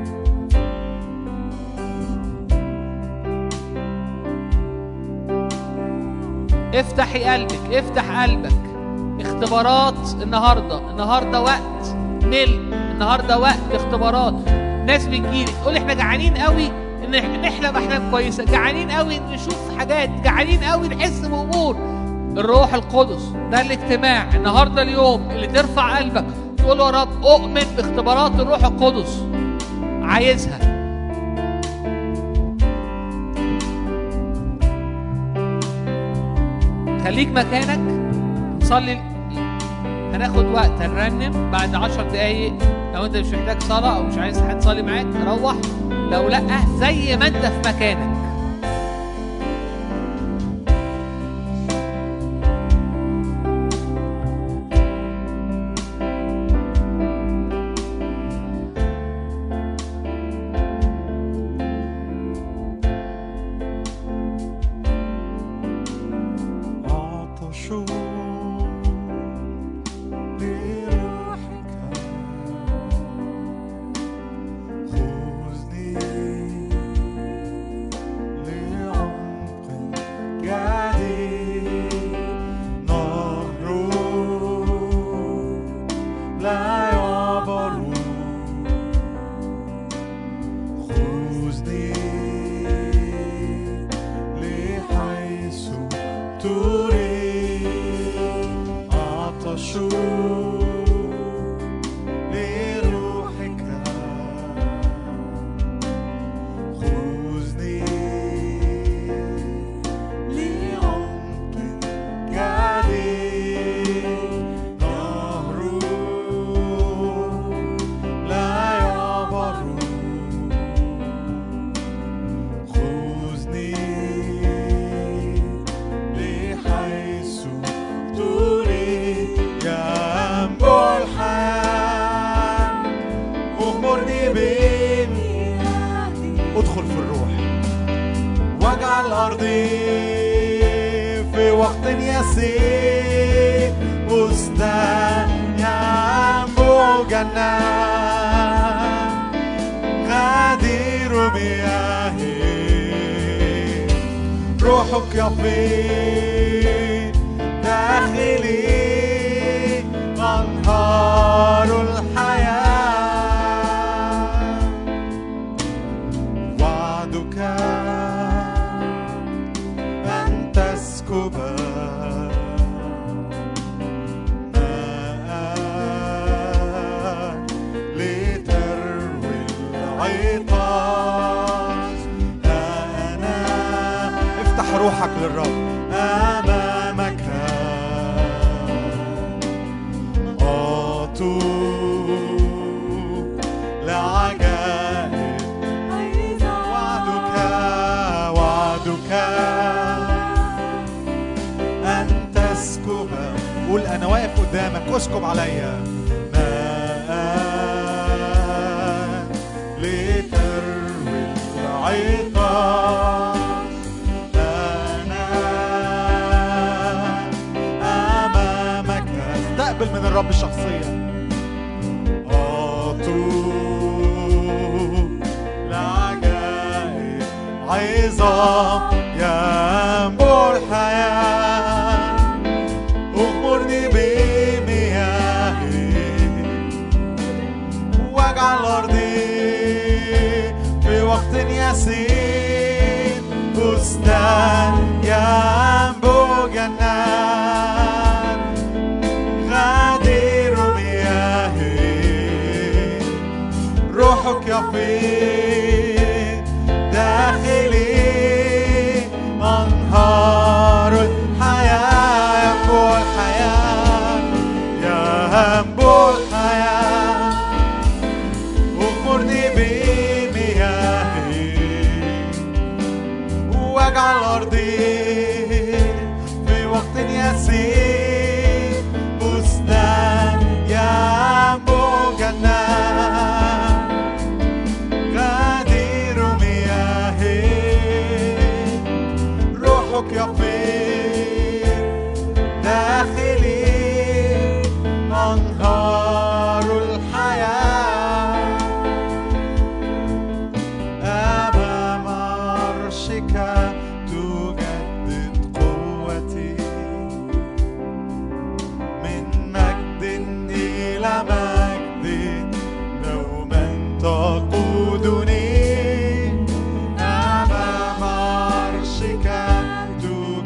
افتحي قلبك افتح قلبك اختبارات النهارده النهارده وقت ملء النهارده وقت اختبارات ناس بتجيلي تقول احنا جعانين قوي ان إحنا نحلم احلام كويسه جعانين قوي نشوف حاجات جعانين قوي نحس بامور الروح القدس ده الاجتماع النهارده اليوم اللي ترفع قلبك تقول له يا رب اؤمن باختبارات الروح القدس عايزها خليك مكانك نصلي هناخد وقت هنرنم بعد عشر دقايق لو انت مش محتاج صلاة او مش عايز حد يصلي معاك روح لو لا زي ما انت في مكانك عطشوا بروحك خذني لحيث تريد أعطش لروحك خذني لعمق جديد نهر لا يعبر خذني لحيث تريد ينبع الحياة اغمرني بمياهي ادخل في الروح واجعل أرضي في وقت يسير بستان ينبوع جنات غدير مياهي روحك يفيض داخلي أنهار الحياة وعدك أن تسكب ماء لتروي العطاش أنا افتح روحك للرب أمامك أطوب لعجائب وعدك وعدك أن تسكب قول أنا واقف قدامك اسكب عليا ماء لتروي العطاش أنا أمامك استقبل من الرب شخصيا أطوب لعجائب عظام ينبوع الحياة اغمرني بمياهي واجعل أرضي في وقت يسير بستان ينبوع جنات غدير مياهي روحك يفيض داخلي أنهار الحياة ينبوع الحياة ينبوع الحياة اغمرني بمياهي واجعل أرضي في وقت يسير بستان ينبوع جنات غدير مياهي روحك يفيض داخلي أنهار الحياة أمام عرشك تجدد قوتي من مجد إلى مجد دوما تقودني أمام عرشك تجدد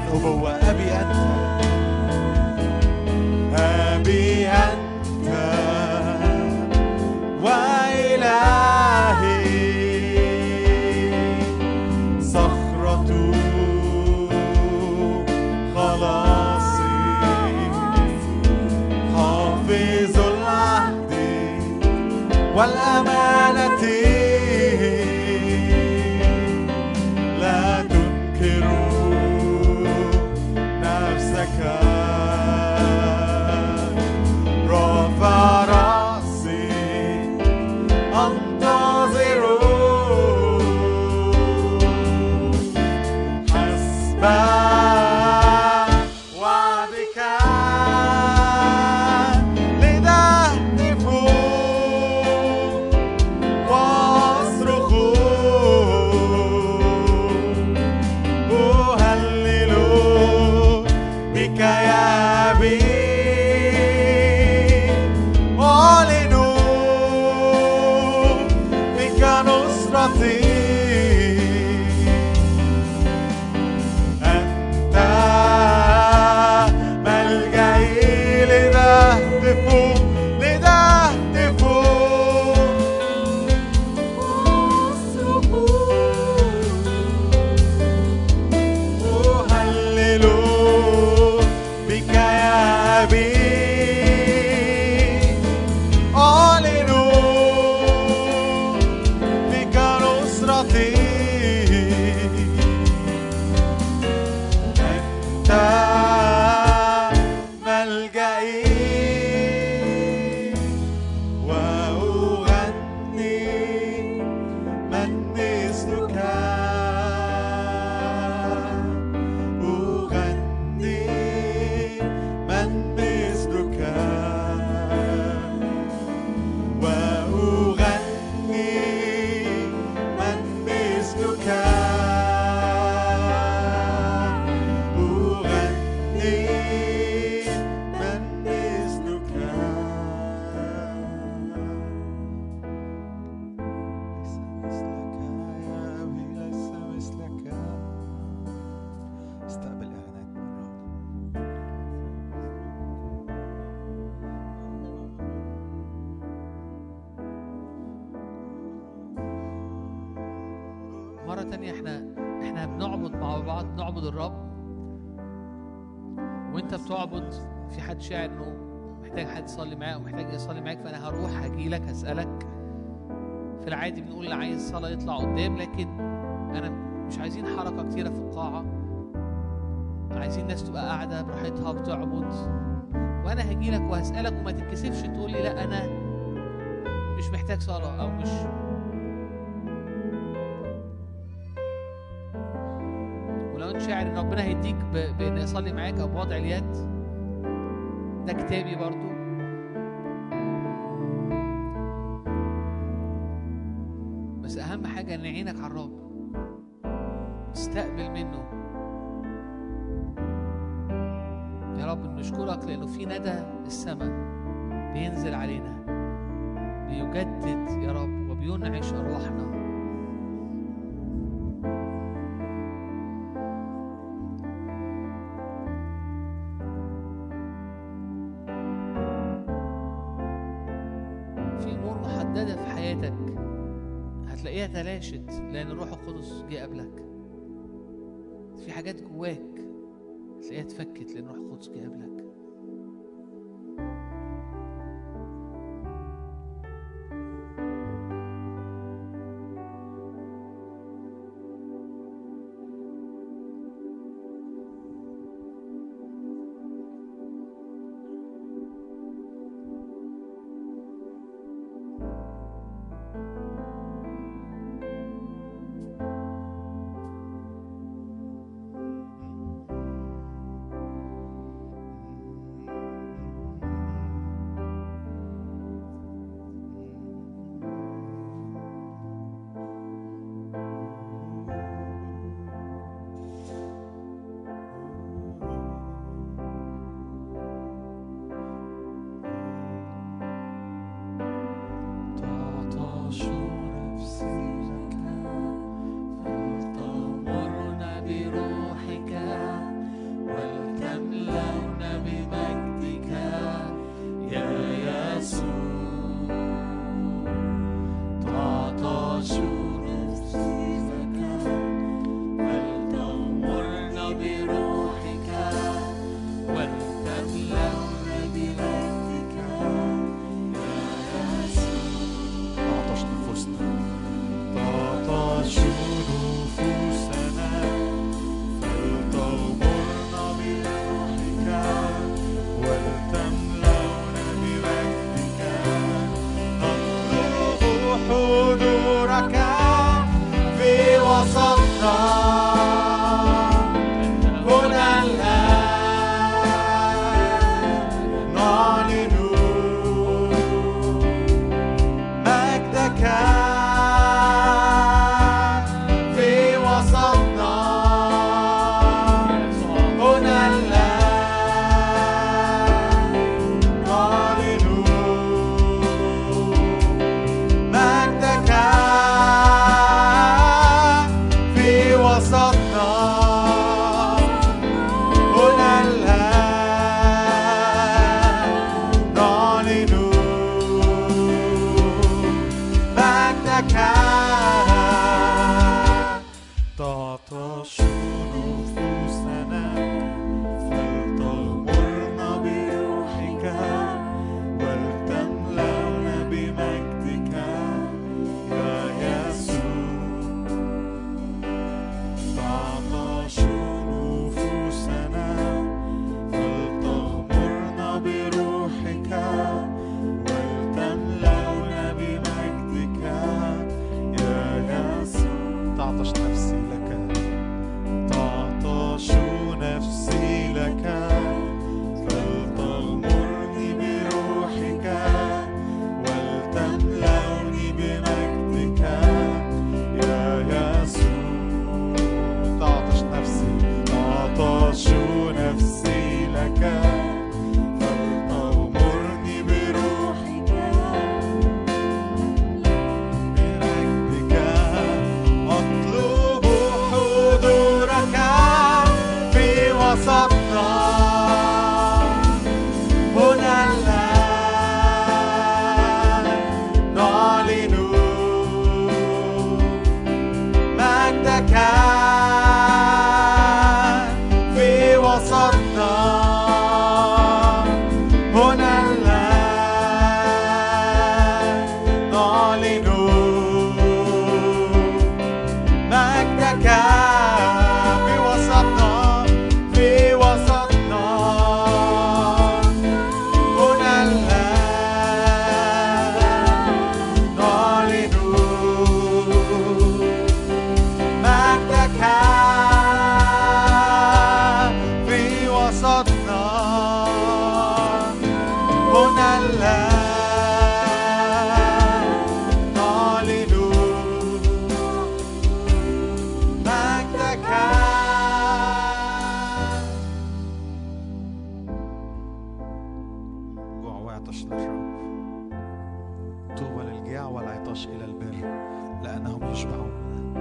الأبوة أبي أنت أبي أنت وإلهي صخرة خلاصي حافظ العهد والأمانة لا تنكر نفسك رافع رأسي أنتظر حسب وعدك لنهتف واصرخ أهلل بك يا أبي أعلن بك نصرتي أنت ملجئي لنهتف لنهتف أهلل بك يا أبي أعلن بك نصرتي أنت ملجئي وأغني من مثلك أغني من مثلك وأغني من مثلك أغني من مثلك ليس مثلك يا أبي ليس مثلك استقبل إعلانات من الرب مرة تانية احنا احنا بنعبد مع بعض نعبد الرب وانت بتعبد في حد شاعر انه محتاج حد يصلي معاه او محتاج يصلي معاك فانا هروح هجي لك هسألك في العادي بنقول اللي عايز صلاة يطلع قدام لكن انا مش عايزين حركة كتيرة في القاعة عايزين الناس تبقى قاعدة براحتها بتعبد وانا هجي لك وهسألك وما تتكسفش تقول لي لا انا مش محتاج صلاة او مش ولو انت شاعر ان ربنا هيديك ب- بان يصلي معاك او بوضع اليد ده كتابي برضو بس اهم حاجه ان عينك على الرب تستقبل منه يا رب نشكرك لانه في ندى السماء بينزل علينا بيجدد يا رب وبينعش ارواحنا في امور محدده في حياتك هتلاقيها تلاشت لان الروح القدس جه قبلك في حاجات جواك هتلاقيها اتفكت لان الروح القدس جه قبلك وسطنا هنا الآن نعلن مجدك تعطش نفوسنا فلتغمرنا بروحك ولتملأنا بمجدك يا يسوع تعطش نفوسنا فلتغمرنا بروحك ولتملأنا بمجدك يا يسوع تعطش نفسي لك تعطش نفسي لك فلتغمرني بروحك ولتملأني بمجدك يا يسوع تعطش نفسي تعطش نفسي لك فلتغمرني بروحك بمجدك أطلب حضورك في وسطنا هنا الآن نعلن مجدك في وسطنا هنا الآن نعلن مجدك في وسطنا في وسطنا هنا الآن نعلن مجدك في وسطنا هنا الآن نعلن مجدك جوع وعطش للرب طوبى للجياع والعطاش إلى البر لأنهم يشبعون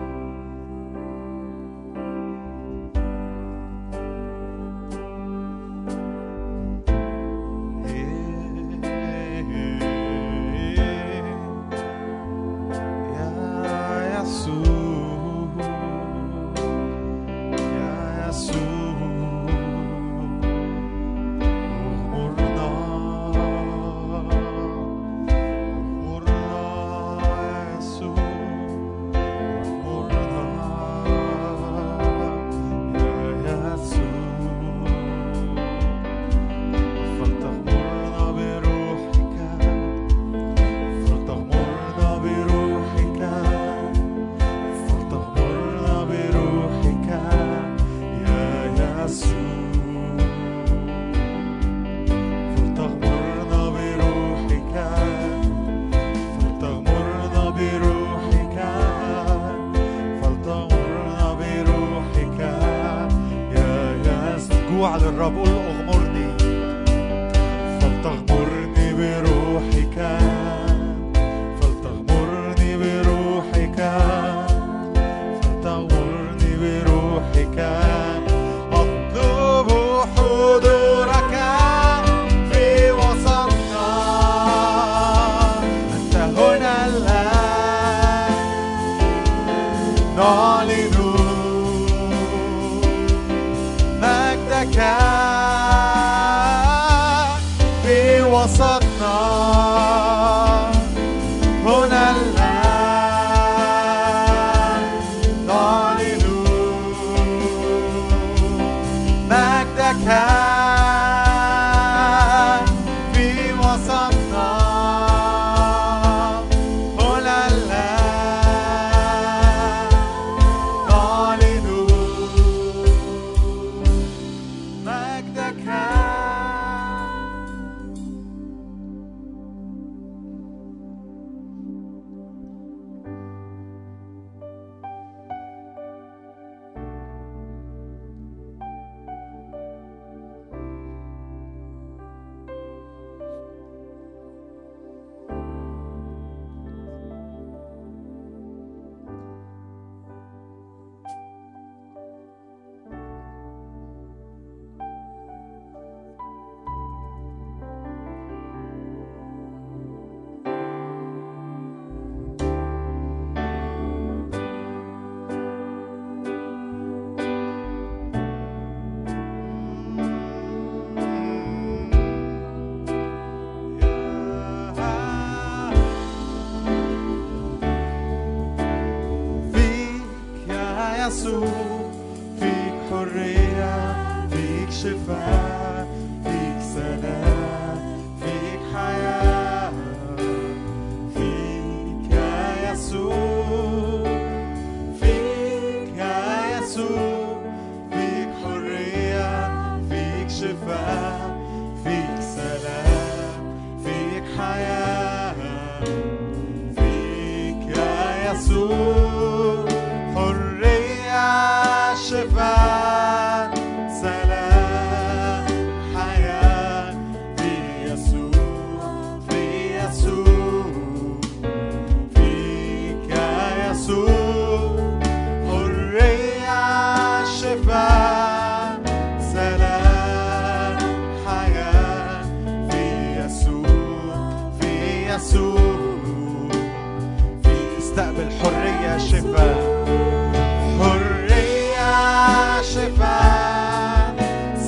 يا يسوع يا يسوع اغمرنا اغمرنا يا يسوع اغمرنا يا يسوع فلتغمرنا بروحك فلتغمرنا بروحك فلتغمرنا بروحك يا يسوع فلتغمرنا بروحك فلتغمرنا بروحك فلتغمرنا بروحك يا يسوع جوع للرب قول له اغمرني فلتغمرني بروحك فلتغمرني بروحك فلتغمرني بروحك أطلب حضورك في وسطنا أنت هنا الآن نعلن مجدك يسوع فيك حرية فيك شفاء فيك سلام فيك حياة فيك يا يسوع فيك يا يسوع فيك حرية فيك شفاء فيك سلام فيك حياة فيك يا يسوع حرية شفاء سلام حياة في يسوع في يسوع فيك يا يسوع حرية شفاء سلام حياة في يسوع في يسوع فيك استقبل حرية شفاء حرية شفاء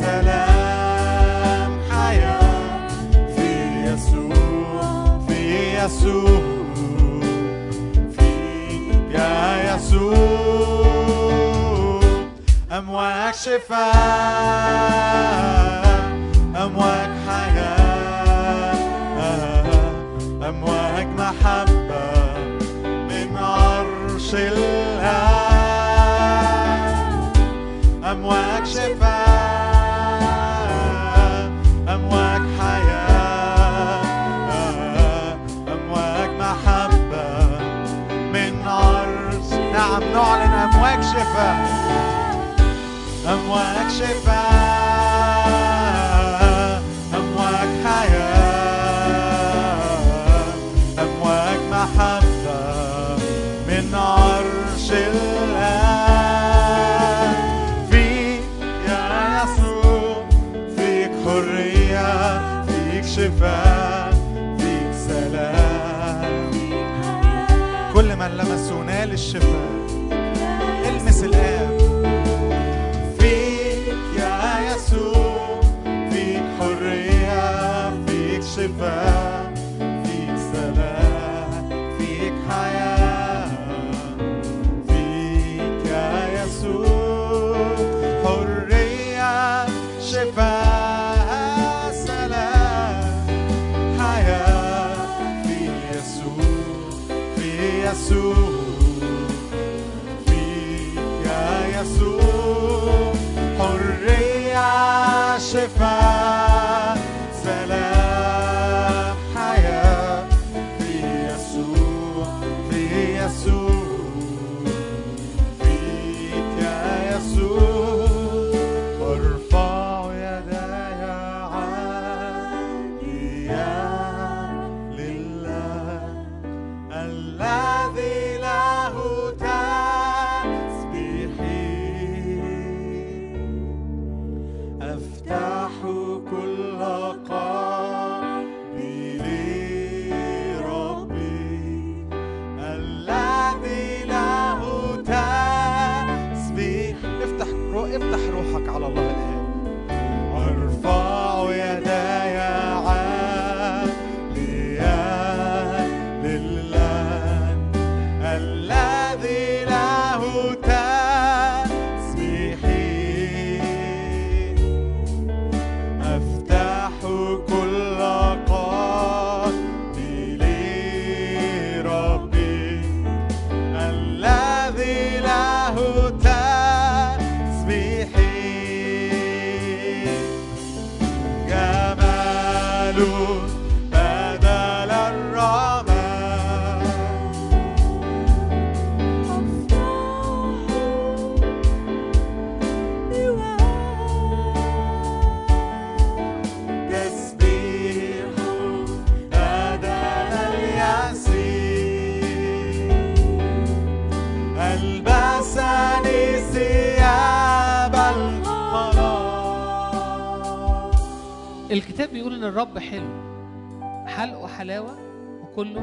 سلام حياة في يسوع في يسوع فيك يا يسوع أمواج شفاء أمواج حياة أمواج محبة من عرش الآب أمواج شفاء أمواج حياة أمواج محبة من عرش نعم نعلن أمواج شفاء أمواج شفاء أمواج حياة أمواج محبة من عرش الآب فيك يا يسوع فيك حرية فيك شفاء فيك سلام كل من لمسه نال الشفاء المس الآب فيك يا يسوع فيك حرية فيك شفاء فيك سلام فيك حياة فيك يا يسوع حرية شفاء سلام حياة في يسوع في يسوع فيك يا يسوع حرية شفاء سلام حياة في يسوع في يسوع فيك يا يسوع وارفع يداي عاليا لله الذي له تسبيحي أفتح كل قلبي لربي الذي له تسبيح افتح رو... افتح روحك على الله الآن وارفع يداي عاليا لله الذي له تسبيحي أفتح كل قلبي لربي الذي له تسبيحي جمال بدل الرماد تسبيح بدل اليسير ألبسني ثياب الخلاص الكتاب بيقول ان الرب حلو حلقه حلاوه وكله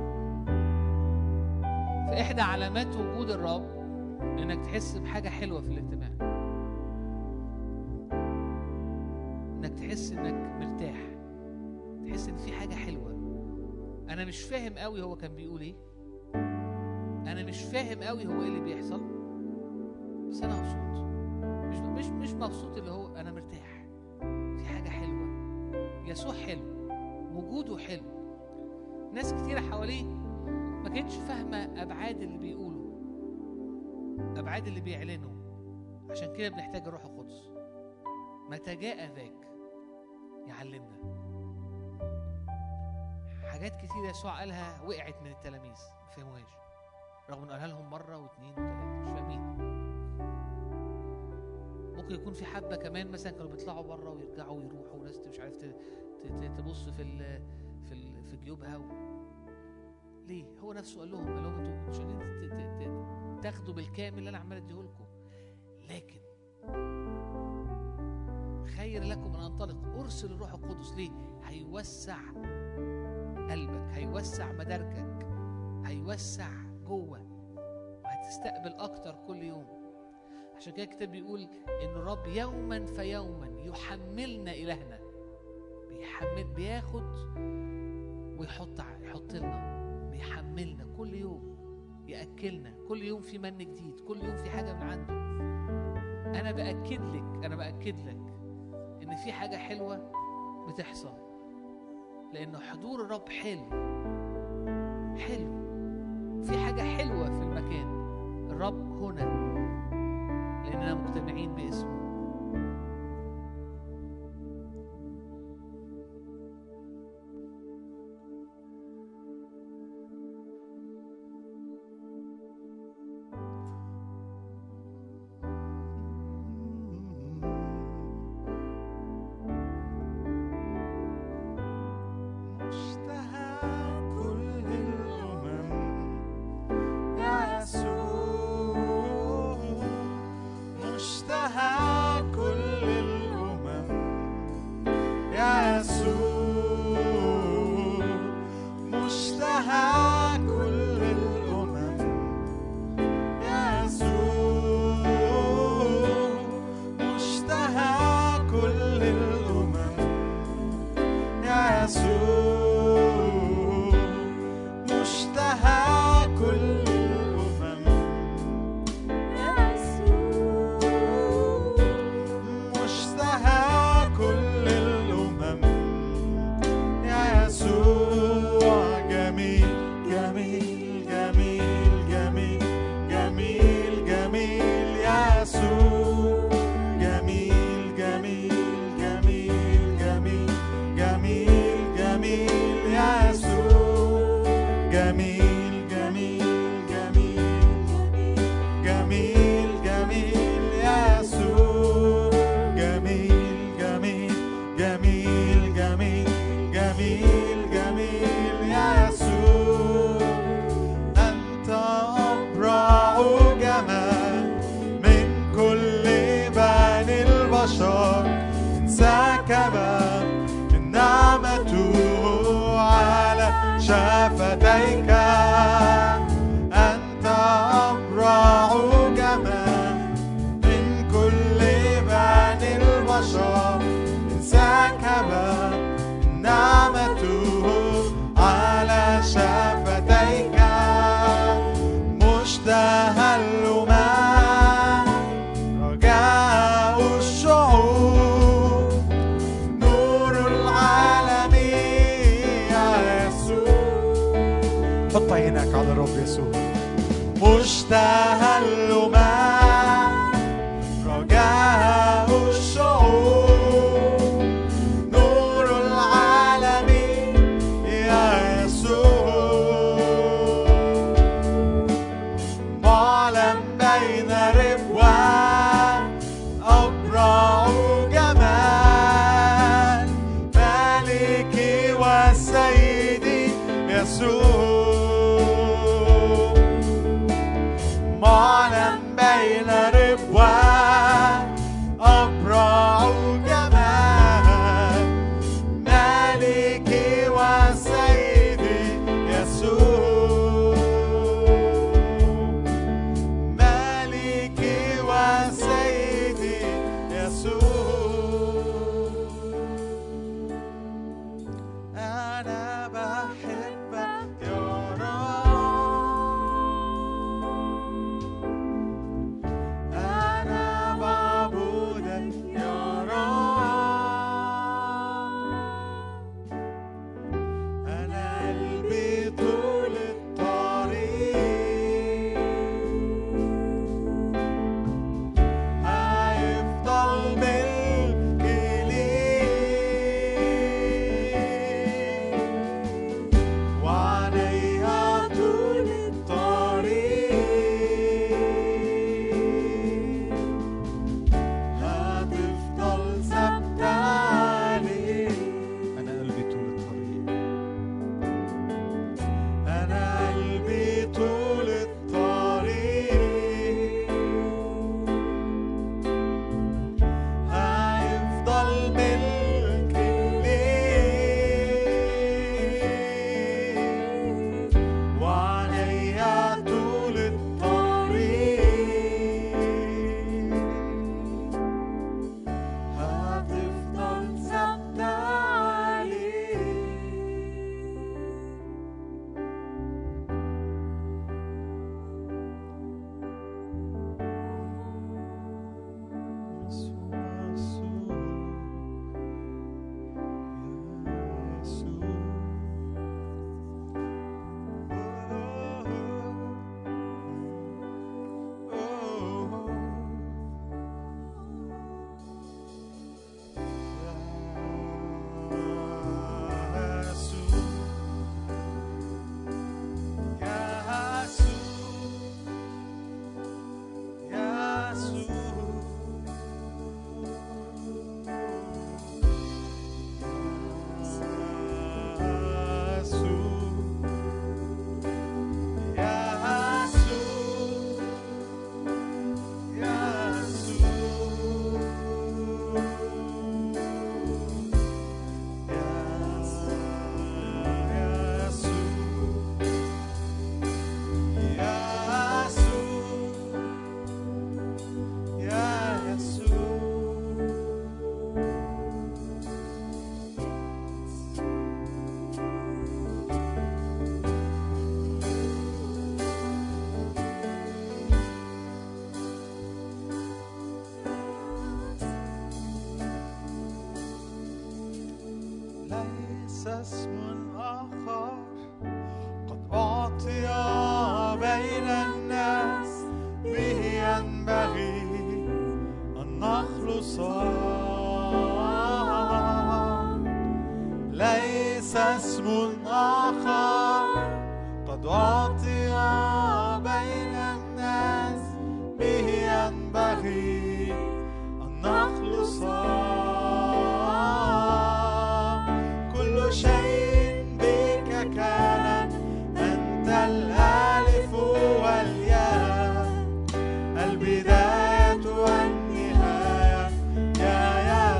في احدى علامات وجود الرب انك تحس بحاجه حلوه في الاجتماع انك تحس انك مرتاح تحس ان في حاجه حلوه انا مش فاهم قوي هو كان بيقول ايه انا مش فاهم قوي هو ايه اللي بيحصل بس انا مبسوط مش مش مش مبسوط اللي هو انا مرتاح في حاجه حلوه يسوع حلو وجوده حلو ناس كتيره حواليه ما كانتش فاهمه ابعاد اللي بيقولوا ابعاد اللي بيعلنوا عشان كده بنحتاج الروح القدس متى جاء ذاك يعلمنا حاجات كتير يسوع قالها وقعت من التلاميذ ما فهموهاش رغم انه قالها لهم مره واثنين وثلاثه مش فاهمين ممكن يكون في حبه كمان مثلا كانوا بيطلعوا بره ويرجعوا ويروحوا وناس مش عارف ت- ت- ت- تبص في ال في ال في جيوبها و... ليه؟ هو نفسه قال لهم قال لهم انتوا مش قادرين ت- ت- ت- تاخدوا بالكامل اللي انا عمال اديهولكم لكن خير لكم ان انطلق ارسل الروح القدس ليه؟ هيوسع قلبك هيوسع مداركك هيوسع جوه وهتستقبل اكتر كل يوم عشان كده الكتاب بيقول ان الرب يوما فيوما يحملنا الهنا بيحمل بياخد ويحط ع- يحط لنا بيحملنا كل يوم ياكلنا كل يوم في من جديد كل يوم في حاجه من عنده انا باكد لك انا باكد لك ان في حاجه حلوه بتحصل لأنه حضور الرب حلو حلو في حاجة حلوة في المكان الرب هنا لأننا مجتمعين باسمه مشتهى كل الأمم يا يسوع مشتهى كل الأمم يا يسوع مشتهى كل الأمم يا يسوع مشتهى كل الأمم يا يسوع مشتهى كل الأمم مشتهى كل الأمم يا يسوع جميل جميل جميل جميل جميل جميل يا يسوع جميل جميل جميل جميل جميل جميل يا يسوع جميل جميل جميل جميل جميل يا يسوع جميل جميل جميل جميل جميل جميل يا يسوع أنت أبرع جمال من كل بني البشر انسكب النعمة على شفتيك أنت أبرع جمال من كل بني البشر انسكب نعمته على شفتيك مشتهى الأمم رجاء الشعوب نور العالم يا يسوع حط عينك على الرب يسوع مشتهى الأمم رجاء الشعوب نور العالم يا يسوع معلم بين ربوان أبرع جمال مالكي وسيدي يسوع معلم بين ربوان صار ليس اسم آخر قد أعطي بين الناس به ينبغي أن نخلص كل شيء بك كان أنت الألف والياء البداية والنهاية يا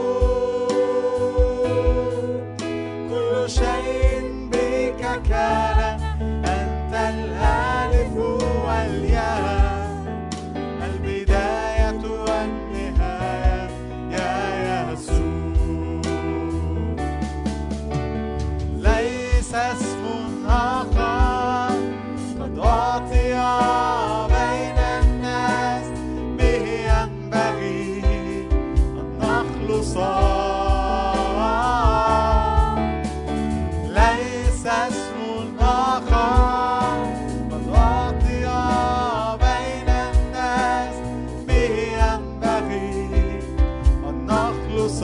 يسوع كل شيء بك كان أنت الألف والياء البداية والنهاية يا يسوع ليس اسم آخر قد أعطي بين الناس به ينبغي أن نخلص ليس اسم آخر قد أعطي بين الناس به ينبغي أن نخلص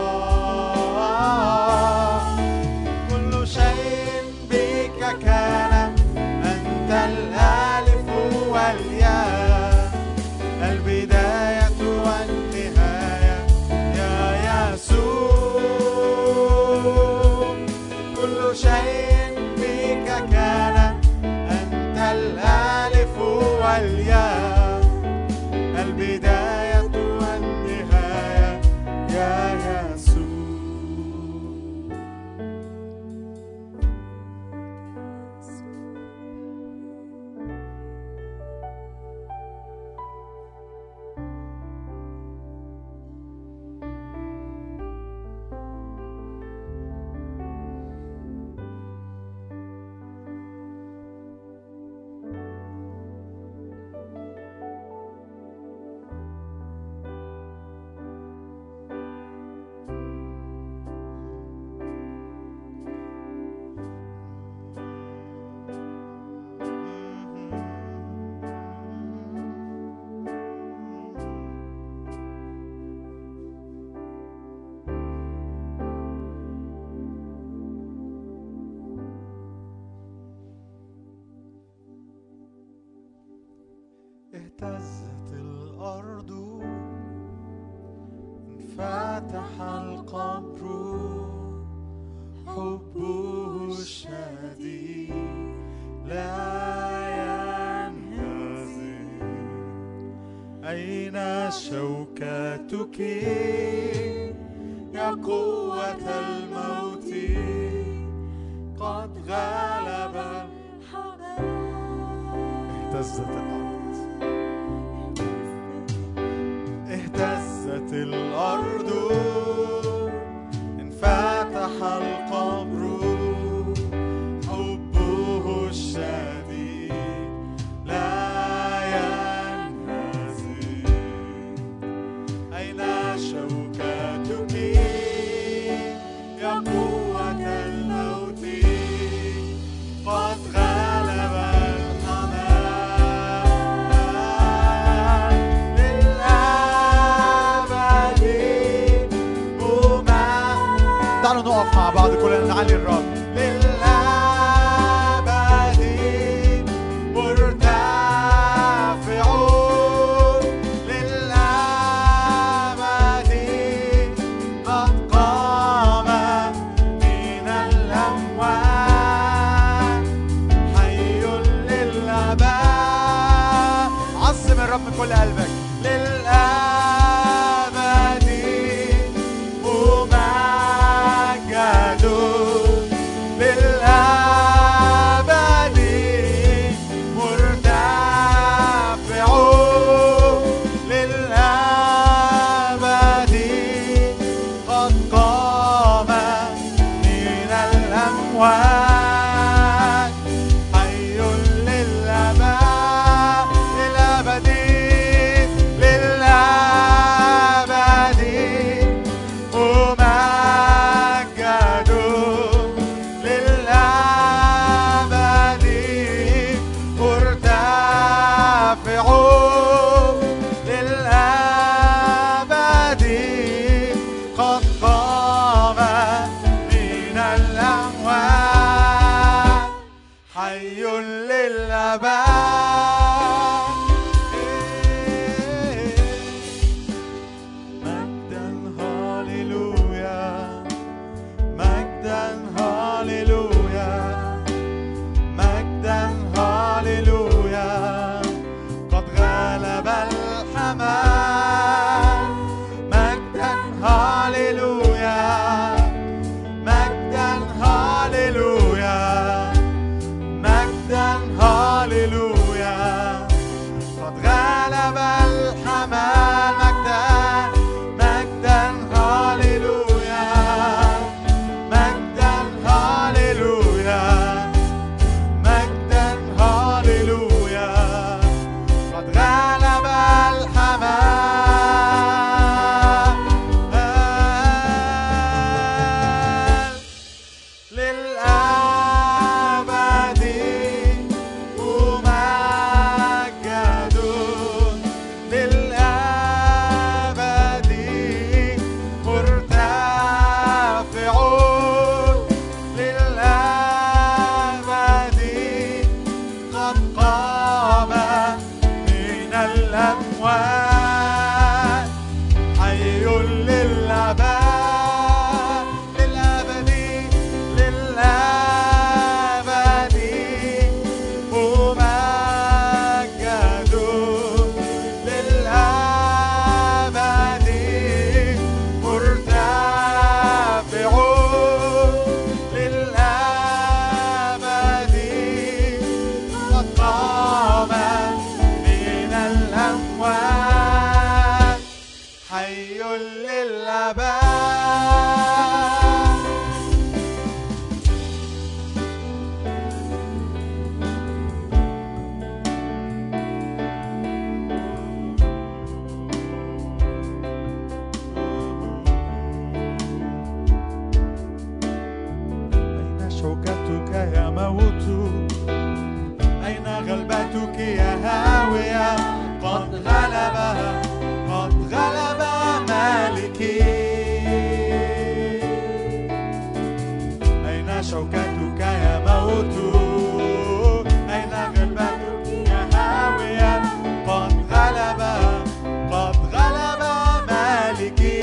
كل شيء بك كان أنت الألف والياء البداية والنهاية يا يسوع كل شيء بك كان أنت الألف والياء البداية والنهاية يا يسوع اهتزت الأرض انفتح القبر حبه الشديد لا ينهزم أين شوكتك يا قوة الموت قد غلب اهتزت الأرض اهتزت الأرض انفتح القبر حبه الشديد لا ينهزم أين شوكتك يا قوة الموت قد غلب الحمام للأبد وما تعالوا نقف مع بعض كلنا نعلي الرب للأبد مرتفعون للأبد قد قام من الأموات حي للأبد عظم الرب من كل قلبك للأبد ممجد حي للأبد أين شوكتك يا موت أين غلبتك يا هاوية قد غلب قد غلب مالكي أين شوكتك يا موت أين غلبتك يا هاوية قد غلب قد غلب مالكي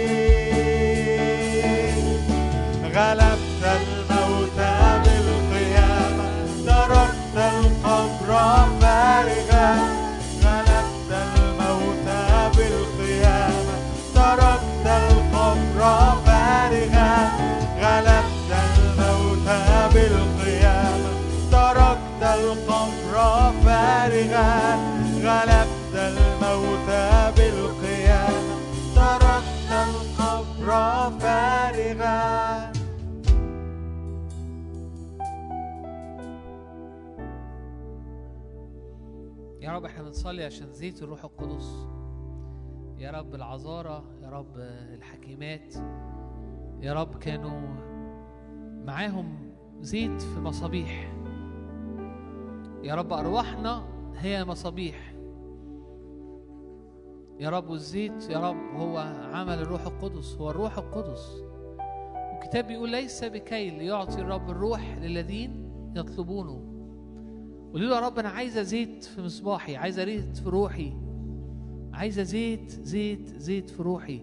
غلبت الموت بالقيامة تركت القبر فارغا غلبت الموت بالقيامة تركت القبر فارغا غلبت الموت بالقيامة تركت القبر فارغا غلبت الموت بالقيامة تركت القبر فارغا يا رب احنا بنصلي عشان زيت الروح القدس يا رب العذارى يا رب الحكيمات يا رب كانوا معاهم زيت في مصابيح يا رب أرواحنا هي مصابيح يا رب والزيت يا رب هو عمل الروح القدس هو الروح القدس والكتاب بيقول ليس بكيل يعطي الرب الروح للذين يطلبونه قولي له يا رب انا عايزه زيت في مصباحي عايزه زيت في روحي عايزه زيت زيت زيت في روحي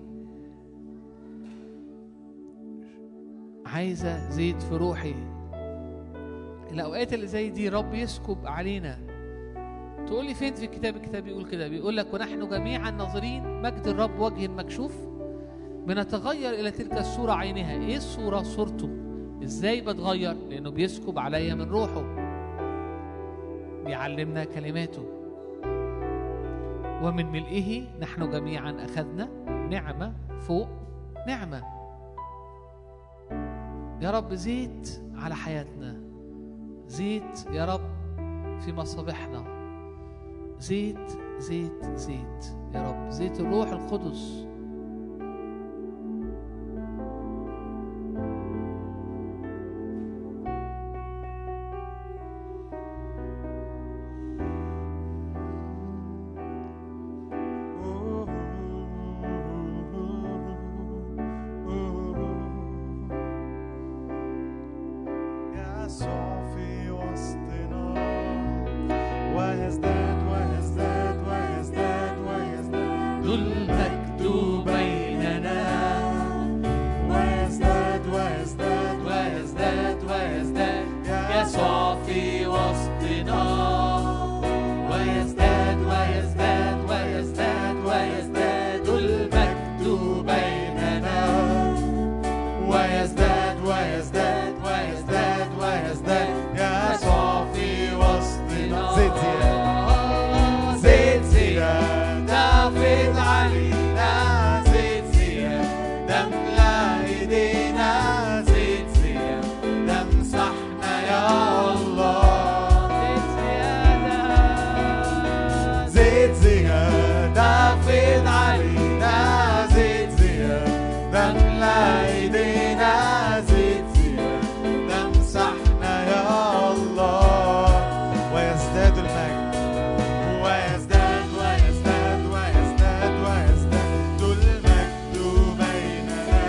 عايزه زيت في روحي الاوقات اللي زي دي رب يسكب علينا تقول لي فين في الكتاب الكتاب بيقول كده بيقول لك ونحن جميعا ناظرين مجد الرب وجه مكشوف بنتغير الى تلك الصوره عينها ايه الصوره صورته ازاي بتغير لانه بيسكب عليا من روحه بيعلمنا كلماته ومن ملئه نحن جميعا اخذنا نعمه فوق نعمه يا رب زيت على حياتنا زيت يا رب في مصابيحنا زيت زيت زيت يا رب زيت الروح القدس يسوع في وسطنا ويزداد ويزداد ويزداد ويزداد ذو المجد بيننا ويزداد ويزداد ويزداد ويزداد يسوع في وسطنا ويزداد ويزداد ويزداد ويزداد المجد بيننا ويزداد ويزداد ويزداد ويزداد يسوع في وسطنا زيت زيادة زيت زيادة فيض علينا زيت زيادة املى ايدينا زيت زيادة امسحنا يا الله زيت زيادة فيض علينا زيت زيادة املى ايدينا زيت زيادة امسحنا يا الله ويزداد المجد ويزداد ويزداد ويزداد ويزداد المجد بيننا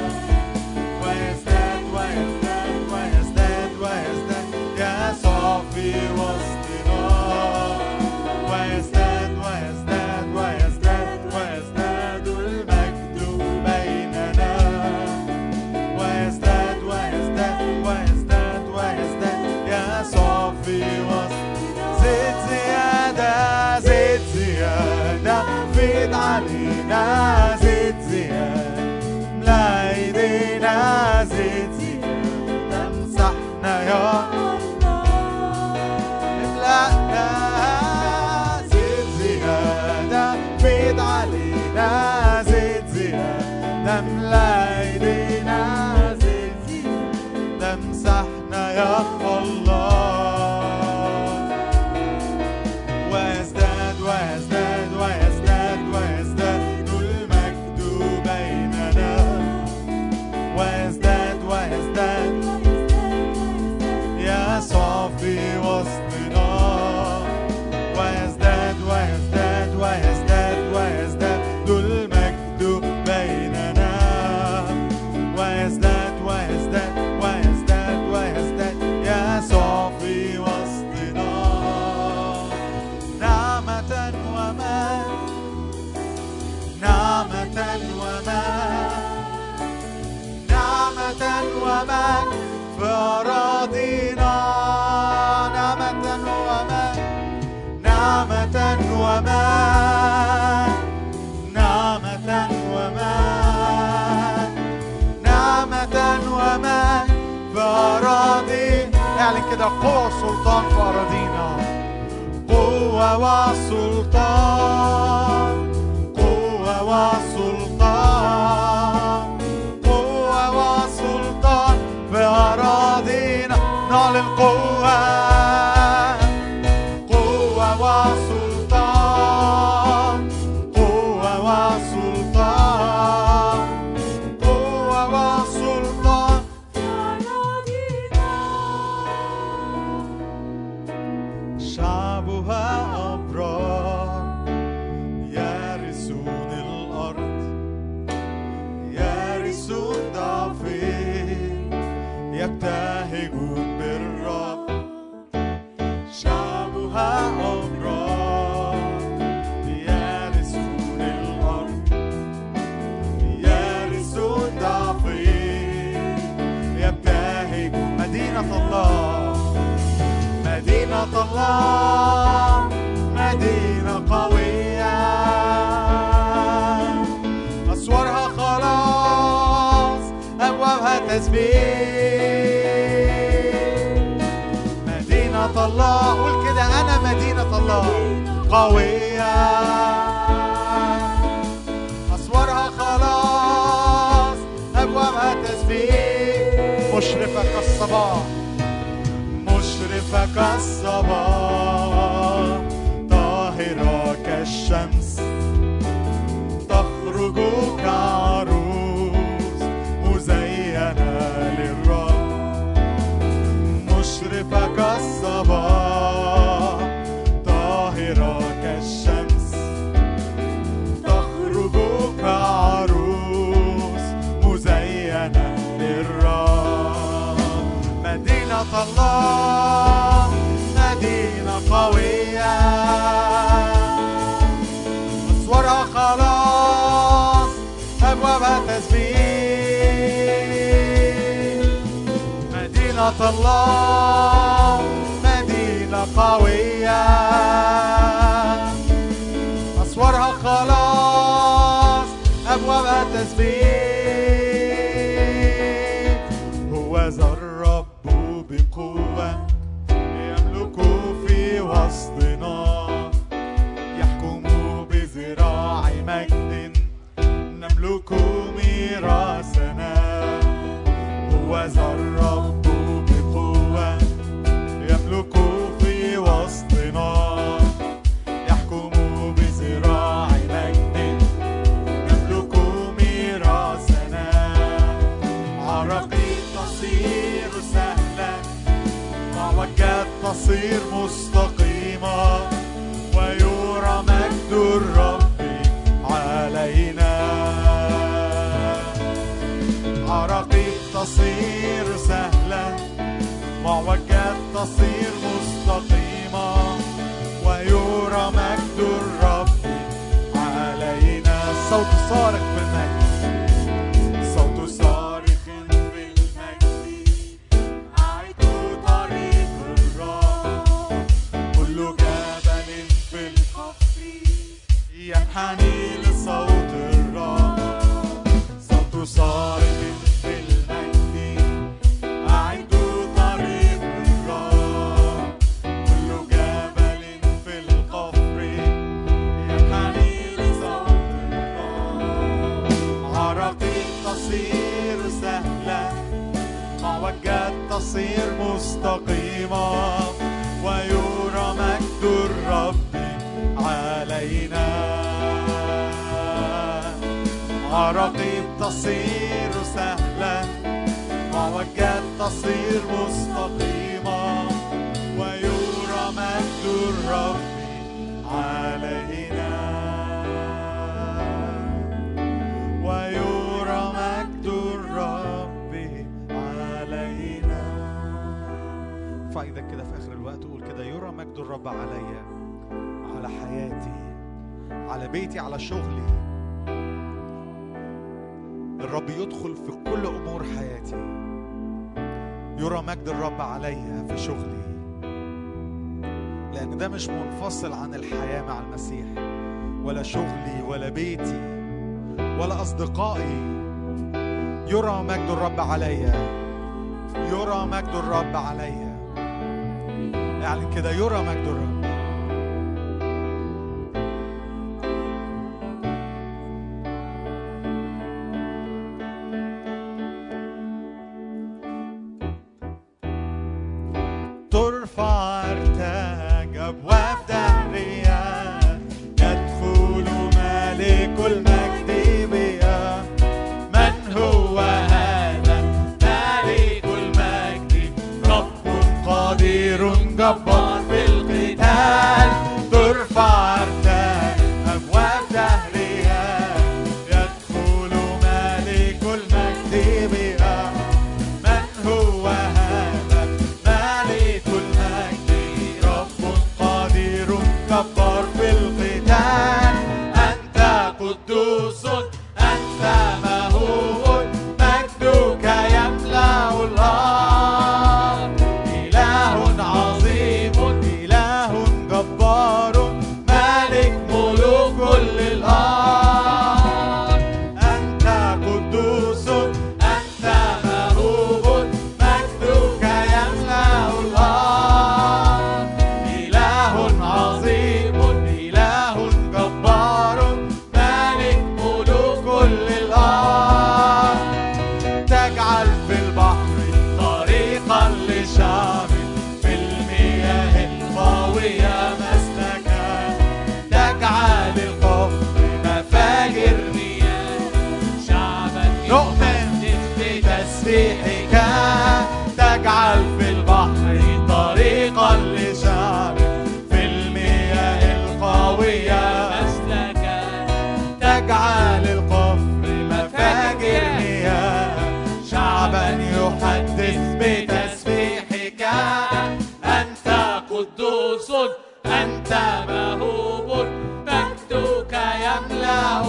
ويزداد ويزداد ويزداد ويزداد يسوع في وسطنا ويزداد ويزداد ويزداد ويزداد المجد بيننا ويزداد ويزداد ويزداد ويزداد يسوع في وسطنا زيت زيادة زيت زيادة فيض علينا زيت زيادة ملا ايدينا زيت زيادة امسحنا يا املأنا زيت زيادة فيض علينا زيت نملى ايدينا زيت تمسحنا يا الله ويزداد ويزداد ويزداد ويزداد المجد بيننا ويزداد ويزداد يسوع في وسطنا ويزداد ويزداد ويزداد ويزداد المجد بيننا ويزداد ويزداد ويزداد ويزداد يسوع في وسطنا نعمة وما نعمة وما نعمة وما في أراضينا نعمة وما نعمة وما نعمة وما نعمة وما في أراضينا اعلن كده قوة وسلطان في أراضينا قوة وسلطان قوة وسلطان قوة وسلطان في أراضينا نعلن قوة قوة وسلطان قوة وسلطان قوة وسلطان شعبها أبرار يرثون الأرض يرثون ضعفين يبتهجون بالرب شعبها أبرار يرثون الأرض يرثون ضعفين يبتهجون مدينة الله مدينة الله مدينة قوية أسوارها خلاص أبوابها تسبيح مدينة الله قول كده أنا مدينة الله قوية أسوارها خلاص أبوابها تسبيح مشرفة كالصباح مشرفة كالصباح طاهرة كالشمس تخرج كعروس مزينة للرب مشرفة كالصباح طاهرة كالشمس تخرج كعروس مزينة للرب مدينة الله مدينة قوية أسوارها خلاص أبوابها تسبيح مدينة الله مدينة قوية أسوارها خلاص أبوابها تسبيح هو ذا الرب بقوة يملك في وسطنا يحكم بذراع مجد نملك ميراثنا هو ذا الرب بقوة يملك في وسطنا يحكم بذراع مجد نملك ميراثنا عرقي تصير سهلا معوجات تصير مستقيمة ويرى مجد الرب علينا عراقيب تصير سهلة معوجات تصير مستقيمة ويرى مجد الرب علينا صوت صارخ في المجد صوت صارخ في المجد أعد طريق الرب كل جبل في القفر ينحني لصوت الرب صوت صارخ في المجد أعد طريق الرب كل جبل في القفر ينحني لصوت الرب تصير سهلة معوجات تصير مستقيمة ويرى مجد الرب علينا عراقيب تصير سهلة معوجات تصير مستقيمة ويرى مجد الرب علينا ويرى مجد الرب علينا ارفع ايدك كده في اخر الوقت وقول كده يرى مجد الرب عليا على حياتي على بيتي على شغلي الرب يدخل في كل امور حياتي يرى مجد الرب عليا في شغلي لان ده مش منفصل عن الحياه مع المسيح ولا شغلي ولا بيتي ولا اصدقائي يرى مجد الرب عليا يرى مجد الرب عليا اعلن كده يرى مجد الرب ترفع ارتاج ابواب دهريه يدخل مالك المجد بها من هو هذا مالك المجد رب قدير جبار بالقتال ترفع ارتاج ابواب دهريه يدخل مالك المجد بها من هو هذا مالك المجد رب قدير جبار في القتال أنت قدوس أنت مهوب مجدك يملأ الأرض إله عظيم إله جبار مالك ملوك كل الأرض أنت قدوس أنت مهوب مجدك يملأ الأرض إله عظيم إله جبار مالك ملوك كل الأرض تجعل في البحر طريقا لشعب في المياه القوية مسلكا تجعل القفر مفاجر مياه شعبا نؤمن بتسبيحك تجعل في البحر طريقا لشعب في المياه القوية مسلكا تجعل القفر مفاجر مياه شعبا يحدث بتسبيحك أنت قدوس أنت مهوب مجدك يملأ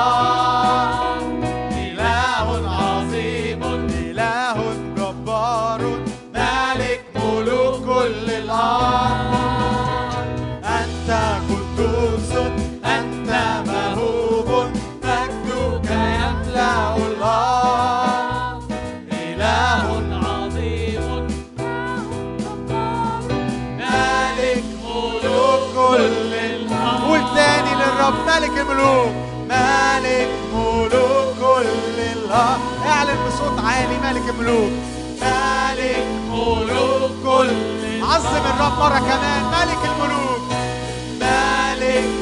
الأرض إله عظيم إله جبار مالك ملوك كل الأرض أنت قدوس أنت مهوب مجدك يملأ الأرض إله عظيم مالك ملوك كل الأرض قول تاني للرب مالك الملوك مالك ملوك كل الأرض اعلن بصوت عالي مالك الملوك مالك ملوك كل عظم الرب مرة كمان مالك الملوك مالك